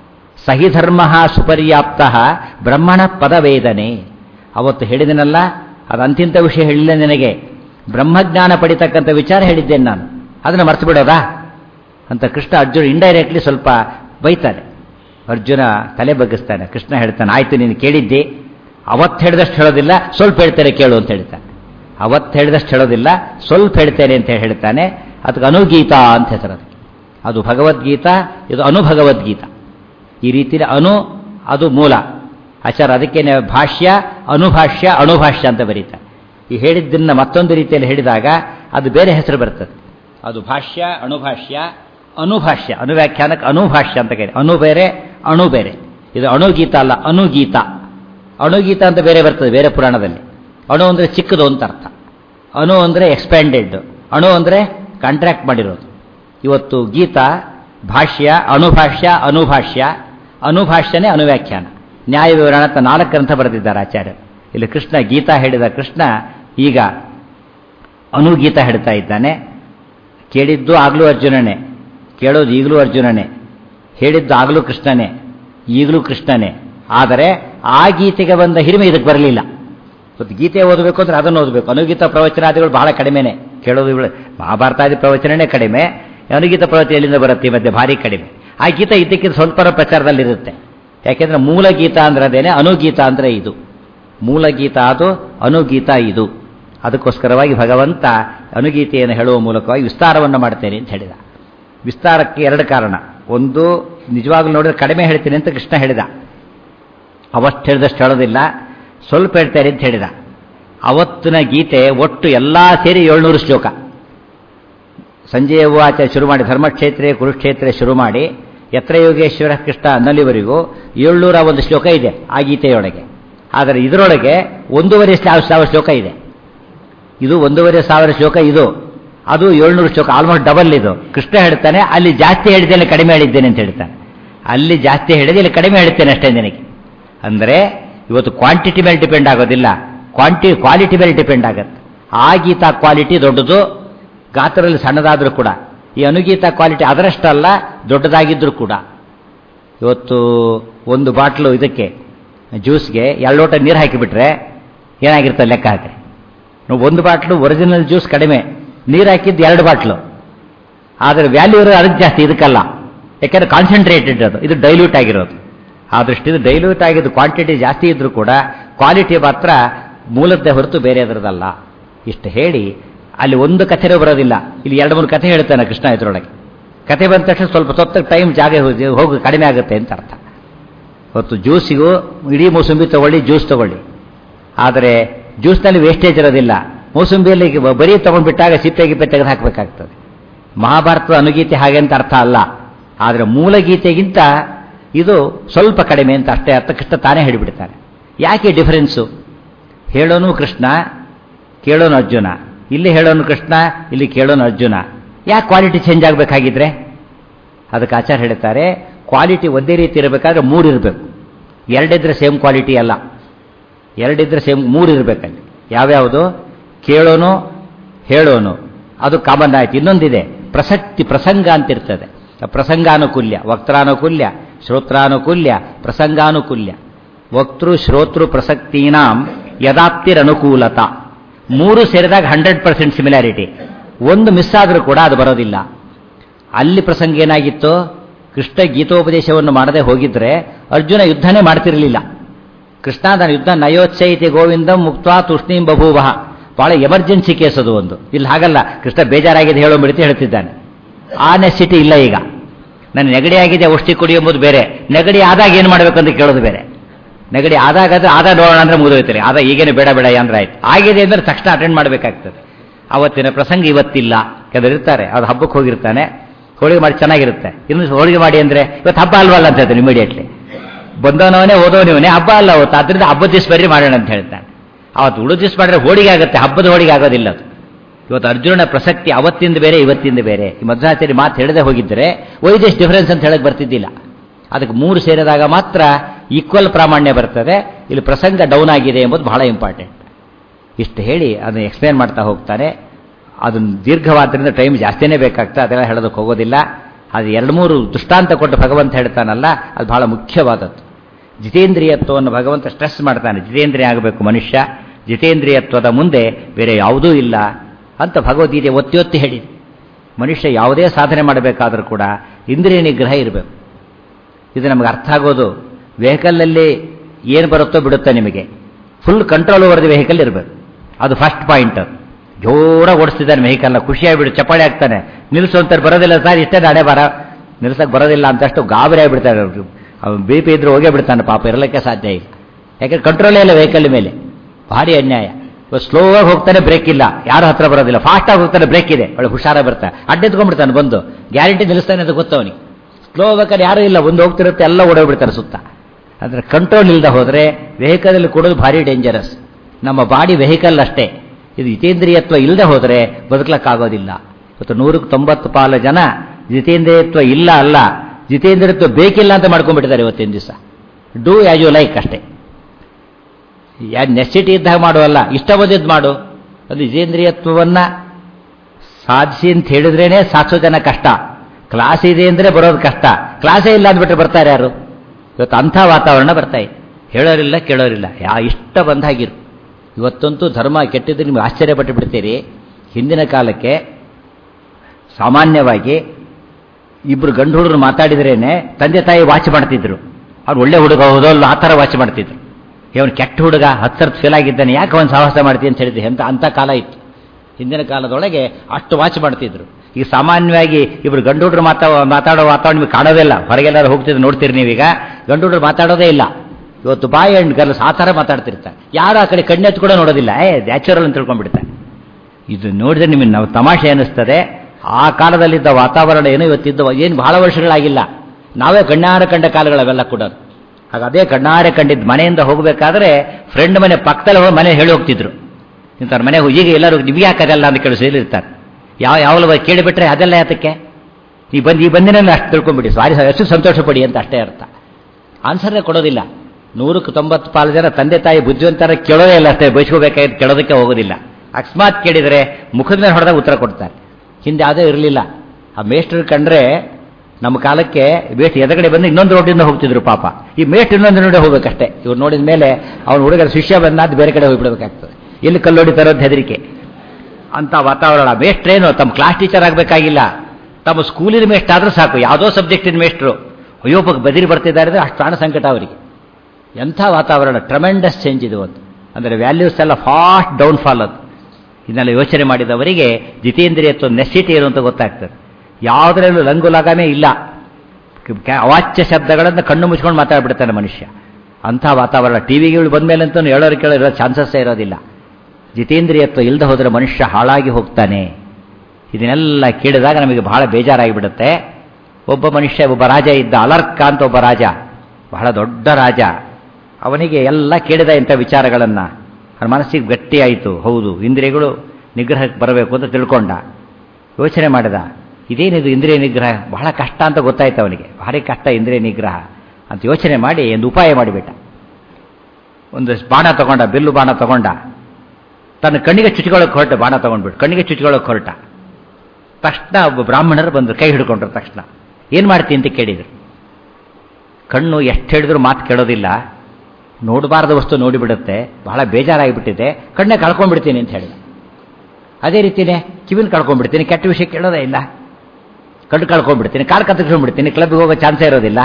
ಸಹಿ ಧರ್ಮ ಸುಪರ್ಯಾಪ್ತ ಬ್ರಹ್ಮಣ ಪದವೇದನೆ ಅವತ್ತು ಹೇಳಿದನಲ್ಲ ಅದು ಅಂತಿಂತ ವಿಷಯ ಹೇಳಿಲ್ಲ ನಿನಗೆ ಬ್ರಹ್ಮಜ್ಞಾನ ಪಡಿತಕ್ಕಂಥ ವಿಚಾರ ಹೇಳಿದ್ದೇನೆ ನಾನು ಅದನ್ನು ಮರ್ತು ಬಿಡೋದಾ ಅಂತ ಕೃಷ್ಣ ಅರ್ಜುನ ಇಂಡೈರೆಕ್ಟ್ಲಿ ಸ್ವಲ್ಪ ಬೈತಾನೆ ಅರ್ಜುನ ತಲೆ ಬಗ್ಗಿಸ್ತಾನೆ ಕೃಷ್ಣ ಹೇಳ್ತಾನೆ ಆಯ್ತು ನೀನು ಕೇಳಿದ್ದಿ ಅವತ್ತು ಹೇಳಿದಷ್ಟು ಹೇಳೋದಿಲ್ಲ ಸ್ವಲ್ಪ ಹೇಳ್ತೇನೆ ಕೇಳು ಅಂತ ಹೇಳ್ತಾನೆ ಅವತ್ತು ಹೇಳಿದಷ್ಟು ಹೇಳೋದಿಲ್ಲ ಸ್ವಲ್ಪ ಹೇಳ್ತೇನೆ ಅಂತ ಹೇಳ್ತಾನೆ ಅದಕ್ಕೆ ಅನುಗೀತಾ ಅಂತ ಹೆಸರು ಅದು ಭಗವದ್ಗೀತಾ ಇದು ಅನುಭಗವದ್ಗೀತಾ ಈ ರೀತಿಯಲ್ಲಿ ಅನು ಅದು ಮೂಲ ಆಚಾರ ಅದಕ್ಕೇನೆ ಭಾಷ್ಯ ಅನುಭಾಷ್ಯ ಅಣುಭಾಷ್ಯ ಅಂತ ಬರೀತಾರೆ ಈ ಹೇಳಿದ್ದನ್ನ ಮತ್ತೊಂದು ರೀತಿಯಲ್ಲಿ ಹೇಳಿದಾಗ ಅದು ಬೇರೆ ಹೆಸರು ಬರ್ತದೆ ಅದು ಭಾಷ್ಯ ಅಣುಭಾಷ್ಯ ಅನುಭಾಷ್ಯ ಅನುವ್ಯಾಖ್ಯಾನಕ್ಕೆ ಅನುಭಾಷ್ಯ ಅಂತ ಕರೀತಾರೆ ಅಣು ಬೇರೆ ಅಣು ಬೇರೆ ಇದು ಅಣುಗೀತ ಅಲ್ಲ ಅನುಗೀತ ಅಣುಗೀತ ಅಂತ ಬೇರೆ ಬರ್ತದೆ ಬೇರೆ ಪುರಾಣದಲ್ಲಿ ಅಣು ಅಂದರೆ ಚಿಕ್ಕದು ಅಂತ ಅರ್ಥ ಅಣು ಅಂದರೆ ಎಕ್ಸ್ಪ್ಯಾಂಡೆಡ್ ಅಣು ಅಂದರೆ ಕಾಂಟ್ರಾಕ್ಟ್ ಮಾಡಿರೋದು ಇವತ್ತು ಗೀತ ಭಾಷ್ಯ ಅಣುಭಾಷ್ಯ ಅನುಭಾಷ್ಯ ಅನುಭಾಷ್ಯನೇ ಅನುವ್ಯಾಖ್ಯಾನ ನ್ಯಾಯ ವಿವರಣ ಅಂತ ನಾಲ್ಕು ಗ್ರಂಥ ಬರೆದಿದ್ದಾರೆ ಆಚಾರ್ಯರು ಇಲ್ಲಿ ಕೃಷ್ಣ ಗೀತಾ ಹೇಳಿದ ಕೃಷ್ಣ ಈಗ ಅನುಗೀತ ಹೇಳ್ತಾ ಇದ್ದಾನೆ ಕೇಳಿದ್ದು ಆಗಲೂ ಅರ್ಜುನನೇ ಕೇಳೋದು ಈಗಲೂ ಅರ್ಜುನನೇ ಹೇಳಿದ್ದು ಆಗಲೂ ಕೃಷ್ಣನೇ ಈಗಲೂ ಕೃಷ್ಣನೇ ಆದರೆ ಆ ಗೀತೆಗೆ ಬಂದ ಹಿರಿಮೆ ಇದಕ್ಕೆ ಬರಲಿಲ್ಲ ಇವತ್ತು ಗೀತೆ ಓದಬೇಕು ಅಂದ್ರೆ ಅದನ್ನು ಓದಬೇಕು ಅನುಗೀತ ಪ್ರವಚನಾದಿಗಳು ಬಹಳ ಕಡಿಮೆನೆ ಕೇಳೋದು ಇವಳು ಮಹಾಭಾರತಾದಿ ಪ್ರವಚನನೇ ಕಡಿಮೆ ಅನುಗೀತ ಪ್ರವಚನ ಎಲ್ಲಿಂದ ಬರುತ್ತೆ ಈ ಮಧ್ಯೆ ಭಾರಿ ಕಡಿಮೆ ಆ ಗೀತ ಇದಕ್ಕಿಂತ ಸ್ವಲ್ಪ ಪ್ರಚಾರದಲ್ಲಿರುತ್ತೆ ಯಾಕೆಂದ್ರೆ ಮೂಲ ಗೀತ ಅಂದ್ರೆ ಅದೇನೆ ಅನುಗೀತ ಅಂದ್ರೆ ಇದು ಮೂಲ ಗೀತ ಅದು ಅನುಗೀತ ಇದು ಅದಕ್ಕೋಸ್ಕರವಾಗಿ ಭಗವಂತ ಅನುಗೀತೆಯನ್ನು ಹೇಳುವ ಮೂಲಕವಾಗಿ ವಿಸ್ತಾರವನ್ನು ಮಾಡ್ತೇನೆ ಅಂತ ಹೇಳಿದ ವಿಸ್ತಾರಕ್ಕೆ ಎರಡು ಕಾರಣ ಒಂದು ನಿಜವಾಗ್ಲೂ ನೋಡಿದ್ರೆ ಕಡಿಮೆ ಹೇಳ್ತೀನಿ ಅಂತ ಕೃಷ್ಣ ಹೇಳಿದ ಅವತ್ತು ಹೇಳಿದಷ್ಟು ಹೇಳೋದಿಲ್ಲ ಸ್ವಲ್ಪ ಹೇಳ್ತಾರೆ ಅಂತ ಹೇಳಿದ ಅವತ್ತಿನ ಗೀತೆ ಒಟ್ಟು ಎಲ್ಲ ಸೇರಿ ಏಳ್ನೂರು ಶ್ಲೋಕ ಸಂಜಯ ವಾಚ ಶುರು ಮಾಡಿ ಧರ್ಮಕ್ಷೇತ್ರ ಕುರುಕ್ಷೇತ್ರ ಶುರು ಮಾಡಿ ಯತ್ರ ಯೋಗೇಶ್ವರ ಕೃಷ್ಣ ಅನ್ನಲಿವರೆಗೂ ಏಳ್ನೂರ ಒಂದು ಶ್ಲೋಕ ಇದೆ ಆ ಗೀತೆಯೊಳಗೆ ಆದರೆ ಇದರೊಳಗೆ ಒಂದೂವರೆ ಸಾವಿರ ಶ್ಲೋಕ ಇದೆ ಇದು ಒಂದೂವರೆ ಸಾವಿರ ಶ್ಲೋಕ ಇದು ಅದು ಏಳ್ನೂರು ಶ್ಲೋಕ ಆಲ್ಮೋಸ್ಟ್ ಡಬಲ್ ಇದು ಕೃಷ್ಣ ಹೇಳ್ತಾನೆ ಅಲ್ಲಿ ಜಾಸ್ತಿ ಹೇಳಿದ್ದೇನೆ ಕಡಿಮೆ ಹೇಳಿದ್ದೇನೆ ಅಂತ ಹೇಳ್ತಾನೆ ಅಲ್ಲಿ ಜಾಸ್ತಿ ಹೇಳಿದೆ ಇಲ್ಲಿ ಕಡಿಮೆ ಹೇಳ್ತೇನೆ ಅಷ್ಟೇ ನಿನಗೆ ಅಂದರೆ ಇವತ್ತು ಕ್ವಾಂಟಿಟಿ ಮೇಲೆ ಡಿಪೆಂಡ್ ಆಗೋದಿಲ್ಲ ಕ್ವಾಂಟಿ ಕ್ವಾಲಿಟಿ ಮೇಲೆ ಡಿಪೆಂಡ್ ಆಗುತ್ತೆ ಆ ಗೀತ ಕ್ವಾಲಿಟಿ ದೊಡ್ಡದು ಗಾತ್ರದಲ್ಲಿ ಸಣ್ಣದಾದರೂ ಕೂಡ ಈ ಅನುಗೀತ ಕ್ವಾಲಿಟಿ ಅದರಷ್ಟಲ್ಲ ದೊಡ್ಡದಾಗಿದ್ದರೂ ಕೂಡ ಇವತ್ತು ಒಂದು ಬಾಟ್ಲು ಇದಕ್ಕೆ ಜ್ಯೂಸ್ಗೆ ಎರಡು ಲೋಟ ನೀರು ಹಾಕಿಬಿಟ್ರೆ ಏನಾಗಿರ್ತದೆ ಲೆಕ್ಕ ಹಾಕಿ ನಾವು ಒಂದು ಬಾಟ್ಲು ಒರಿಜಿನಲ್ ಜ್ಯೂಸ್ ಕಡಿಮೆ ನೀರು ಹಾಕಿದ್ದು ಎರಡು ಬಾಟ್ಲು ಆದರೆ ವ್ಯಾಲ್ಯೂ ಇರೋದು ಅದಕ್ಕೆ ಜಾಸ್ತಿ ಇದಕ್ಕಲ್ಲ ಯಾಕೆಂದ್ರೆ ಕಾನ್ಸಂಟ್ರೇಟೆಡ್ ಅದು ಇದು ಡೈಲ್ಯೂಟ್ ಆಗಿರೋದು ಆ ದೃಷ್ಟಿಯಿಂದ ಡೈಲ್ಯೂಟ್ ಆಗಿದ್ದು ಕ್ವಾಂಟಿಟಿ ಜಾಸ್ತಿ ಇದ್ರೂ ಕೂಡ ಕ್ವಾಲಿಟಿ ಮಾತ್ರ ಮೂಲದ್ದೇ ಹೊರತು ಬೇರೆ ಅದರದಲ್ಲ ಇಷ್ಟು ಹೇಳಿ ಅಲ್ಲಿ ಒಂದು ಕಥೆನೂ ಬರೋದಿಲ್ಲ ಇಲ್ಲಿ ಎರಡು ಮೂರು ಕಥೆ ಹೇಳ್ತಾನೆ ಕೃಷ್ಣ ಇದ್ರೊಳಗೆ ಕಥೆ ಬಂದ ತಕ್ಷಣ ಸ್ವಲ್ಪ ತೊತ್ತ ಟೈಮ್ ಜಾಗ ಹೋಗಿ ಕಡಿಮೆ ಆಗುತ್ತೆ ಅಂತ ಅರ್ಥ ಹೊತ್ತು ಜ್ಯೂಸಿಗೂ ಇಡೀ ಮೂಸಂಬಿ ತಗೊಳ್ಳಿ ಜ್ಯೂಸ್ ತಗೊಳ್ಳಿ ಆದರೆ ಜ್ಯೂಸ್ನಲ್ಲಿ ವೇಸ್ಟೇಜ್ ಇರೋದಿಲ್ಲ ಮೂಸಂಬಿಯಲ್ಲಿ ಬರೀ ತಗೊಂಡ್ಬಿಟ್ಟಾಗ ಸಿಪ್ಪೆ ಗಿಪ್ಪೆ ತೆಗೆದು ಹಾಕಬೇಕಾಗ್ತದೆ ಮಹಾಭಾರತದ ಅನುಗೀತೆ ಹಾಗೆ ಅಂತ ಅರ್ಥ ಅಲ್ಲ ಆದರೆ ಮೂಲ ಗೀತೆಗಿಂತ ಇದು ಸ್ವಲ್ಪ ಕಡಿಮೆ ಅಂತ ಅಷ್ಟೇ ಅರ್ಥ ಕೃಷ್ಣ ತಾನೇ ಹೇಳಿಬಿಡ್ತಾನೆ ಯಾಕೆ ಡಿಫರೆನ್ಸು ಹೇಳೋನು ಕೃಷ್ಣ ಕೇಳೋನು ಅರ್ಜುನ ಇಲ್ಲಿ ಹೇಳೋನು ಕೃಷ್ಣ ಇಲ್ಲಿ ಕೇಳೋನು ಅರ್ಜುನ ಯಾಕೆ ಕ್ವಾಲಿಟಿ ಚೇಂಜ್ ಆಗಬೇಕಾಗಿದ್ರೆ ಅದಕ್ಕೆ ಆಚಾರ ಹೇಳ್ತಾರೆ ಕ್ವಾಲಿಟಿ ಒಂದೇ ರೀತಿ ಇರಬೇಕಾದ್ರೆ ಮೂರು ಇರಬೇಕು ಎರಡಿದ್ರೆ ಸೇಮ್ ಕ್ವಾಲಿಟಿ ಅಲ್ಲ ಎರಡಿದ್ರೆ ಸೇಮ್ ಮೂರು ಇರಬೇಕಲ್ಲಿ ಯಾವ್ಯಾವುದು ಕೇಳೋನು ಹೇಳೋನು ಅದು ಕಾಮನ್ ಆಯ್ತು ಇನ್ನೊಂದಿದೆ ಪ್ರಸಕ್ತಿ ಪ್ರಸಂಗ ಅಂತ ಇರ್ತದೆ ಪ್ರಸಂಗಾನುಕೂಲ್ಯ ವಕ್ತಾನುಕೂಲ್ಯ ಶ್ರೋತ್ರಾನುಕೂಲ್ಯ ಪ್ರಸಂಗಾನುಕೂಲ್ಯ ವಕ್ತೃ ಶ್ರೋತೃ ಪ್ರಸಕ್ತೀನಾಂ ಯದಾಪ್ತಿರನುಕೂಲತ ಮೂರು ಸೇರಿದಾಗ ಹಂಡ್ರೆಡ್ ಪರ್ಸೆಂಟ್ ಸಿಮಿಲಾರಿಟಿ ಒಂದು ಮಿಸ್ ಆದರೂ ಕೂಡ ಅದು ಬರೋದಿಲ್ಲ ಅಲ್ಲಿ ಪ್ರಸಂಗ ಏನಾಗಿತ್ತು ಕೃಷ್ಣ ಗೀತೋಪದೇಶವನ್ನು ಮಾಡದೆ ಹೋಗಿದ್ರೆ ಅರ್ಜುನ ಯುದ್ಧನೇ ಮಾಡ್ತಿರಲಿಲ್ಲ ಕೃಷ್ಣ ತನ್ನ ಯುದ್ಧ ನಯೋತ್ಸೈತಿ ಗೋವಿಂದಂ ಮುಕ್ತ ತೂಷ್ಣೀಂ ಬಭೂವ ಬಹಳ ಎಮರ್ಜೆನ್ಸಿ ಕೇಸ್ ಅದು ಒಂದು ಇಲ್ಲಿ ಹಾಗಲ್ಲ ಕೃಷ್ಣ ಬೇಜಾರಾಗಿದೆ ಹೇಳೋ ಮಿಡಿತಿ ಹೇಳ್ತಿದ್ದಾನೆ ಆ ನೆಸಿಟಿ ಇಲ್ಲ ಈಗ ನನ್ನ ನೆಗಡಿ ಆಗಿದೆ ಔಷಧಿ ಕುಡಿ ಎಂಬುದು ಬೇರೆ ನೆಗಡಿ ಆದಾಗ ಏನು ಮಾಡಬೇಕು ಅಂತ ಕೇಳೋದು ಬೇರೆ ನೆಗಡಿ ಆದಾಗ ಅದು ಆದ ನೋಡೋಣ ಅಂದ್ರೆ ಮುಗಿದೋಯ್ತಾರೆ ಆದ ಈಗೇನು ಬೇಡ ಬೇಡ ಅಂದ್ರೆ ಆಯ್ತು ಆಗಿದೆ ಅಂದ್ರೆ ತಕ್ಷಣ ಅಟೆಂಡ್ ಮಾಡಬೇಕಾಗ್ತದೆ ಅವತ್ತಿನ ಪ್ರಸಂಗ ಇವತ್ತಿಲ್ಲ ಕೆಲವರು ಇರ್ತಾರೆ ಅದು ಹಬ್ಬಕ್ಕೆ ಹೋಗಿರ್ತಾನೆ ಹೋಳಿಗೆ ಮಾಡಿ ಚೆನ್ನಾಗಿರುತ್ತೆ ಇನ್ನು ಹೋಳಿಗೆ ಮಾಡಿ ಅಂದ್ರೆ ಇವತ್ತು ಹಬ್ಬ ಅಲ್ವಲ್ಲ ಅಂತ ಹೇಳ್ತಾನೆ ಇಮಿಡಿಯೇಟ್ಲಿ ಬಂದವನವನೇ ಓದೋನಿವನೇ ಹಬ್ಬ ಅಲ್ಲ ಅವತ್ತು ಅದರಿಂದ ಹಬ್ಬದ ದಿವಸ ಬರ್ರಿ ಮಾಡೋಣ ಅಂತ ಹೇಳ್ತಾನೆ ಅವತ್ತು ಉಳಿದ ದಿವಸ ಮಾಡಿದ್ರೆ ಹೋಳಿಗೆ ಆಗುತ್ತೆ ಹಬ್ಬದ ಹೋಳಿಗೆ ಆಗೋದಿಲ್ಲ ಅದು ಇವತ್ತು ಅರ್ಜುನನ ಪ್ರಸಕ್ತಿ ಅವತ್ತಿಂದ ಬೇರೆ ಇವತ್ತಿಂದ ಬೇರೆ ಈ ಮಧ್ವಾಚಾರ್ಯ ಮಾತು ಹೇಳದೆ ಹೋಗಿದ್ದರೆ ವೈದೇಶ್ ಡಿಫರೆನ್ಸ್ ಅಂತ ಹೇಳಕ್ ಬರ್ತಿದ್ದಿಲ್ಲ ಅದಕ್ಕೆ ಮೂರು ಸೇರಿದಾಗ ಮಾತ್ರ ಈಕ್ವಲ್ ಪ್ರಾಮಾಣ್ಯ ಬರ್ತದೆ ಇಲ್ಲಿ ಪ್ರಸಂಗ ಡೌನ್ ಆಗಿದೆ ಎಂಬುದು ಬಹಳ ಇಂಪಾರ್ಟೆಂಟ್ ಇಷ್ಟು ಹೇಳಿ ಅದನ್ನು ಎಕ್ಸ್ಪ್ಲೇನ್ ಮಾಡ್ತಾ ಹೋಗ್ತಾನೆ ಅದನ್ನು ದೀರ್ಘವಾದ್ರಿಂದ ಟೈಮ್ ಜಾಸ್ತಿನೇ ಬೇಕಾಗ್ತದೆ ಅದೆಲ್ಲ ಹೇಳೋದಕ್ಕೆ ಹೋಗೋದಿಲ್ಲ ಅದು ಎರಡು ಮೂರು ದೃಷ್ಟಾಂತ ಕೊಟ್ಟು ಭಗವಂತ ಹೇಳ್ತಾನಲ್ಲ ಅದು ಬಹಳ ಮುಖ್ಯವಾದದ್ದು ಜಿತೇಂದ್ರಿಯತ್ವವನ್ನು ಭಗವಂತ ಸ್ಟ್ರೆಸ್ ಮಾಡ್ತಾನೆ ಜಿತೇಂದ್ರಿಯ ಆಗಬೇಕು ಮನುಷ್ಯ ಜಿತೇಂದ್ರಿಯತ್ವದ ಮುಂದೆ ಬೇರೆ ಯಾವುದೂ ಇಲ್ಲ ಅಂತ ಭಗವದ್ಗೀತೆ ಒತ್ತಿ ಒತ್ತಿ ಹೇಳಿದೆ ಮನುಷ್ಯ ಯಾವುದೇ ಸಾಧನೆ ಮಾಡಬೇಕಾದ್ರೂ ಕೂಡ ಇಂದ್ರಿಯ ನಿಗ್ರಹ ಇರಬೇಕು ಇದು ನಮಗೆ ಅರ್ಥ ಆಗೋದು ವೆಹಿಕಲ್ನಲ್ಲಿ ಏನು ಬರುತ್ತೋ ಬಿಡುತ್ತೋ ನಿಮಗೆ full control over the vehicle ಇರಬೇಕು ಅದು ಫಸ್ಟ್ ಪಾಯಿಂಟ್ ಜೋರಾಗಿ ಓಡಿಸ್ತಿದ್ದಾನೆ ವೆಹಿಕಲ್ನ ಖುಷಿಯಾಗಿಬಿಡು ಚಪ್ಪಾಳೆ ಆಗ್ತಾನೆ ನಿಲ್ಲಿಸು ಅಂತಾರೆ ಬರೋದಿಲ್ಲ ಸರ್ ಇಷ್ಟೇ ನಾಳೆ ಬರ ನಿಲ್ಸಕ್ಕೆ ಬರೋದಿಲ್ಲ ಅಂತಷ್ಟು ಗಾಬರಿ ಆಗಿಬಿಡ್ತಾರೆ ಅವ್ನು ಬಿ ಪಿ ಇದ್ರೆ ಹೋಗೇ ಬಿಡ್ತಾನೆ ಪಾಪ ಇರಲಿಕ್ಕೆ ಸಾಧ್ಯ ಇಲ್ಲ ಯಾಕಂದ್ರೆ ಕಂಟ್ರೋಲೇ ಇಲ್ಲ ವೆಹಿಕಲ್ ಮೇಲೆ ಭಾರಿ ಅನ್ಯಾಯ ಸ್ಲೋ ಆಗಿ ಹೋಗ್ತಾನೆ ಬ್ರೇಕ್ ಇಲ್ಲ ಯಾರು ಹತ್ರ ಬರೋದಿಲ್ಲ ಫಾಸ್ಟ್ ಆಗಿ ಹೋಗ್ತಾನೆ ಬ್ರೇಕ್ ಇದೆ ಒಳ್ಳೆ ಹುಷಾರ ಬರ್ತಾನೆ ಅಡ್ಡೆತ್ಕೊಂಡ್ಬಿಡ್ತಾನೆ ಬಂದು ಗ್ಯಾರಂಟಿ ನಿಲ್ಲಿಸ್ತಾನೆ ಅಂತ ಗೊತ್ತವನಿಗೆ ಸ್ಲೋ ಬೇಕಾದ್ರೆ ಯಾರೂ ಇಲ್ಲ ಒಂದು ಹೋಗ್ತಿರುತ್ತೆ ಎಲ್ಲ ಓಡೋಗ್ಬಿಡ್ತಾರೆ ಸುತ್ತ ಅಂದರೆ ಕಂಟ್ರೋಲ್ ಇಲ್ಲದೆ ಹೋದರೆ ವೆಹಿಕಲಲ್ಲಿ ಕೊಡೋದು ಭಾರಿ ಡೇಂಜರಸ್ ನಮ್ಮ ಬಾಡಿ ವೆಹಿಕಲ್ ಅಷ್ಟೇ ಇದು ಜಿತೇಂದ್ರಿಯತ್ವ ಇಲ್ಲದೆ ಹೋದರೆ ಬದುಕಲಿಕ್ಕಾಗೋದಿಲ್ಲ ಇವತ್ತು ನೂರಕ್ಕೆ ತೊಂಬತ್ತು ಪಾಲು ಜನ ಜಿತೇಂದ್ರಿಯತ್ವ ಇಲ್ಲ ಅಲ್ಲ ಜಿತೇಂದ್ರಿಯತ್ವ ಬೇಕಿಲ್ಲ ಅಂತ ಮಾಡ್ಕೊಂಡ್ಬಿಟ್ಟಿದ್ದಾರೆ ಇವತ್ತಿನ ದಿವಸ ಡೂ ಆ್ಯಸ್ ಯು ಲೈಕ್ ಅಷ್ಟೇ ಯಾ ನೆಸಿಟಿ ಇದ್ದಾಗ ಮಾಡುವಲ್ಲ ಇಷ್ಟ ಬಂದಿದ್ದು ಮಾಡು ಅದು ಜಿತೇಂದ್ರಿಯತ್ವವನ್ನು ಸಾಧಿಸಿ ಅಂತ ಹೇಳಿದ್ರೇನೆ ಸಾಧಿಸೋ ಜನ ಕಷ್ಟ ಕ್ಲಾಸ್ ಇದೆ ಅಂದರೆ ಬರೋದು ಕಷ್ಟ ಕ್ಲಾಸೇ ಇಲ್ಲ ಅಂದ್ಬಿಟ್ರೆ ಬರ್ತಾರೆ ಯಾರು ಇವತ್ತು ಅಂಥ ವಾತಾವರಣ ಬರ್ತಾ ಇದೆ ಹೇಳೋರಿಲ್ಲ ಕೇಳೋರಿಲ್ಲ ಯಾ ಇಷ್ಟ ಬಂದಾಗಿರು ಇವತ್ತಂತೂ ಧರ್ಮ ಕೆಟ್ಟಿದ್ದು ನಿಮ್ಗೆ ಆಶ್ಚರ್ಯಪಟ್ಟು ಬಿಡ್ತೀರಿ ಹಿಂದಿನ ಕಾಲಕ್ಕೆ ಸಾಮಾನ್ಯವಾಗಿ ಇಬ್ಬರು ಗಂಡು ಹುಡುಗರು ಮಾತಾಡಿದ್ರೇನೆ ತಂದೆ ತಾಯಿ ವಾಚ್ ಮಾಡ್ತಿದ್ರು ಅವ್ರು ಒಳ್ಳೆ ಹುಡುಗ ಹೋದಲ್ಲ ಆ ಥರ ವಾಚ್ ಮಾಡ್ತಿದ್ರು ಇವನು ಕೆಟ್ಟ ಹುಡುಗ ಹತ್ತರದ್ದು ಫೇಲ್ ಆಗಿದ್ದಾನೆ ಯಾಕೆ ಅವನು ಸಾಹಸ ಮಾಡ್ತೀನಿ ಅಂತ ಹೇಳಿದ್ದೆ ಅಂತ ಅಂಥ ಕಾಲ ಇತ್ತು ಹಿಂದಿನ ಕಾಲದೊಳಗೆ ಅಷ್ಟು ವಾಚ್ ಮಾಡ್ತಿದ್ರು ಈಗ ಸಾಮಾನ್ಯವಾಗಿ ಇಬ್ರು ಗಂಡು ಹುಡುಗರು ಮಾತಾ ಮಾತಾಡೋ ವಾತಾವರಣ ನಿಮಗೆ ಕಾಣೋದೇ ಇಲ್ಲ ಹೊರಗೆಲ್ಲಾರು ಹೋಗ್ತಿದ್ರು ನೋಡ್ತೀರಿ ನೀವೀಗ ಗಂಡು ಹುಡುಗರು ಮಾತಾಡೋದೇ ಇಲ್ಲ ಇವತ್ತು ಬಾಯ್ ಅಂಡ್ ಗರ್ಲ್ಸ್ ಆ ಥರ ಮಾತಾಡ್ತಿರ್ತಾರೆ ಯಾರು ಆ ಕಡೆ ಕಣ್ಣೆತ್ತು ಕೂಡ ನೋಡೋದಿಲ್ಲ ಏ ನ್ಯಾಚುರಲ್ ಅಂತ ತಿಳ್ಕೊಂಡ್ಬಿಡ್ತಾರೆ ಇದು ನೋಡಿದ್ರೆ ನಿಮಗೆ ನಾವು ತಮಾಷೆ ಅನ್ನಿಸ್ತದೆ ಆ ಕಾಲದಲ್ಲಿದ್ದ ವಾತಾವರಣ ಏನೋ ಇವತ್ತಿದ್ದ ಏನು ಬಹಳ ವರ್ಷಗಳಾಗಿಲ್ಲ ನಾವೇ ಕಣ್ಣಾರ ಕಂಡ ಕಾಲಗಳವೆಲ್ಲ ಕೂಡ ಆಗ ಅದೇ ಕಣ್ಣಾರೆ ಕಂಡಿದ್ದು ಮನೆಯಿಂದ ಹೋಗಬೇಕಾದ್ರೆ ಫ್ರೆಂಡ್ ಮನೆ ಪಕ್ಕದಲ್ಲಿ ಹೋಗಿ ಮನೆ ಹೇಳಿ ಹೋಗ್ತಿದ್ರು ಇಂಥವ್ರ ಮನೆಗೆ ಹೋಗಿ ಈಗ ಎಲ್ಲರೂ ನಿಮಗೆ ಹಾಕೋದಲ್ಲ ಅಂತ ಕೇಳಿ ಸೇರಿರ್ತಾರೆ ಯಾವ ಯಾವಲ್ಲ ಕೇಳಿಬಿಟ್ರೆ ಅದೆಲ್ಲ ಯಾತಕ್ಕೆ ಈ ಬಂದು ಈ ಬಂದಿನಲ್ಲಿ ಅಷ್ಟು ತಿಳ್ಕೊಂಡ್ಬಿಡಿ ಸಾರಿ ಎಷ್ಟು ಸಂತೋಷ ಪಡಿ ಅಂತ ಅಷ್ಟೇ ಅರ್ಥ ಆನ್ಸರ್ನೇ ಕೊಡೋದಿಲ್ಲ ನೂರಕ್ಕೆ ತೊಂಬತ್ತು ಪಾಲು ಜನ ತಂದೆ ತಾಯಿ ಬುದ್ಧಿವಂತರ ಕೇಳೋದೇ ಇಲ್ಲ ಅಷ್ಟೇ ಬಯಸ್ಕೋಬೇಕಾಗಿದ್ದು ಕೇಳೋದಕ್ಕೆ ಹೋಗೋದಿಲ್ಲ ಅಕಸ್ಮಾತ್ ಕೇಳಿದರೆ ಮುಖದ ಮೇಲೆ ಹೊಡೆದಾಗ ಉತ್ತರ ಕೊಡ್ತಾರೆ ಹಿಂದೆ ಯಾವುದೇ ಇರಲಿಲ್ಲ ಆ ಮೇಸ್ಟ್ರ್ ಕಂಡ್ರೆ ನಮ್ಮ ಕಾಲಕ್ಕೆ ಮೇಸ್ಟ್ ಎದುರುಗಡೆ ಬಂದು ಇನ್ನೊಂದು ರೋಡಿಂದ ಹೋಗ್ತಿದ್ರು ಪಾಪ ಈ ಮೇಸ್ಟ್ ಇನ್ನೊಂದು ನೋಡಿ ಹೋಗ್ಬೇಕಷ್ಟೇ ಇವ್ರು ನೋಡಿದ ಮೇಲೆ ಅವ್ನು ಹುಡುಗರ ಶಿಷ್ಯ ಬಂದಾದ ಬೇರೆ ಕಡೆ ಹೋಗ್ಬಿಡ್ಬೇಕಾಗ್ತದೆ ಎಲ್ಲಿ ಕಲ್ಲೊಡಿತಾರೋ ಅಂತ ಹೆದರಿಕೆ ಅಂತ ವಾತಾವರಣ ಮೇಸ್ಟ್ರೇನು ತಮ್ಮ ಕ್ಲಾಸ್ ಟೀಚರ್ ಆಗಬೇಕಾಗಿಲ್ಲ ತಮ್ಮ ಸ್ಕೂಲಿನ ಮೇಸ್ಟ್ ಆದರೂ ಸಾಕು ಯಾವುದೋ ಸಬ್ಜೆಕ್ಟಿನ ಮೇಸ್ಟ್ರು ಅಯ್ಯೋ ಬದಿರಿ ಬರ್ತಿದ್ದಾರೆ ಅಂದರೆ ಅಷ್ಟು ಪ್ರಾಣ ಸಂಕಟ ಅವರಿಗೆ ಎಂಥ ವಾತಾವರಣ ಟ್ರಮೆಂಡಸ್ ಚೇಂಜ್ ಇದು ಒಂದು ಅಂದರೆ ವ್ಯಾಲ್ಯೂಸ್ ಎಲ್ಲ ಫಾಸ್ಟ್ ಡೌನ್ಫಾಲ್ ಅದು ಇದನ್ನೆಲ್ಲ ಯೋಚನೆ ಮಾಡಿದವರಿಗೆ ಜಿತೇಂದ್ರಿಯತ್ವ ನೆಸಿಟಿ ಏನು ಅಂತ ಗೊತ್ತಾಗ್ತದೆ ಯಾವುದರಲ್ಲೂ ಲಂಗು ಲಗಾಮೇ ಇಲ್ಲ ಅವಾಚ್ಯ ಶಬ್ದಗಳನ್ನು ಕಣ್ಣು ಮುಚ್ಕೊಂಡು ಮಾತಾಡ್ಬಿಡ್ತಾನೆ ಮನುಷ್ಯ ಅಂಥ ವಾತಾವರಣ ಟಿ ವಿಗಳು ಬಂದ ಮೇಲಂತೂ ಹೇಳೋರು ಕೇಳೋ ಚಾನ್ಸಸ್ಸೇ ಇರೋದಿಲ್ಲ ಜಿತೇಂದ್ರಿಯತ್ವ ಇಲ್ಲದೆ ಹೋದರೆ ಮನುಷ್ಯ ಹಾಳಾಗಿ ಹೋಗ್ತಾನೆ ಇದನ್ನೆಲ್ಲ ಕೇಳಿದಾಗ ನಮಗೆ ಬಹಳ ಬೇಜಾರಾಗಿಬಿಡುತ್ತೆ ಒಬ್ಬ ಮನುಷ್ಯ ಒಬ್ಬ ರಾಜ ಇದ್ದ ಅಲರ್ಕ ಅಂತ ಒಬ್ಬ ರಾಜ ಬಹಳ ದೊಡ್ಡ ರಾಜ ಅವನಿಗೆ ಎಲ್ಲ ಕೇಳಿದ ಇಂಥ ವಿಚಾರಗಳನ್ನು ಅವನ ಮನಸ್ಸಿಗೆ ಗಟ್ಟಿಯಾಯಿತು ಹೌದು ಇಂದ್ರಿಯಗಳು ನಿಗ್ರಹಕ್ಕೆ ಬರಬೇಕು ಅಂತ ತಿಳ್ಕೊಂಡ ಯೋಚನೆ ಮಾಡಿದ ಇದೇನಿದು ಇಂದ್ರಿಯ ನಿಗ್ರಹ ಬಹಳ ಕಷ್ಟ ಅಂತ ಗೊತ್ತಾಯ್ತು ಅವನಿಗೆ ಭಾರಿ ಕಷ್ಟ ಇಂದ್ರಿಯ ನಿಗ್ರಹ ಅಂತ ಯೋಚನೆ ಮಾಡಿ ಒಂದು ಉಪಾಯ ಮಾಡಿಬಿಟ್ಟ ಒಂದು ಬಾಣ ತಗೊಂಡ ಬಿಲ್ಲು ಬಾಣ ತಗೊಂಡ ತನ್ನ ಕಣ್ಣಿಗೆ ಚುಚ್ಕೊಳ್ಳೋಕೆ ಹೊರಟ ಬಾಣ ತಗೊಂಡ್ಬಿಟ್ಟು ಕಣ್ಣಿಗೆ ಚುಚ್ಕೊಳ್ಳೋಕೆ ಹೊರಟ ತಕ್ಷಣ ಒಬ್ಬ ಬ್ರಾಹ್ಮಣರು ಬಂದರು ಕೈ ಹಿಡ್ಕೊಂಡ್ರು ತಕ್ಷಣ ಏನು ಮಾಡ್ತೀನಿ ಅಂತ ಕೇಳಿದರು ಕಣ್ಣು ಎಷ್ಟು ಹೇಳಿದ್ರು ಮಾತು ಕೇಳೋದಿಲ್ಲ ನೋಡಬಾರ್ದ ವಸ್ತು ನೋಡಿಬಿಡುತ್ತೆ ಬಹಳ ಬೇಜಾರಾಗಿಬಿಟ್ಟಿದೆ ಕಣ್ಣೇ ಕಳ್ಕೊಂಡ್ಬಿಡ್ತೀನಿ ಅಂತ ಹೇಳಿದ ಅದೇ ರೀತಿಯೇ ಕಿವಿನ ಕಳ್ಕೊಂಡ್ಬಿಡ್ತೀನಿ ಕೆಟ್ಟ ವಿಷಯ ಕೇಳೋದೇ ಇಲ್ಲ ಕಣ್ಣು ಕಳ್ಕೊಂಡ್ಬಿಡ್ತೀನಿ ಕಾಲು ಕತ್ತರಿಸ್ಕೊಂಡ್ಬಿಡ್ತೀನಿ ಕ್ಲಬ್ಗೆ ಹೋಗೋ ಚಾನ್ಸೇ ಇರೋದಿಲ್ಲ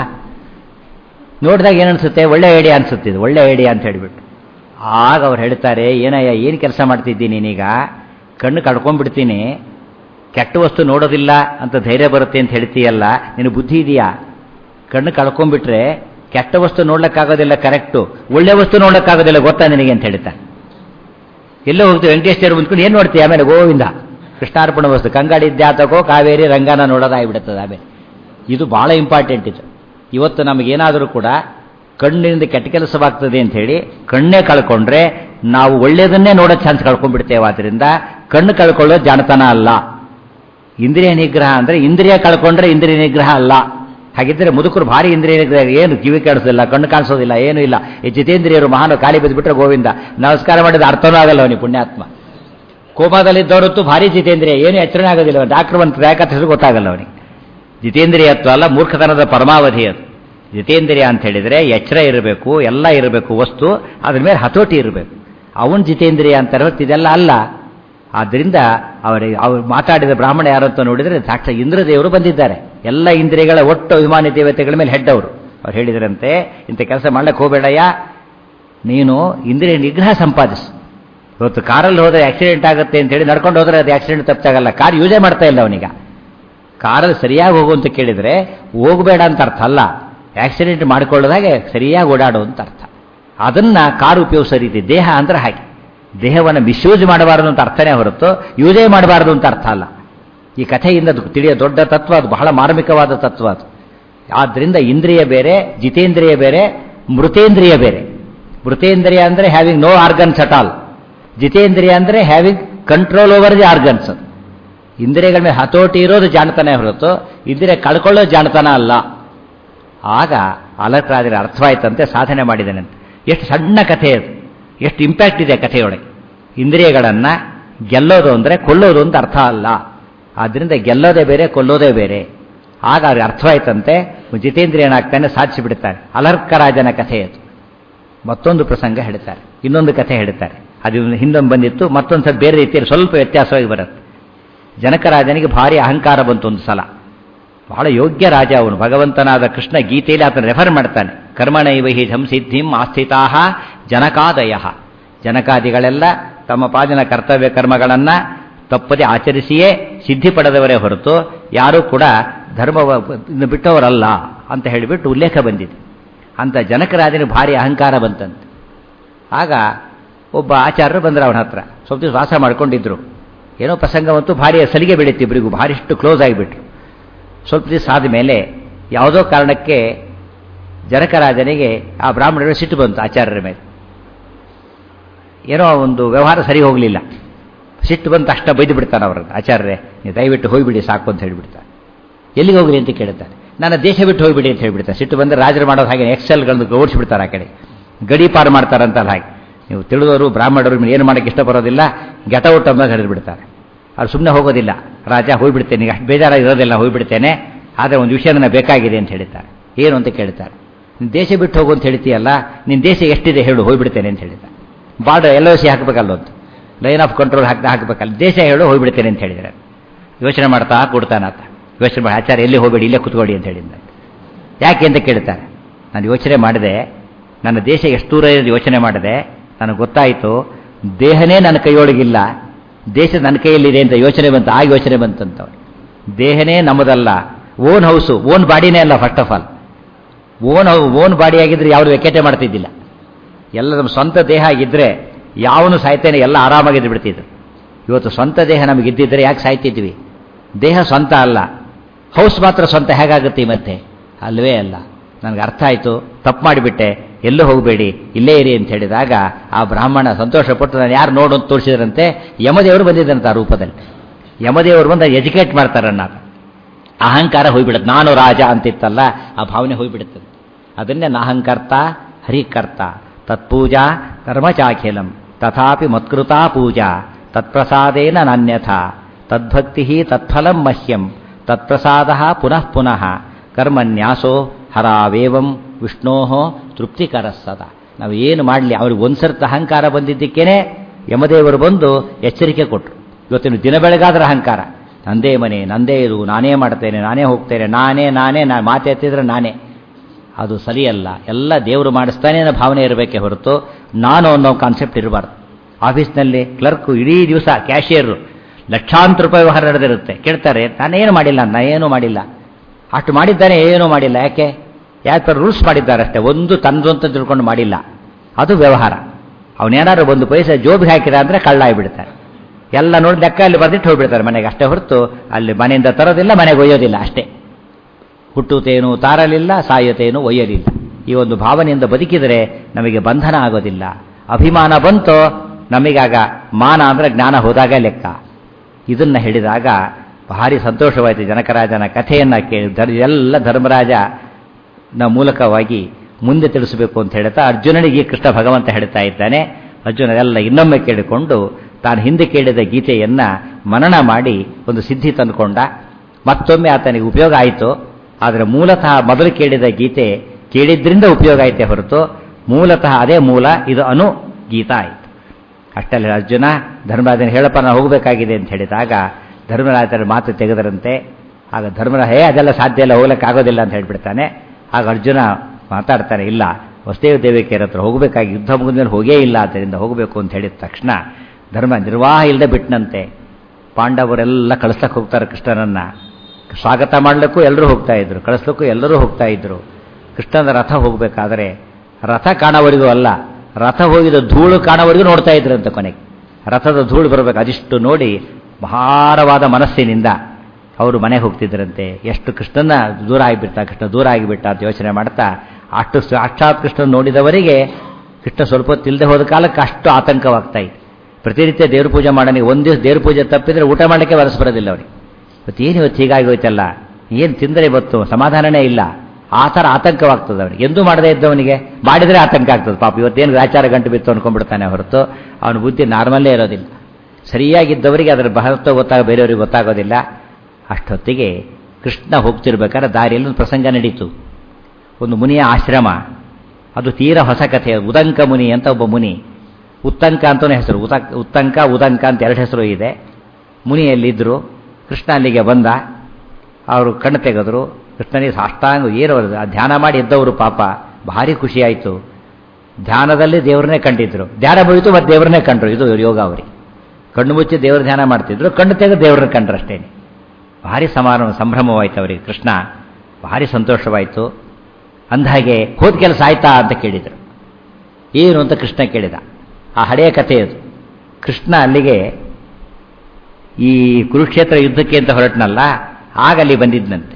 ನೋಡಿದಾಗ ಏನು ಅನಿಸುತ್ತೆ ಒಳ್ಳೆ ಐಡಿಯಾ ಅನಿಸುತ್ತೆ ಇದು ಒಳ್ಳೆ ಐಡಿಯಾ ಅಂತ ಹೇಳಿಬಿಟ್ಟು ಆಗ ಅವ್ರು ಹೇಳ್ತಾರೆ ಏನಯ್ಯ ಏನು ಕೆಲಸ ಮಾಡ್ತಿದ್ದೀನಿ ನೀನೀಗ ಕಣ್ಣು ಕಳ್ಕೊಂಡ್ಬಿಡ್ತೀನಿ ಕೆಟ್ಟ ವಸ್ತು ನೋಡೋದಿಲ್ಲ ಅಂತ ಧೈರ್ಯ ಬರುತ್ತೆ ಅಂತ ಹೇಳ್ತೀಯಲ್ಲ ನಿನ್ನ ಬುದ್ಧಿ ಇದೆಯಾ ಕಣ್ಣು ಕಳ್ಕೊಂಡ್ಬಿಟ್ರೆ ಕೆಟ್ಟ ವಸ್ತು ನೋಡ್ಲಿಕ್ಕಾಗೋದಿಲ್ಲ ಕರೆಕ್ಟು ಒಳ್ಳೆ ವಸ್ತು ನೋಡ್ಲಿಕ್ಕಾಗೋದಿಲ್ಲ ಗೊತ್ತಾ ನಿನಗೆ ಅಂತ ಹೇಳ್ತಾರೆ ಎಲ್ಲೋ ಹೋಗ್ತೀವಿ ವೆಂಕಟೇಶ್ ದೇವ್ರು ಮುಂದ್ಕೊಂಡು ಏನು ನೋಡ್ತೀವಿ ಆಮೇಲೆ ಗೋವಿಂದ ಕೃಷ್ಣಾರ್ಪಣ ವಸ್ತು ಕಂಗಾಡಿ ದ್ಯಾತಕೋ ಕಾವೇರಿ ರಂಗನ ನೋಡೋದಾಗ್ಬಿಡುತ್ತದೆ ಆಮೇಲೆ ಇದು ಬಹಳ ಇಂಪಾರ್ಟೆಂಟ್ ಇದು ಇವತ್ತು ನಮಗೇನಾದರೂ ಕೂಡ ಕಣ್ಣಿನಿಂದ ಕೆಟ್ಟ ಕೆಲಸವಾಗ್ತದೆ ಅಂತ ಹೇಳಿ ಕಣ್ಣೇ ಕಳ್ಕೊಂಡ್ರೆ ನಾವು ಒಳ್ಳೆಯದನ್ನೇ ನೋಡೋ ಚಾನ್ಸ್ ಕಳ್ಕೊಂಡ್ಬಿಡ್ತೇವೆ ಆದ್ದರಿಂದ ಕಣ್ಣು ಕಳ್ಕೊಳ್ಳೋದು ಜಾಣತನ ಅಲ್ಲ ಇಂದ್ರಿಯ ನಿಗ್ರಹ ಅಂದ್ರೆ ಇಂದ್ರಿಯ ಕಳ್ಕೊಂಡ್ರೆ ಇಂದ್ರಿಯ ನಿಗ್ರಹ ಅಲ್ಲ ಹಾಗಿದ್ರೆ ಮುದುಕರು ಭಾರಿ ಇಂದ್ರಿಯ ನಿಗ್ರಹ ಏನು ಕಿವಿ ಕಾಣಿಸೋದಿಲ್ಲ ಕಣ್ಣು ಕಾಣಿಸೋದಿಲ್ಲ ಏನೂ ಇಲ್ಲ ಈ ಜಿತೇಂದ್ರಿಯರು ಮಹಾನು ಖಾಲಿ ಬಿದ್ದುಬಿಟ್ರೆ ಗೋವಿಂದ ನಮಸ್ಕಾರ ಮಾಡಿದ ಅರ್ಥನೂ ಆಗಲ್ಲ ಅವನಿಗೆ ಪುಣ್ಯಾತ್ಮ ಕೋಮಾದಲ್ಲಿದ್ದವರತ್ತು ಭಾರಿ ಜಿತೇಂದ್ರಿಯ ಏನು ಎಚ್ಚರಣೆ ಆಗೋದಿಲ್ಲ ಡಾಕ್ಟರ್ ಒಂದು ಯಾಕಂತ ಹೆಸರು ಗೊತ್ತಾಗಲ್ಲ ಅವನಿಗೆ ಜಿತೇಂದ್ರಿಯತ್ವ ಅಲ್ಲ ಮೂರ್ಖತನದ ಪರಮಾವಧಿ ಅದು ಜಿತೇಂದ್ರಿಯ ಅಂತ ಹೇಳಿದ್ರೆ ಎಚ್ಚರ ಇರಬೇಕು ಎಲ್ಲ ಇರಬೇಕು ವಸ್ತು ಅದ್ರ ಮೇಲೆ ಹತೋಟಿ ಇರಬೇಕು ಅವನ್ ಜಿತೇಂದ್ರಿಯ ಅಂತಾರೆ ಹೊರತು ಇದೆಲ್ಲ ಅಲ್ಲ ಆದ್ದರಿಂದ ಅವರಿಗೆ ಅವ್ರು ಮಾತಾಡಿದ ಬ್ರಾಹ್ಮಣ ಯಾರು ಅಂತ ನೋಡಿದರೆ ಸಾಕ್ಷಾತ್ ಇಂದ್ರದೇವರು ಬಂದಿದ್ದಾರೆ ಎಲ್ಲ ಇಂದ್ರಿಯಗಳ ಒಟ್ಟು ಅಭಿಮಾನಿ ದೇವತೆಗಳ ಮೇಲೆ ಹೆಡ್ ಅವರು ಅವ್ರು ಹೇಳಿದ್ರಂತೆ ಇಂಥ ಕೆಲಸ ಮಾಡ್ಲಿಕ್ಕೆ ಹೋಗಬೇಡಯ್ಯ ನೀನು ಇಂದ್ರಿಯ ನಿಗ್ರಹ ಸಂಪಾದಿಸು ಇವತ್ತು ಕಾರಲ್ಲಿ ಹೋದರೆ ಆಕ್ಸಿಡೆಂಟ್ ಆಗುತ್ತೆ ಅಂತ ಹೇಳಿ ನಡ್ಕೊಂಡು ಹೋದ್ರೆ ಅದು ಆಕ್ಸಿಡೆಂಟ್ ತಪ್ಪಾಗಲ್ಲ ಕಾರ್ ಯೂಸೇ ಮಾಡ್ತಾ ಇಲ್ಲ ಅವನೀಗ ಕಾರಲ್ಲಿ ಸರಿಯಾಗಿ ಹೋಗು ಅಂತ ಕೇಳಿದರೆ ಹೋಗಬೇಡ ಅಂತ ಅರ್ಥ ಅಲ್ಲ ಆಕ್ಸಿಡೆಂಟ್ ಮಾಡಿಕೊಳ್ಳೋದಾಗೆ ಸರಿಯಾಗಿ ಓಡಾಡು ಅಂತ ಅರ್ಥ ಅದನ್ನ ಕಾರು ಉಪಯೋಗಿಸೋ ರೀತಿ ದೇಹ ಅಂದ್ರೆ ಹಾಗೆ ದೇಹವನ್ನು ಮಿಸ್ಯೂಸ್ ಮಾಡಬಾರದು ಅಂತ ಅರ್ಥನೇ ಹೊರತು ಯೂಸೇ ಮಾಡಬಾರದು ಅಂತ ಅರ್ಥ ಅಲ್ಲ ಈ ಕಥೆಯಿಂದ ಅದು ತಿಳಿಯೋ ದೊಡ್ಡ ತತ್ವ ಅದು ಬಹಳ ಮಾರ್ಮಿಕವಾದ ತತ್ವ ಅದು ಆದ್ದರಿಂದ ಇಂದ್ರಿಯ ಬೇರೆ ಜಿತೇಂದ್ರಿಯ ಬೇರೆ ಮೃತೇಂದ್ರಿಯ ಬೇರೆ ಮೃತೇಂದ್ರಿಯ ಅಂದರೆ having no organs at all ಜಿತೇಂದ್ರಿಯ ಅಂದರೆ having control over the organs ಇಂದ್ರಿಯಗಳ ಮೇಲೆ ಹತೋಟಿ ಇರೋದು ಜಾಣತನ ಹೊರತು ಇಂದ್ರಿಯ ಕಳ್ಕೊಳ್ಳೋ ಜಾಣತನ ಅಲ್ಲ ಆಗ ಅಲಕ್ರಾದಿರ ಅರ್ಥವಾಯ್ತಂತೆ ಸಾಧನೆ ಮಾಡಿದನಂತೆ ಎಷ್ಟು ಸಣ್ಣ ಕಥೆ ಅದು ಎಷ್ಟು ಇಂಪ್ಯಾಕ್ಟ್ ಇದೆ ಕಥೆಯೊಳಗೆ ಇಂದ್ರಿಯಗಳನ್ನು ಗೆಲ್ಲೋದು ಅಂದರೆ ಕೊಳ್ಳೋದು ಅಂತ ಅರ್ಥ ಅಲ್ಲ ಆದ್ದರಿಂದ ಗೆಲ್ಲೋದೇ ಬೇರೆ ಕೊಲ್ಲೋದೇ ಬೇರೆ ಆಗ ಅವ್ರಿಗೆ ಅರ್ಥವಾಯ್ತಂತೆ ಜಿತೇಂದ್ರಿಯನಾಗ್ತಾನೆ ಸಾಧಿಸಿಬಿಡ್ತಾರೆ ಅಲರ್ಕರಾಜನ ಕಥೆ ಅದು ಮತ್ತೊಂದು ಪ್ರಸಂಗ ಹೇಳ್ತಾರೆ ಇನ್ನೊಂದು ಕಥೆ ಹೇಳ್ತಾರೆ ಅದು ಹಿಂದೊಂದು ಬಂದಿತ್ತು ಮತ್ತೊಂದು ಸಲ ಬೇರೆ ರೀತಿಯಲ್ಲಿ ಸ್ವಲ್ಪ ವ್ಯತ್ಯಾಸವಾಗಿ ಬರುತ್ತೆ ಜನಕರಾಜನಿಗೆ ಭಾರಿ ಅಹಂಕಾರ ಬಂತು ಒಂದು ಸಲ ಬಹಳ ಯೋಗ್ಯ ರಾಜ ಅವನು ಭಗವಂತನಾದ ಕೃಷ್ಣ ಗೀತೆಯಲ್ಲಿ ಆತನ ರೆಫರ್ ಮಾಡ್ತಾನೆ ಕರ್ಮಣೈವ ಹಿ ಸಿದ್ಧಿಂ ಆಸ್ಥಿತಾ ಜನಕಾದಯ ಜನಕಾದಿಗಳೆಲ್ಲ ತಮ್ಮ ಪಾದಿನ ಕರ್ತವ್ಯ ಕರ್ಮಗಳನ್ನು ತಪ್ಪದೆ ಆಚರಿಸಿಯೇ ಸಿದ್ಧಿ ಪಡೆದವರೇ ಹೊರತು ಯಾರೂ ಕೂಡ ಧರ್ಮ ಬಿಟ್ಟವರಲ್ಲ ಅಂತ ಹೇಳಿಬಿಟ್ಟು ಉಲ್ಲೇಖ ಬಂದಿದೆ ಅಂತ ಜನಕರಾಜನಿಗೆ ಭಾರಿ ಅಹಂಕಾರ ಬಂತಂತೆ ಆಗ ಒಬ್ಬ ಆಚಾರ್ಯರು ಬಂದರು ಅವನ ಹತ್ರ ಸ್ವಲ್ಪ ದಿವಸ ವಾಸ ಮಾಡ್ಕೊಂಡಿದ್ರು ಏನೋ ಪ್ರಸಂಗ ಮತ್ತು ಭಾರಿ ಸಲಿಗೆ ಬೆಳೀತು ಇಬ್ಬರಿಗೂ ಭಾರಿಷ್ಟು ಕ್ಲೋಸ್ ಆಗಿಬಿಟ್ರು ಸ್ವಲ್ಪ ದಿವಸ ಆದ ಮೇಲೆ ಯಾವುದೋ ಕಾರಣಕ್ಕೆ ಜನಕರಾಜನಿಗೆ ಆ ಬ್ರಾಹ್ಮಣರು ಸಿಟ್ಟು ಬಂತು ಆಚಾರ್ಯರ ಮೇಲೆ ಏನೋ ಒಂದು ವ್ಯವಹಾರ ಸರಿ ಹೋಗಲಿಲ್ಲ ಸಿಟ್ಟು ಬಂತು ಅಷ್ಟ ಬೈದು ಬಿಡ್ತಾನೆ ಅವ್ರದ್ದು ಆಚಾರ್ಯರೇ ನೀವು ದಯವಿಟ್ಟು ಹೋಗಿಬಿಡಿ ಸಾಕು ಅಂತ ಹೇಳಿಬಿಡ್ತಾರೆ ಎಲ್ಲಿಗೆ ಹೋಗ್ರಿ ಅಂತ ಕೇಳ್ತಾರೆ ನಾನು ದೇಶ ಬಿಟ್ಟು ಹೋಗಿಬಿಡಿ ಅಂತ ಹೇಳ್ಬಿಡ್ತಾರೆ ಸಿಟ್ಟು ಬಂದರೆ ರಾಜರು ಮಾಡೋದು ಹಾಗೆ ಎಕ್ಸೆಲ್ಗಳನ್ನು ಓಡಿಸ್ಬಿಡ್ತಾರೆ ಆ ಕಡೆ ಗಡಿ ಪಾರು ಮಾಡ್ತಾರಂತಲ್ಲ ಹಾಗೆ ನೀವು ತಿಳಿದವರು ಬ್ರಾಹ್ಮಣರು ಏನು ಮಾಡೋಕ್ಕೆ ಇಷ್ಟಪಡೋದಿಲ್ಲ ಗೆಟೌಟ್ ಅಂತ ಹಿಡಿದ್ಬಿಡ್ತಾರೆ ಅವ್ರು ಸುಮ್ಮನೆ ಹೋಗೋದಿಲ್ಲ ರಾಜ ಹೋಗ್ಬಿಡ್ತೇನೆ ಈಗ ಅಷ್ಟು ಬೇಜಾರ ಇರೋದಿಲ್ಲ ಹೋಗ್ಬಿಡ್ತೇನೆ ಆದರೆ ಒಂದು ವಿಷಯ ನನಗೆ ಬೇಕಾಗಿದೆ ಅಂತ ಹೇಳ್ತಾರೆ ಏನು ಅಂತ ಕೇಳ್ತಾರೆ ನೀನು ದೇಶ ಬಿಟ್ಟು ಹೋಗು ಅಂತ ಹೇಳ್ತೀಯಲ್ಲ ನಿನ್ನ ದೇಶ ಎಷ್ಟಿದೆ ಹೇಳು ಹೋಗ್ಬಿಡ್ತೇನೆ ಅಂತ ಹೇಳಿದ್ದಾರೆ ಬಾರ್ಡರ್ ಎಲ್ ಒ ಸಿ ಹಾಕಬೇಕಲ್ಲ ಒಂದು ಲೈನ್ ಆಫ್ ಕಂಟ್ರೋಲ್ ಹಾಕಿ ಹಾಕಬೇಕಲ್ಲ ದೇಶ ಹೇಳು ಹೋಗ್ಬಿಡ್ತೇನೆ ಅಂತ ಹೇಳಿದ್ದಾರೆ ಯೋಚನೆ ಮಾಡ್ತಾ ಕೊಡ್ತಾನಾತ ಯೋಚನೆ ಮಾಡಿ ಆಚಾರ ಎಲ್ಲಿ ಹೋಗ್ಬೇಡಿ ಇಲ್ಲೇ ಕುತ್ಕೊಳ್ಳಿ ಅಂತ ಹೇಳಿದ್ದ ಯಾಕೆ ಅಂತ ಕೇಳ್ತಾರೆ ನಾನು ಯೋಚನೆ ಮಾಡಿದೆ ನನ್ನ ದೇಶ ಎಷ್ಟು ದೂರ ಇದೆ ಯೋಚನೆ ಮಾಡಿದೆ ನನಗೆ ಗೊತ್ತಾಯಿತು ದೇಹನೇ ನನ್ನ ಕೈಯೊಳಗಿಲ್ಲ ದೇಶ ನನ್ನ ಕೈಯಲ್ಲಿದೆ ಅಂತ ಯೋಚನೆ ಬಂತು ಆ ಯೋಚನೆ ಬಂತಂತವ್ರು ದೇಹನೇ ನಮ್ಮದಲ್ಲ ಓನ್ ಹೌಸು ಓನ್ ಬಾಡಿನೇ ಅಲ್ಲ first of all own own body ಆಗಿದ್ರೆ ಯಾವುದು ವೆಕೆಟೆ ಮಾಡ್ತಿದ್ದಿಲ್ಲ ಎಲ್ಲ ನಮ್ಮ ಸ್ವಂತ ದೇಹ ಆಗಿದ್ದರೆ ಯಾವನು ಸಾಯ್ತೇನೆ ಎಲ್ಲ ಆರಾಮಾಗಿದ್ದು ಬಿಡ್ತಿದ್ರು ಇವತ್ತು ಸ್ವಂತ ದೇಹ ನಮಗಿದ್ದಿದ್ರೆ ಯಾಕೆ ಸಾಯ್ತಿದ್ವಿ ದೇಹ ಸ್ವಂತ ಅಲ್ಲ ಹೌಸ್ ಮಾತ್ರ ಸ್ವಂತ ಹೇಗಾಗುತ್ತೆ ಮತ್ತೆ ಅಲ್ವೇ ಅಲ್ಲ ನನಗೆ ಅರ್ಥ ಆಯಿತು ತಪ್ಪು ಮಾಡಿಬಿಟ್ಟೆ ಎಲ್ಲೂ ಹೋಗಬೇಡಿ ಇಲ್ಲೇ ಇರಿ ಅಂತ ಹೇಳಿದಾಗ ಆ ಬ್ರಾಹ್ಮಣ ಸಂತೋಷಪಟ್ಟು ನಾನು ಯಾರು ನೋಡು ಅಂತ ತೋರಿಸಿದ್ರಂತೆ ಯಮದೇವರು ಬಂದಿದ್ದಂತೆ ಆ ರೂಪದಲ್ಲಿ ಯಮದೇವರು ಬಂದು ಎಜುಕೇಟ್ ಮಾಡ್ತಾರನ್ನ ಅಹಂಕಾರ ಹೋಗ್ಬಿಡುತ್ತೆ ನಾನು ರಾಜ ಅಂತಿತ್ತಲ್ಲ ಆ ಭಾವನೆ ಹೋಗ್ಬಿಡುತ್ತದೆ ಅದನ್ನೇ ನಾಹಂಕರ್ತ ಹರಿಕರ್ತ ತತ್ಪೂಜಾ ಕರ್ಮಚಾಖಿಲಂ ತಥಾಪಿ ಮತ್ಕೃತಾ ಪೂಜಾ ತತ್ಪ್ರಸಾದೇನ ನಾನ್ಯಥ ತದ್ಭಕ್ತಿ ತತ್ಫಲಂ ಮಹ್ಯಂ ತತ್ಪ್ರಸಾದ ಪುನಃ ಪುನಃ ಕರ್ಮನ್ಯಾಸೋ ಹರಾವೇವಂ ವಿಷ್ಣೋ ತೃಪ್ತಿಕರ ಸದ ನಾವು ಏನು ಮಾಡಲಿ ಅವ್ರಿಗೆ ಒಂದ್ಸರ್ತ ಅಹಂಕಾರ ಬಂದಿದ್ದಕ್ಕೇನೆ ಯಮದೇವರು ಬಂದು ಎಚ್ಚರಿಕೆ ಕೊಟ್ಟರು ಇವತ್ತಿನ ದಿನ ಬೆಳಗಾದ್ರೆ ಅಹಂಕಾರ ನಂದೇ ಮನೆ ನಂದೇ ಇದು ನಾನೇ ಮಾಡ್ತೇನೆ ನಾನೇ ಹೋಗ್ತೇನೆ ನಾನೇ ನಾನೇ ನಾ ಮಾತೆ ಎತ್ತಿದ್ರೆ ನಾನೇ ಅದು ಸರಿಯಲ್ಲ ಎಲ್ಲ ದೇವರು ಮಾಡಿಸ್ತಾನೆ ಅನ್ನೋ ಭಾವನೆ ಇರಬೇಕೇ ಹೊರತು ನಾನು ಅನ್ನೋ ಕಾನ್ಸೆಪ್ಟ್ ಇರಬಾರ್ದು ಆಫೀಸ್ನಲ್ಲಿ ಕ್ಲರ್ಕು ಇಡೀ ದಿವಸ ಕ್ಯಾಶಿಯರು ಲಕ್ಷಾಂತರ ರೂಪಾಯಿ ವ್ಯವಹಾರ ನಡೆದಿರುತ್ತೆ ಕೇಳ್ತಾರೆ ನಾನೇನು ಮಾಡಿಲ್ಲ ನಾನು ಏನೂ ಮಾಡಿಲ್ಲ ಅಷ್ಟು ಮಾಡಿದ್ದಾನೆ ಏನೂ ಮಾಡಿಲ್ಲ ಯಾಕೆ ಯಾಕೆ ರೂಲ್ಸ್ ಮಾಡಿದ್ದಾರೆ ಅಷ್ಟೇ ಒಂದು ತಂದು ಅಂತ ತಿಳ್ಕೊಂಡು ಮಾಡಿಲ್ಲ ಅದು ವ್ಯವಹಾರ ಅವನೇನಾದ್ರು ಒಂದು ಪೈಸೆ ಜೋಬಿಗೆ ಹಾಕಿದ ಅಂದರೆ ಕಳ್ಳ ಆಗಿಬಿಡ್ತಾರೆ ಎಲ್ಲ ನೋಡಿ ಲೆಕ್ಕ ಅಲ್ಲಿ ಬರ್ದಿಟ್ಟು ಹೋಗ್ಬಿಡ್ತಾರೆ ಮನೆಗೆ ಅಷ್ಟೇ ಹೊರತು ಅಲ್ಲಿ ಮನೆಯಿಂದ ತರೋದಿಲ್ಲ ಮನೆಗೆ ಒಯ್ಯೋದಿಲ್ಲ ಅಷ್ಟೇ ಹುಟ್ಟುತ್ತೇನು ತಾರಲಿಲ್ಲ ಸಾಯುತ್ತೇನು ಒಯ್ಯಲಿಲ್ಲ ಈ ಒಂದು ಭಾವನೆಯಿಂದ ಬದುಕಿದರೆ ನಮಗೆ ಬಂಧನ ಆಗೋದಿಲ್ಲ ಅಭಿಮಾನ ಬಂತೋ ನಮಗಾಗ ಮಾನ ಅಂದರೆ ಜ್ಞಾನ ಹೋದಾಗ ಲೆಕ್ಕ ಇದನ್ನು ಹೇಳಿದಾಗ ಭಾರಿ ಸಂತೋಷವಾಯಿತು ಜನಕರಾಜನ ಕಥೆಯನ್ನು ಕೇಳಿ ಧರ್ ಎಲ್ಲ ಧರ್ಮರಾಜ ನ ಮೂಲಕವಾಗಿ ಮುಂದೆ ತಿಳಿಸಬೇಕು ಅಂತ ಹೇಳ್ತಾ ಅರ್ಜುನನಿಗೆ ಕೃಷ್ಣ ಭಗವಂತ ಹೇಳ್ತಾ ಇದ್ದಾನೆ ಅರ್ಜುನರೆಲ್ಲ ಇನ್ನೊಮ್ಮೆ ಕೇಳಿಕೊಂಡು ತಾನು ಹಿಂದೆ ಕೇಳಿದ ಗೀತೆಯನ್ನ ಮನನ ಮಾಡಿ ಒಂದು ಸಿದ್ಧಿ ತಂದುಕೊಂಡ ಮತ್ತೊಮ್ಮೆ ಆತನಿಗೆ ಉಪಯೋಗ ಆಯಿತು ಆದರೆ ಮೂಲತಃ ಮೊದಲು ಕೇಳಿದ ಗೀತೆ ಕೇಳಿದ್ರಿಂದ ಉಪಯೋಗ ಆಯಿತೆ ಹೊರತು ಮೂಲತಃ ಅದೇ ಮೂಲ ಇದು ಅನು ಗೀತ ಆಯಿತು ಅಷ್ಟಲ್ಲಿ ಅರ್ಜುನ ಧರ್ಮರಾಜನ ಹೇಳಪ್ಪ ನಾನು ಹೋಗಬೇಕಾಗಿದೆ ಅಂತ ಹೇಳಿದಾಗ ಧರ್ಮರಾಜರ ಮಾತು ತೆಗೆದರಂತೆ ಆಗ ಧರ್ಮರಾಜ ಹೇ ಅದೆಲ್ಲ ಸಾಧ್ಯ ಇಲ್ಲ ಹೋಗ್ಲಿಕ್ಕೆ ಆಗೋದಿಲ್ಲ ಅಂತ ಹೇಳ್ಬಿಡ್ತಾನೆ ಆಗ ಅರ್ಜುನ ಮಾತಾಡ್ತಾನೆ ಇಲ್ಲ ವಸುದೇವ ದೇವಿಕೆಯರ ಹತ್ರ ಹೋಗಬೇಕಾಗಿ ಯುದ್ಧ ಮುಗಿದ ಮೇಲೆ ಹೋಗೇ ಇಲ್ಲ ಆದ್ದರಿಂದ ಹೋಗಬೇಕು ಅಂತ ಹೇಳಿದ ತಕ್ಷಣ ಧರ್ಮ ನಿರ್ವಾಹ ಇಲ್ಲದೆ ಬಿಟ್ಟನಂತೆ ಪಾಂಡವರೆಲ್ಲ ಕಳಿಸ್ಲಕ್ಕೆ ಹೋಗ್ತಾರೆ ಕೃಷ್ಣನನ್ನ ಸ್ವಾಗತ ಮಾಡಲಿಕ್ಕೂ ಎಲ್ಲರೂ ಹೋಗ್ತಾ ಇದ್ರು ಕಳಿಸ್ಲಿಕ್ಕೂ ಎಲ್ಲರೂ ಹೋಗ್ತಾ ಇದ್ರು ಕೃಷ್ಣನ ರಥ ಹೋಗಬೇಕಾದ್ರೆ ರಥ ಕಾಣೋವರೆಗೂ ಅಲ್ಲ ರಥ ಹೋಗಿದ ಧೂಳು ಕಾಣೋವರೆಗೂ ನೋಡ್ತಾ ಇದ್ರಂತೆ ಕೊನೆಗೆ ರಥದ ಧೂಳು ಬರಬೇಕು ಅದಿಷ್ಟು ನೋಡಿ ಭಾರವಾದ ಮನಸ್ಸಿನಿಂದ ಅವರು ಮನೆಗೆ ಹೋಗ್ತಿದ್ರಂತೆ ಎಷ್ಟು ಕೃಷ್ಣನ ದೂರ ಆಗಿಬಿಟ್ಟ ಕೃಷ್ಣ ದೂರ ಆಗಿಬಿಟ್ಟ ಅಂತ ಯೋಚನೆ ಮಾಡ್ತಾ ಅಷ್ಟು ಸಾಕ್ಷಾತ್ ಕೃಷ್ಣ ನೋಡಿದವರಿಗೆ ಕೃಷ್ಣ ಸ್ವಲ್ಪ ಹೊತ್ತು ಇಲ್ಲದೆ ಹೋದ ಕಾಲಕ್ಕೆ ಅಷ್ಟು ಆತಂಕವಾಗ್ತಾ ಇತ್ತು ಪ್ರತಿನಿತ್ಯ ದೇವ್ರ ಪೂಜೆ ಮಾಡೋನಿಗೆ ಒಂದು ದಿವಸ ದೇವ್ರ ಪೂಜೆ ತಪ್ಪಿದ್ರೆ ಊಟ ಮಾಡಲಿಕ್ಕೆ ವರಸ ಬರೋದಿಲ್ಲ ಅವ್ರಿಗೆ ಇವತ್ತೇನು ಇವತ್ತು ಹೀಗಾಗಿ ಹೋಯ್ತಲ್ಲ ಏನು ತಿಂದರೆ ಇವತ್ತು ಸಮಾಧಾನನೇ ಇಲ್ಲ ಆ ಥರ ಆತಂಕವಾಗ್ತದೆ ಅವನಿಗೆ ಎಂದೂ ಮಾಡದೇ ಇದ್ದವನಿಗೆ ಮಾಡಿದರೆ ಆತಂಕ ಆಗ್ತದೆ ಪಾಪ ಇವತ್ತೇನು ಆಚಾರ ಗಂಟು ಬಿತ್ತು ಅನ್ಕೊಂಡ್ಬಿಡ್ತಾನೆ ಹೊರತು ಅವನ ಬುದ್ಧಿ ನಾರ್ಮಲ್ಲೇ ಇರೋದಿಲ್ಲ ಸರಿಯಾಗಿದ್ದವರಿಗೆ ಅದರ ಮಹತ್ವ ಗೊತ್ತಾಗ ಬೇರೆಯವರಿಗೆ ಗೊತ್ತಾಗೋದಿಲ್ಲ ಅಷ್ಟೊತ್ತಿಗೆ ಕೃಷ್ಣ ಹೋಗ್ತಿರ್ಬೇಕಾದ್ರೆ ದಾರಿಯಲ್ಲಿ ಒಂದು ಪ್ರಸಂಗ ನಡೀತು ಒಂದು ಮುನಿಯ ಆಶ್ರಮ ಅದು ತೀರ ಹೊಸ ಕಥೆ ಉದಂಕ ಮುನಿ ಅಂತ ಒಬ್ಬ ಮುನಿ ಉತ್ತಂಕ ಅಂತಲೇ ಹೆಸರು ಉತ ಉತ್ತಂಕ ಉದಂಕ ಅಂತ ಎರಡು ಹೆಸರು ಇದೆ ಮುನಿಯಲ್ಲಿದ್ದರು ಕೃಷ್ಣ ಅಲ್ಲಿಗೆ ಬಂದ ಅವರು ಕಣ್ಣು ತೆಗೆದ್ರು ಕೃಷ್ಣನಿಗೆ ಸಾಷ್ಟಾಂಗ ಏನು ಧ್ಯಾನ ಮಾಡಿ ಎದ್ದವರು ಪಾಪ ಭಾರಿ ಖುಷಿಯಾಯಿತು ಧ್ಯಾನದಲ್ಲಿ ದೇವ್ರನ್ನೇ ಕಂಡಿದ್ರು ಧ್ಯಾನ ಮುಗಿತು ಮತ್ತು ದೇವ್ರನ್ನೇ ಕಂಡ್ರು ಇದು ಯೋಗ ಅವರಿಗೆ ಕಣ್ಣು ಮುಚ್ಚಿ ದೇವ್ರ ಧ್ಯಾನ ಮಾಡ್ತಿದ್ರು ಕಣ್ಣು ತೆಗೆದು ದೇವ್ರನ್ನ ಕಂಡ್ರು ಅಷ್ಟೇನೆ ಭಾರಿ ಸಮಾರಂಭ ಸಂಭ್ರಮವಾಯಿತು ಅವರಿಗೆ ಕೃಷ್ಣ ಭಾರಿ ಸಂತೋಷವಾಯಿತು ಅಂದಹಾಗೆ ಹೋದ ಕೆಲಸ ಆಯ್ತಾ ಅಂತ ಕೇಳಿದರು ಏನು ಅಂತ ಕೃಷ್ಣ ಕೇಳಿದ ಆ ಹಳೆಯ ಕಥೆ ಅದು ಕೃಷ್ಣ ಅಲ್ಲಿಗೆ ಈ ಕುರುಕ್ಷೇತ್ರ ಯುದ್ಧಕ್ಕೆ ಅಂತ ಹೊರಟನಲ್ಲ ಆಗ ಅಲ್ಲಿ ಬಂದಿದ್ದಂತೆ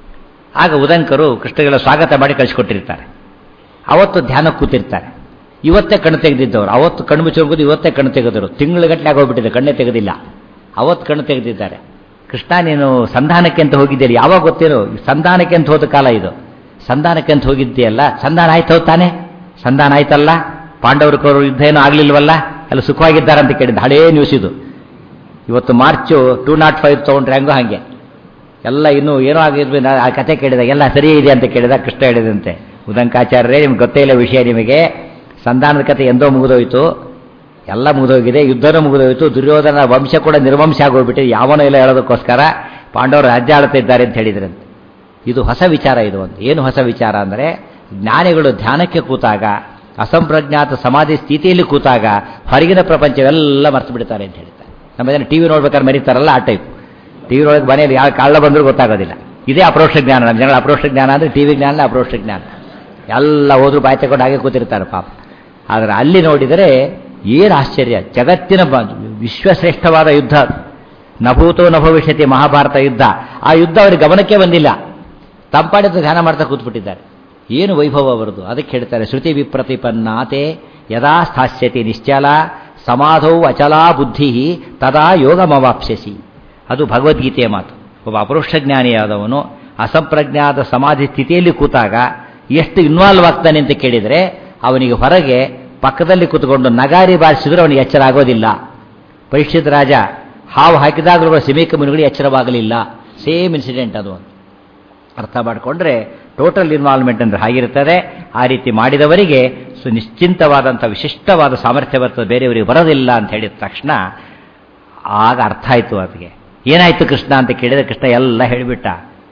ಆಗ ಉದಂಕರು ಕೃಷ್ಣಗಳ ಸ್ವಾಗತ ಮಾಡಿ ಕಳಿಸ್ಕೊಟ್ಟಿರ್ತಾರೆ ಅವತ್ತು ಧ್ಯಾನಕ್ಕೆ ಕೂತಿರ್ತಾರೆ ಇವತ್ತೇ ಕಣ್ಣು ತೆಗೆದಿದ್ದವರು ಅವತ್ತು ಕಣ್ಣು ಮುಚ್ಚೋಗ್ಬೋದು ಇವತ್ತೇ ಕಣ್ಣು ತೆಗೆದರು ತಿಂಗಳುಗಟ್ಟಲೆ ಆಗೋಗ್ಬಿಟ್ಟಿದೆ ಕಣ್ಣೇ ತೆಗೆದಿಲ್ಲ ಅವತ್ತು ಕಣ್ಣು ತೆಗೆದಿದ್ದಾರೆ ಕೃಷ್ಣ ನೀನು ಸಂಧಾನಕ್ಕೆ ಅಂತ ಹೋಗಿದ್ದೀರಿ ಯಾವಾಗ ಗೊತ್ತೇನು ಸಂಧಾನಕ್ಕೆ ಅಂತ ಹೋದ ಕಾಲ ಇದು ಸಂಧಾನಕ್ಕೆ ಅಂತ ಹೋಗಿದ್ದೀಯಲ್ಲ ಸಂಧಾನ ಆಯ್ತು ತಾನೆ ಸಂಧಾನ ಆಯ್ತಲ್ಲ ಪಾಂಡವರು ಕೌರವರು ಯುದ್ಧ ಏನೂ ಆಗಲಿಲ್ವಲ್ಲ ಎಲ್ಲ ಸುಖವಾಗಿದ್ದಾರೆ ಅಂತ ಕೇಳಿದ್ದು ಹಳೇ ನ್ಯೂಸ್ ಇದು ಇವತ್ತು ಮಾರ್ಚು ಟೂ ನಾಟ್ ಫೈವ್ ತೊಗೊಂಡ್ರೆ ಹಂಗೋ ಹಾಗೆ ಎಲ್ಲ ಇನ್ನೂ ಏನೋ ಆಗಿದ್ವಿ ಆ ಕತೆ ಕೇಳಿದಾಗ ಎಲ್ಲ ಸರಿ ಇದೆ ಅಂತ ಕೇಳಿದ ಕೃಷ್ಣ ಹೇಳಿದಂತೆ ಉದಂಕಾಚಾರ್ಯರೇ ನಿಮ್ಗೆ ಗೊತ್ತೇ ಇಲ್ಲ ವಿಷಯ ನಿಮಗೆ ಸಂಧಾನದ ಕತೆ ಎಂದೋ ಮುಗಿದೋಯ್ತು ಎಲ್ಲ ಮುಗಿದೋಗಿದೆ ಯುದ್ಧನೂ ಮುಗಿದೋಯ್ತು ದುರ್ಯೋಧನ ವಂಶ ಕೂಡ ನಿರ್ವಂಶ ಆಗೋಗ್ಬಿಟ್ಟಿದೆ ಯಾವನೋ ಇಲ್ಲ ಹೇಳೋದಕ್ಕೋಸ್ಕರ ಪಾಂಡವರು ರಾಜ್ಯ ಆಳ್ತಾ ಇದ್ದಾರೆ ಅಂತ ಹೇಳಿದ್ರಂತೆ ಇದು ಹೊಸ ವಿಚಾರ ಇದು ಒಂದು ಏನು ಹೊಸ ವಿಚಾರ ಅಂದರೆ ಜ್ಞಾನಿಗಳು ಧ್ಯಾನಕ್ಕೆ ಕೂತಾಗ ಅಸಂಪ್ರಜ್ಞಾತ ಸಮಾಧಿ ಸ್ಥಿತಿಯಲ್ಲಿ ಕೂತಾಗ ಹೊರಗಿನ ಪ್ರಪಂಚವೆಲ್ಲ ಮರ್ತು ಬಿಡ್ತಾರೆ ಅಂತ ಹೇಳ್ತಾರೆ ನಮ್ಮ ಜನ ಟಿ ವಿ ನೋಡ್ಬೇಕಾದ್ರೆ ಮರಿತಾರಲ್ಲ ಆ ಟೈಪ್ ಟಿ ವಿ ಒಳಗೆ ಮನೆಯಲ್ಲಿ ಯಾವ ಕಾಳ ಬಂದರೂ ಗೊತ್ತಾಗೋದಿಲ್ಲ ಇದೇ ಅಪ್ರೋಕ್ಷ ಜ್ಞಾನ ನಮ್ಮ ಜನಗಳ ಅಪ್ರೋಕ್ಷ ಜ್ಞಾನ ಅಂದರೆ ಟಿ ವಿ ಜ್ಞಾನ ಅಪ್ರೋಕ್ಷ ಜ್ಞಾನ ಎಲ್ಲ ಹೋದ್ರು ಬಾಯಿ ತಗೊಂಡು ಹಾಗೆ ಕೂತಿರ್ತಾರೆ ಪಾಪ ಆದರೆ ಅಲ್ಲಿ ನೋಡಿದರೆ ಏನು ಆಶ್ಚರ್ಯ ಜಗತ್ತಿನ ವಿಶ್ವಶ್ರೇಷ್ಠವಾದ ಯುದ್ಧ ನಭೂತೋ ನಭವಿಷ್ಯತಿ ಮಹಾಭಾರತ ಯುದ್ಧ ಆ ಯುದ್ಧ ಅವರಿಗೆ ಗಮನಕ್ಕೆ ಬಂದಿಲ್ಲ ತಂಪಾಡಿದ ಧ್ಯಾನ ಮಾಡ್ತಾ ಕೂತ್ಬಿಟ್ಟಿದ್ದಾರೆ ಏನು ವೈಭವ ಅವರದು ಅದಕ್ಕೆ ಹೇಳ್ತಾರೆ ಶ್ರುತಿ ವಿಪ್ರತಿಪನ್ನಾತೆ ಯದಾ ಸ್ಥಾಸ್ಯತಿ ನಿಶ್ಚಲ ಸಮಾಧೌ ಅಚಲಾ ಬುದ್ಧಿ ತದಾ ಯೋಗಮವಾಪ್ಸ್ಯಸಿ ಅದು ಭಗವದ್ಗೀತೆಯ ಮಾತು ಒಬ್ಬ ಅಪರೋಕ್ಷಜ್ಞಾನಿಯಾದವನು ಅಸಂಪ್ರಜ್ಞಾತ ಸಮಾಧಿ ಸ್ಥಿತಿಯಲ್ಲಿ ಕೂತಾಗ ಎಷ್ಟು ಇನ್ವಾಲ್ವ್ ಆಗ್ತಾನೆ ಅಂತ ಕೇಳಿದರೆ ಅವನಿಗೆ ಹೊರಗೆ ಪಕ್ಕದಲ್ಲಿ ಕೂತ್ಕೊಂಡು ನಗಾರಿ ಬಾರಿಸಿದ್ರೆ ಅವನಿಗೆ ಎಚ್ಚರ ಆಗೋದಿಲ್ಲ ಪರೀಕ್ಷಿತ ರಾಜ ಹಾವು ಹಾಕಿದಾಗಲೂ ಸಿಮೇಕ ಮುನಿಗಳಿಗೆ ಎಚ್ಚರವಾಗಲಿಲ್ಲ ಸೇಮ್ ಇನ್ಸಿಡೆಂಟ್ ಅದು ಒಂದು ಅರ್ಥ ಮಾಡಿಕೊಂಡ್ರೆ ಟೋಟಲ್ ಇನ್ವಾಲ್ವ್ಮೆಂಟ್ ಅಂದರೆ ಹಾಗಿರ್ತದೆ ಆ ರೀತಿ ಮಾಡಿದವರಿಗೆ ಸು ನಿಶ್ಚಿಂತವಾದಂಥ ವಿಶಿಷ್ಟವಾದ ಸಾಮರ್ಥ್ಯ ಬರ್ತದೆ ಬೇರೆಯವರಿಗೆ ಬರೋದಿಲ್ಲ ಅಂತ ಹೇಳಿದ ತಕ್ಷಣ ಆಗ ಅರ್ಥ ಆಯಿತು ಅದಕ್ಕೆ ಏನಾಯ್ತು ಕೃಷ್ಣ ಅಂತ ಕೇಳಿದ್ರೆ ಕೃಷ್ಣ ಎಲ್ಲ ಹೇಳಿಬಿಟ್ಟ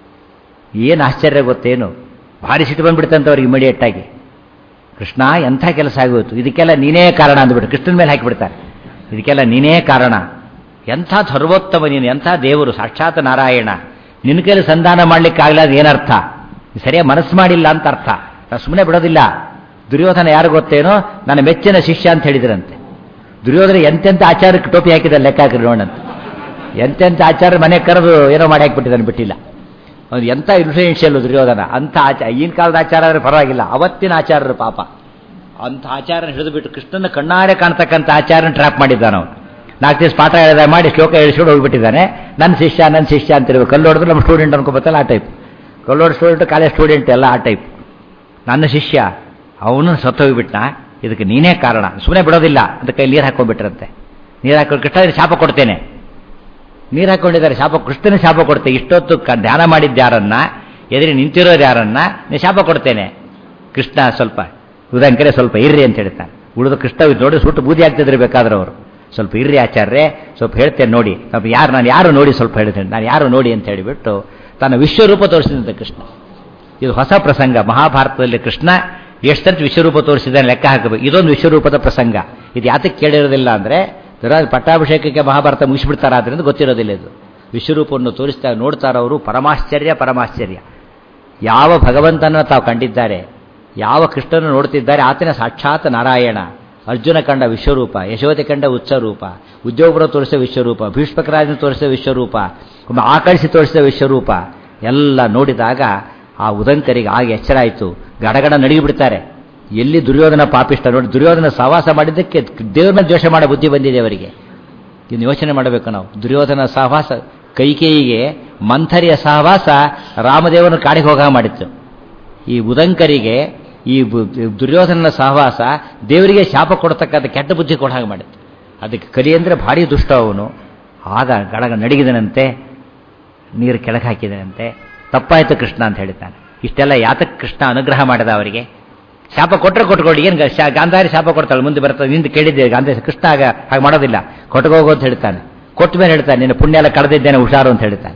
ಏನು ಆಶ್ಚರ್ಯ ಗೊತ್ತೇನು ಭಾರಿ ಸಿಟ್ಟು ಬಂದ್ಬಿಡ್ತಂತ ಅವ್ರಿಗೆ ಇಮಿಡಿಯೇಟ್ ಆಗಿ ಕೃಷ್ಣ ಎಂಥ ಕೆಲಸ ಆಗೋಯ್ತು ಇದಕ್ಕೆಲ್ಲ ನೀನೇ ಕಾರಣ ಅಂದ್ಬಿಟ್ಟು ಕೃಷ್ಣನ ಮೇಲೆ ಹಾಕಿಬಿಡ್ತಾರೆ ಇದಕ್ಕೆಲ್ಲ ನೀನೇ ಕಾರಣ ಎಂಥ ಸರ್ವೋತ್ತಮ ನೀನು ಎಂಥ ದೇವರು ಸಾಕ್ಷಾತ್ ನಾರಾಯಣ ನಿನ್ನ ಕೈಲಿ ಸಂಧಾನ ಮಾಡ್ಲಿಕ್ಕಾಗಲ್ಲ ಅದು ಏನರ್ಥ ಸರಿಯಾಗಿ ಮನಸ್ಸು ಮಾಡಿಲ್ಲ ಅಂತ ಅರ್ಥ ನಾನು ಸುಮ್ಮನೆ ಬಿಡೋದಿಲ್ಲ ದುರ್ಯೋಧನ ಯಾರು ಗೊತ್ತೇನೋ ನನ್ನ ಮೆಚ್ಚಿನ ಶಿಷ್ಯ ಅಂತ ಹೇಳಿದ್ರಂತೆ ದುರ್ಯೋಧನ ಎಂತೆಂಥ ಆಚಾರಕ್ಕೆ ಟೋಪಿ ಹಾಕಿದ ಲೆಕ್ಕ ಹಾಕಿದ್ರು ನೋಡಂತ ಎಂತೆಂಥ ಆಚಾರ ಮನೆ ಕರೆದು ಏನೋ ಮಾಡಿ ಹಾಕ್ಬಿಟ್ಟಿದ್ದಾನೆ ಬಿಟ್ಟಿಲ್ಲ ಅವ್ನು ಎಂಥ ಇನ್ಫ್ಲೂಯೆನ್ಷಿಯಲ್ ದುರ್ಯೋಧನ ಅಂಥ ಆಚಾರ ಈಗಿನ ಕಾಲದ ಆಚಾರ ಆದರೆ ಪರವಾಗಿಲ್ಲ ಅವತ್ತಿನ ಆಚಾರರು ಪಾಪ ಅಂಥ ಆಚಾರನ ಹಿಡಿದು ಬಿಟ್ಟು ಕೃಷ್ಣನ ಕಣ್ಣಾರೆ ಕಾಣ್ತಕ್ಕಂಥ ಆಚಾರನ ಟ್ರ್ಯಾಪ್ ಮಾಡಿದ್ದಾನ ಅವನು ನಾಲ್ಕು ದಿವಸ ಪಾಠ ಹೇಳಿದ ಮಾಡಿ ಶ್ಲೋಕ ಹೇಳಿಸ್ಕೊಂಡು ಹೋಗ್ಬಿಟ್ಟಿದ್ದಾನೆ ನನ್ನ ಶಿಷ್ಯ ನನ್ನ ಶಿಷ್ಯ ಅಂತಿರ್ಬೇಕು ಕಲ್ಲು ಹೊಡೆದ್ರೆ ನಮ್ಮ ಸ್ಟೂಡೆಂಟ್ ಅನ್ಕೋಬೇಕಲ್ಲ ಆ ಟೈಪ್ ಕಲ್ಲು ಹೊಡೆದ ಸ್ಟೂಡೆಂಟ್ ಕಾಲೇಜ್ ಸ್ಟೂಡೆಂಟ್ ಎಲ್ಲ ಆ ಟೈಪ್ ನನ್ನ ಶಿಷ್ಯ ಅವನು ಸತ್ತೋಗ್ಬಿಟ್ನ ಇದಕ್ಕೆ ನೀನೇ ಕಾರಣ ಸುಮ್ಮನೆ ಬಿಡೋದಿಲ್ಲ ಅಂತ ಕೈ ನೀರು ಹಾಕೊಂಡ್ಬಿಟ್ರಂತೆ ನೀರು ಹಾಕೊಂಡು ಕೃಷ್ಣ ಶಾಪ ಕೊಡ್ತೇನೆ ನೀರು ಹಾಕೊಂಡಿದ್ದಾರೆ ಶಾಪ ಕೃಷ್ಣನ ಶಾಪ ಕೊಡ್ತೇನೆ ಇಷ್ಟೊತ್ತು ಕ- ಧ್ಯಾನ ಮಾಡಿದ್ದ ಯಾರನ್ನ ಎದುರಿ ನಿಂತಿರೋದು ಯಾರನ್ನ ನೀ ಶಾಪ ಕೊಡ್ತೇನೆ ಕೃಷ್ಣ ಸ್ವಲ್ಪ ಉದಂಕರೆ ಸ್ವಲ್ಪ ಇರ್ರಿ ಅಂತ ಹೇಳ್ತಾನೆ ಉಳಿದ ಕೃಷ್ಣ ನೋಡಿ ಸುಟ್ಟು ಬೂದಿ ಆಗ್ತಿದ್ರು ಬೇಕಾದ್ರೆ ಅವರು ಸ್ವಲ್ಪ ಇರ್ರಿ ಆಚಾರ್ಯ ಸ್ವಲ್ಪ ಹೇಳ್ತೇನೆ ನೋಡಿ ಸ್ವಲ್ಪ ಯಾರು ನಾನು ಯಾರು ನೋಡಿ ಸ್ವಲ್ಪ ಹೇಳ್ತೇನೆ ನಾನು ಯಾರು ನೋಡಿ ಅಂತ ಹೇಳಿಬಿಟ್ಟು ತನ್ನ ವಿಶ್ವರೂಪ ತೋರಿಸಿದಂತೆ ಕೃಷ್ಣ ಇದು ಹೊಸ ಪ್ರಸಂಗ ಮಹಾಭಾರತದಲ್ಲಿ ಕೃಷ್ಣ ಎಷ್ಟಂತ ವಿಶ್ವರೂಪ ತೋರಿಸಿದ್ದಾನೆ ಲೆಕ್ಕ ಹಾಕಬೇಕು ಇದೊಂದು ವಿಶ್ವರೂಪದ ಪ್ರಸಂಗ ಇದು ಯಾತಕ್ಕೆ ಕೇಳಿರೋದಿಲ್ಲ ಅಂದರೆ ದುರಾಜ್ ಪಟ್ಟಾಭಿಷೇಕಕ್ಕೆ ಮಹಾಭಾರತ ಮುಗಿಸ್ಬಿಡ್ತಾರ ಆದ್ರಿಂದ ಗೊತ್ತಿರೋದಿಲ್ಲ ಇದು ವಿಶ್ವರೂಪವನ್ನು ತೋರಿಸ್ತಾ ನೋಡ್ತಾರ ಅವರು ಪರಮಾಶ್ಚರ್ಯ ಪರಮಾಶ್ಚರ್ಯ ಯಾವ ಭಗವಂತನ ತಾವು ಕಂಡಿದ್ದಾರೆ ಯಾವ ಕೃಷ್ಣನ ನೋಡ್ತಿದ್ದಾರೆ ಆತನ ಸಾಕ್ಷಾತ್ ನಾರಾಯಣ ಅರ್ಜುನ ಕಂಡ ವಿಶ್ವರೂಪ ಯಶೋಧೆ ಕಂಡ ಉಚ್ಚರೂಪ ಉದ್ಯೋಗಪುರ ತೋರಿಸಿದ ವಿಶ್ವರೂಪ ಭೀಷ್ಮಕರಾಜನ ತೋರಿಸಿದ ವಿಶ್ವರೂಪ ಒಮ್ಮೆ ಆಕಳಿಸಿ ತೋರಿಸಿದ ವಿಶ್ವರೂಪ ಎಲ್ಲ ನೋಡಿದಾಗ ಆ ಉದಂಕರಿಗೆ ಆಗ ಎಚ್ಚರ ಆಯಿತು ಗಡಗಡ ನಡಿಗಿಬಿಡ್ತಾರೆ ಎಲ್ಲಿ ದುರ್ಯೋಧನ ಪಾಪಿಷ್ಟ ನೋಡಿ ದುರ್ಯೋಧನ ಸಹವಾಸ ಮಾಡಿದ್ದಕ್ಕೆ ದೇವ್ರನ್ನ ದ್ವೇಷ ಮಾಡೋ ಬುದ್ಧಿ ಬಂದಿದೆ ಅವರಿಗೆ ಇನ್ನು ಯೋಚನೆ ಮಾಡಬೇಕು ನಾವು ದುರ್ಯೋಧನ ಸಹವಾಸ ಕೈಕೇಯಿಗೆ ಮಂಥರಿಯ ಸಹವಾಸ ರಾಮದೇವನ ಕಾಡಿಗೆ ಹೋಗ ಮಾಡಿತ್ತು ಈ ಉದಂಕರಿಗೆ ಈ ಬು- ದುರ್ಯೋಧನನ ಸಹವಾಸ ದೇವರಿಗೆ ಶಾಪ ಕೊಡ್ತಕ್ಕಂಥ ಕೆಟ್ಟ ಬುದ್ಧಿ ಕೊಡ ಹಾಗೆ ಮಾಡಿತ್ತು ಅದಕ್ಕೆ ಕಲಿ ಅಂದರೆ ಭಾರಿ ದುಷ್ಟ ಅವನು ಆಗ ಗಡಗ ನಡಿಗಿದನಂತೆ ನೀರು ಕೆಳಗೆ ಹಾಕಿದನಂತೆ ತಪ್ಪಾಯ್ತು ಕೃಷ್ಣ ಅಂತ ಹೇಳ್ತಾನೆ ಇಷ್ಟೆಲ್ಲ ಯಾತಕ್ಕೆ ಕೃಷ್ಣ ಅನುಗ್ರಹ ಮಾಡಿದ ಅವರಿಗೆ ಶಾಪ ಕೊಟ್ಟರೆ ಕೊಟ್ಕೊಳ್ಳಿ ಏನು ಶಾ- ಗಾಂಧಾರಿ ಶಾಪ ಕೊಡ್ತಾಳೆ ಮುಂದೆ ಬರ್ತದೆ ನಿಂದು ಕೇಳಿದ್ದೆ ಗಾಂಧಾರಿ ಕೃಷ್ಣ ಆಗ ಹಾಗೆ ಮಾಡೋದಿಲ್ಲ ಕೊಟ್ಕೋಗು ಅಂತ ಹೇಳ್ತಾನೆ ಕೊಟ್ಟ ಮೇಲೆ ಹೇಳ್ತಾನೆ ನಿನ್ನ ಪುಣ್ಯ ಎಲ್ಲ ಕಳೆದಿದ್ದೇನೆ ಹುಷಾರು ಅಂತ ಹೇಳ್ತಾನೆ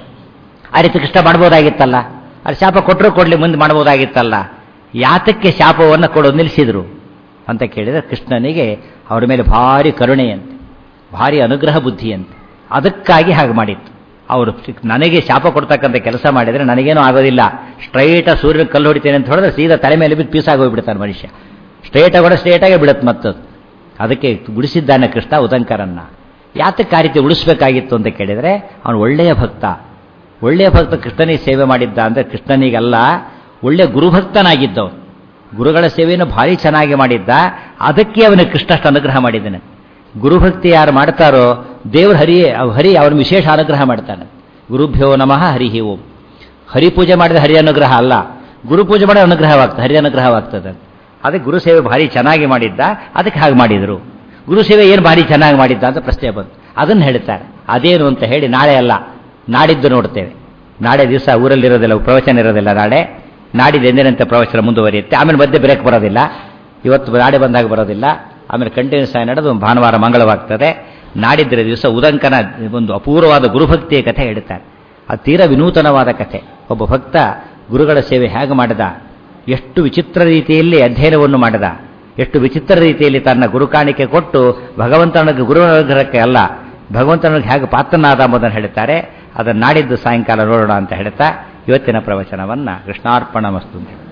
ಆ ರೀತಿ ಕೃಷ್ಣ ಮಾಡ್ಬೋದಾಗಿತ್ತಲ್ಲ ಅದು ಶಾಪ ಕೊಟ್ಟರು ಕೊಡ್ಲಿ ಮುಂದೆ ಮಾಡ್ಬೋದಾಗಿತ್ತಲ್ಲ ಯಾತಕ್ಕೆ ಶಾಪವನ್ನು ಕೊಡೋದು ನಿಲ್ಲಿಸಿದ್ರು ಅಂತ ಕೇಳಿದರೆ ಕೃಷ್ಣನಿಗೆ ಅವರ ಮೇಲೆ ಭಾರಿ ಕರುಣೆಯಂತೆ ಭಾರಿ ಅನುಗ್ರಹ ಬುದ್ಧಿಯಂತೆ ಅದಕ್ಕಾಗಿ ಹಾಗೆ ಮಾಡಿತ್ತು ಅವರು ನನಗೆ ಶಾಪ ಕೊಡ್ತಕ್ಕಂಥ ಕೆಲಸ ಮಾಡಿದರೆ ನನಗೇನೂ ಆಗೋದಿಲ್ಲ ಸ್ಟ್ರೈಟ ಸೂರ್ಯನ ಕಲ್ಲು ಹೊಡಿತೇನೆ ಅಂತ ಹೇಳಿದ್ರೆ ಸೀದಾ ತಲೆ ಮೇಲೆ ಬಿದ್ದು ಪೀಸಾಗಿ ಹೋಗ್ಬಿಡ್ತಾನೆ ಮನುಷ್ಯ ಸ್ಟ್ರೈಟಾಗಿ ಕೂಡ ಸ್ಟ್ರೈಟಾಗೆ ಬಿಡುತ್ತೆ ಮತ್ತದು ಅದಕ್ಕೆ ಉಳಿಸಿದ್ದಾನೆ ಕೃಷ್ಣ ಉದಂಕರನ್ನ ಯಾತಕ್ಕೆ ಆ ರೀತಿ ಉಳಿಸ್ಬೇಕಾಗಿತ್ತು ಅಂತ ಕೇಳಿದರೆ ಅವನು ಒಳ್ಳೆಯ ಭಕ್ತ ಒಳ್ಳೆಯ ಭಕ್ತ ಕೃಷ್ಣನಿಗೆ ಸೇವೆ ಮಾಡಿದ್ದ ಅಂದರೆ ಕೃಷ್ಣನಿಗಲ್ಲ ಒಳ್ಳೆಯ ಗುರುಭಕ್ತನಾಗಿದ್ದವನು ಗುರುಗಳ ಸೇವೆಯನ್ನು ಭಾರಿ ಚೆನ್ನಾಗಿ ಮಾಡಿದ್ದ ಅದಕ್ಕೆ ಅವನಿಗೆ ಕೃಷ್ಣ ಅಷ್ಟು ಅನುಗ್ರಹ ಮಾಡಿದ್ದಾನೆ ಗುರುಭಕ್ತಿ ಯಾರು ಮಾಡ್ತಾರೋ ದೇವರು ಹರಿ ಹರಿ ಅವನ ವಿಶೇಷ ಅನುಗ್ರಹ ಮಾಡ್ತಾನೆ ಗುರುಭ್ಯೋ ನಮಃ ಹರಿ ಓಂ ಹರಿ ಪೂಜೆ ಮಾಡಿದ ಹರಿ ಅನುಗ್ರಹ ಅಲ್ಲ ಗುರು ಪೂಜೆ ಮಾಡಿದ ಅನುಗ್ರಹವಾಗ್ತದೆ ಹರಿ ಅನುಗ್ರಹವಾಗ್ತದೆ ಅದಕ್ಕೆ ಗುರು ಸೇವೆ ಭಾರಿ ಚೆನ್ನಾಗಿ ಮಾಡಿದ್ದ ಅದಕ್ಕೆ ಹಾಗೆ ಮಾಡಿದರು ಗುರು ಸೇವೆ ಏನು ಭಾರಿ ಚೆನ್ನಾಗಿ ಮಾಡಿದ್ದ ಅಂತ ಪ್ರಶ್ನೆ ಬಂತು ಅದನ್ನು ಹೇಳ್ತಾರೆ ಅದೇನು ಅಂತ ಹೇಳಿ ನಾಳೆ ಅಲ್ಲ ನಾಡಿದ್ದು ನೋಡ್ತೇವೆ ನಾಳೆ ದಿವಸ ಊರಲ್ಲಿರೋದಿಲ್ಲ ಪ್ರವಚನ ಇರೋದಿಲ್ಲ ನಾಳೆ ನಾಡಿದ್ದು ಎಂದಿನಂತೆ ಪ್ರವಚನ ಮುಂದುವರಿಯುತ್ತೆ ಆಮೇಲೆ ಮಧ್ಯೆ ಬ್ರೇಕ್ ಬರೋದಿಲ್ಲ ಇವತ್ತು ನಾಳೆ ಬಂದಾಗ ಬರೋದಿಲ್ಲ ಆಮೇಲೆ ಕಂಟಿನ್ಯೂಸ್ ಆಗಿ ನಡೆದು ಭಾನುವಾರ ಮಂಗಳವಾಗ್ತದೆ ನಾಡಿದ್ದರ ದಿವಸ ಉದಂಕನ ಒಂದು ಅಪೂರ್ವವಾದ ಗುರುಭಕ್ತಿಯ ಕಥೆ ಹೇಳ್ತಾರೆ ಅದು ತೀರಾ ವಿನೂತನವಾದ ಕಥೆ ಒಬ್ಬ ಭಕ್ತ ಗುರುಗಳ ಸೇವೆ ಹೇಗೆ ಮಾಡಿದ ಎಷ್ಟು ವಿಚಿತ್ರ ರೀತಿಯಲ್ಲಿ ಅಧ್ಯಯನವನ್ನು ಮಾಡಿದ ಎಷ್ಟು ವಿಚಿತ್ರ ರೀತಿಯಲ್ಲಿ ತನ್ನ ಗುರುಕಾಣಿಕೆ ಕೊಟ್ಟು ಭಗವಂತನ ಗುರು ಅನುಗ್ರಹಕ್ಕೆ ಅಲ್ಲ ಭಗವಂತನಿಗೆ ಹೇಗೆ ಪಾತ್ರನಾದ ಎಂಬುದನ್ನು ಹೇಳ್ತಾರೆ ಅದನ್ನು ನಾಡಿದ್ದು ಸಾಯಂಕಾಲ ನೋಡೋಣ ಅಂತ ಹೇಳ್ತಾ ಇವತ್ತಿನ ಪ್ರವಚನವನ್ನು ಕೃಷ್ಣಾರ್ಪಣ ಮಸ್ತು ಅಂತ ಹೇಳ್ತಾರೆ.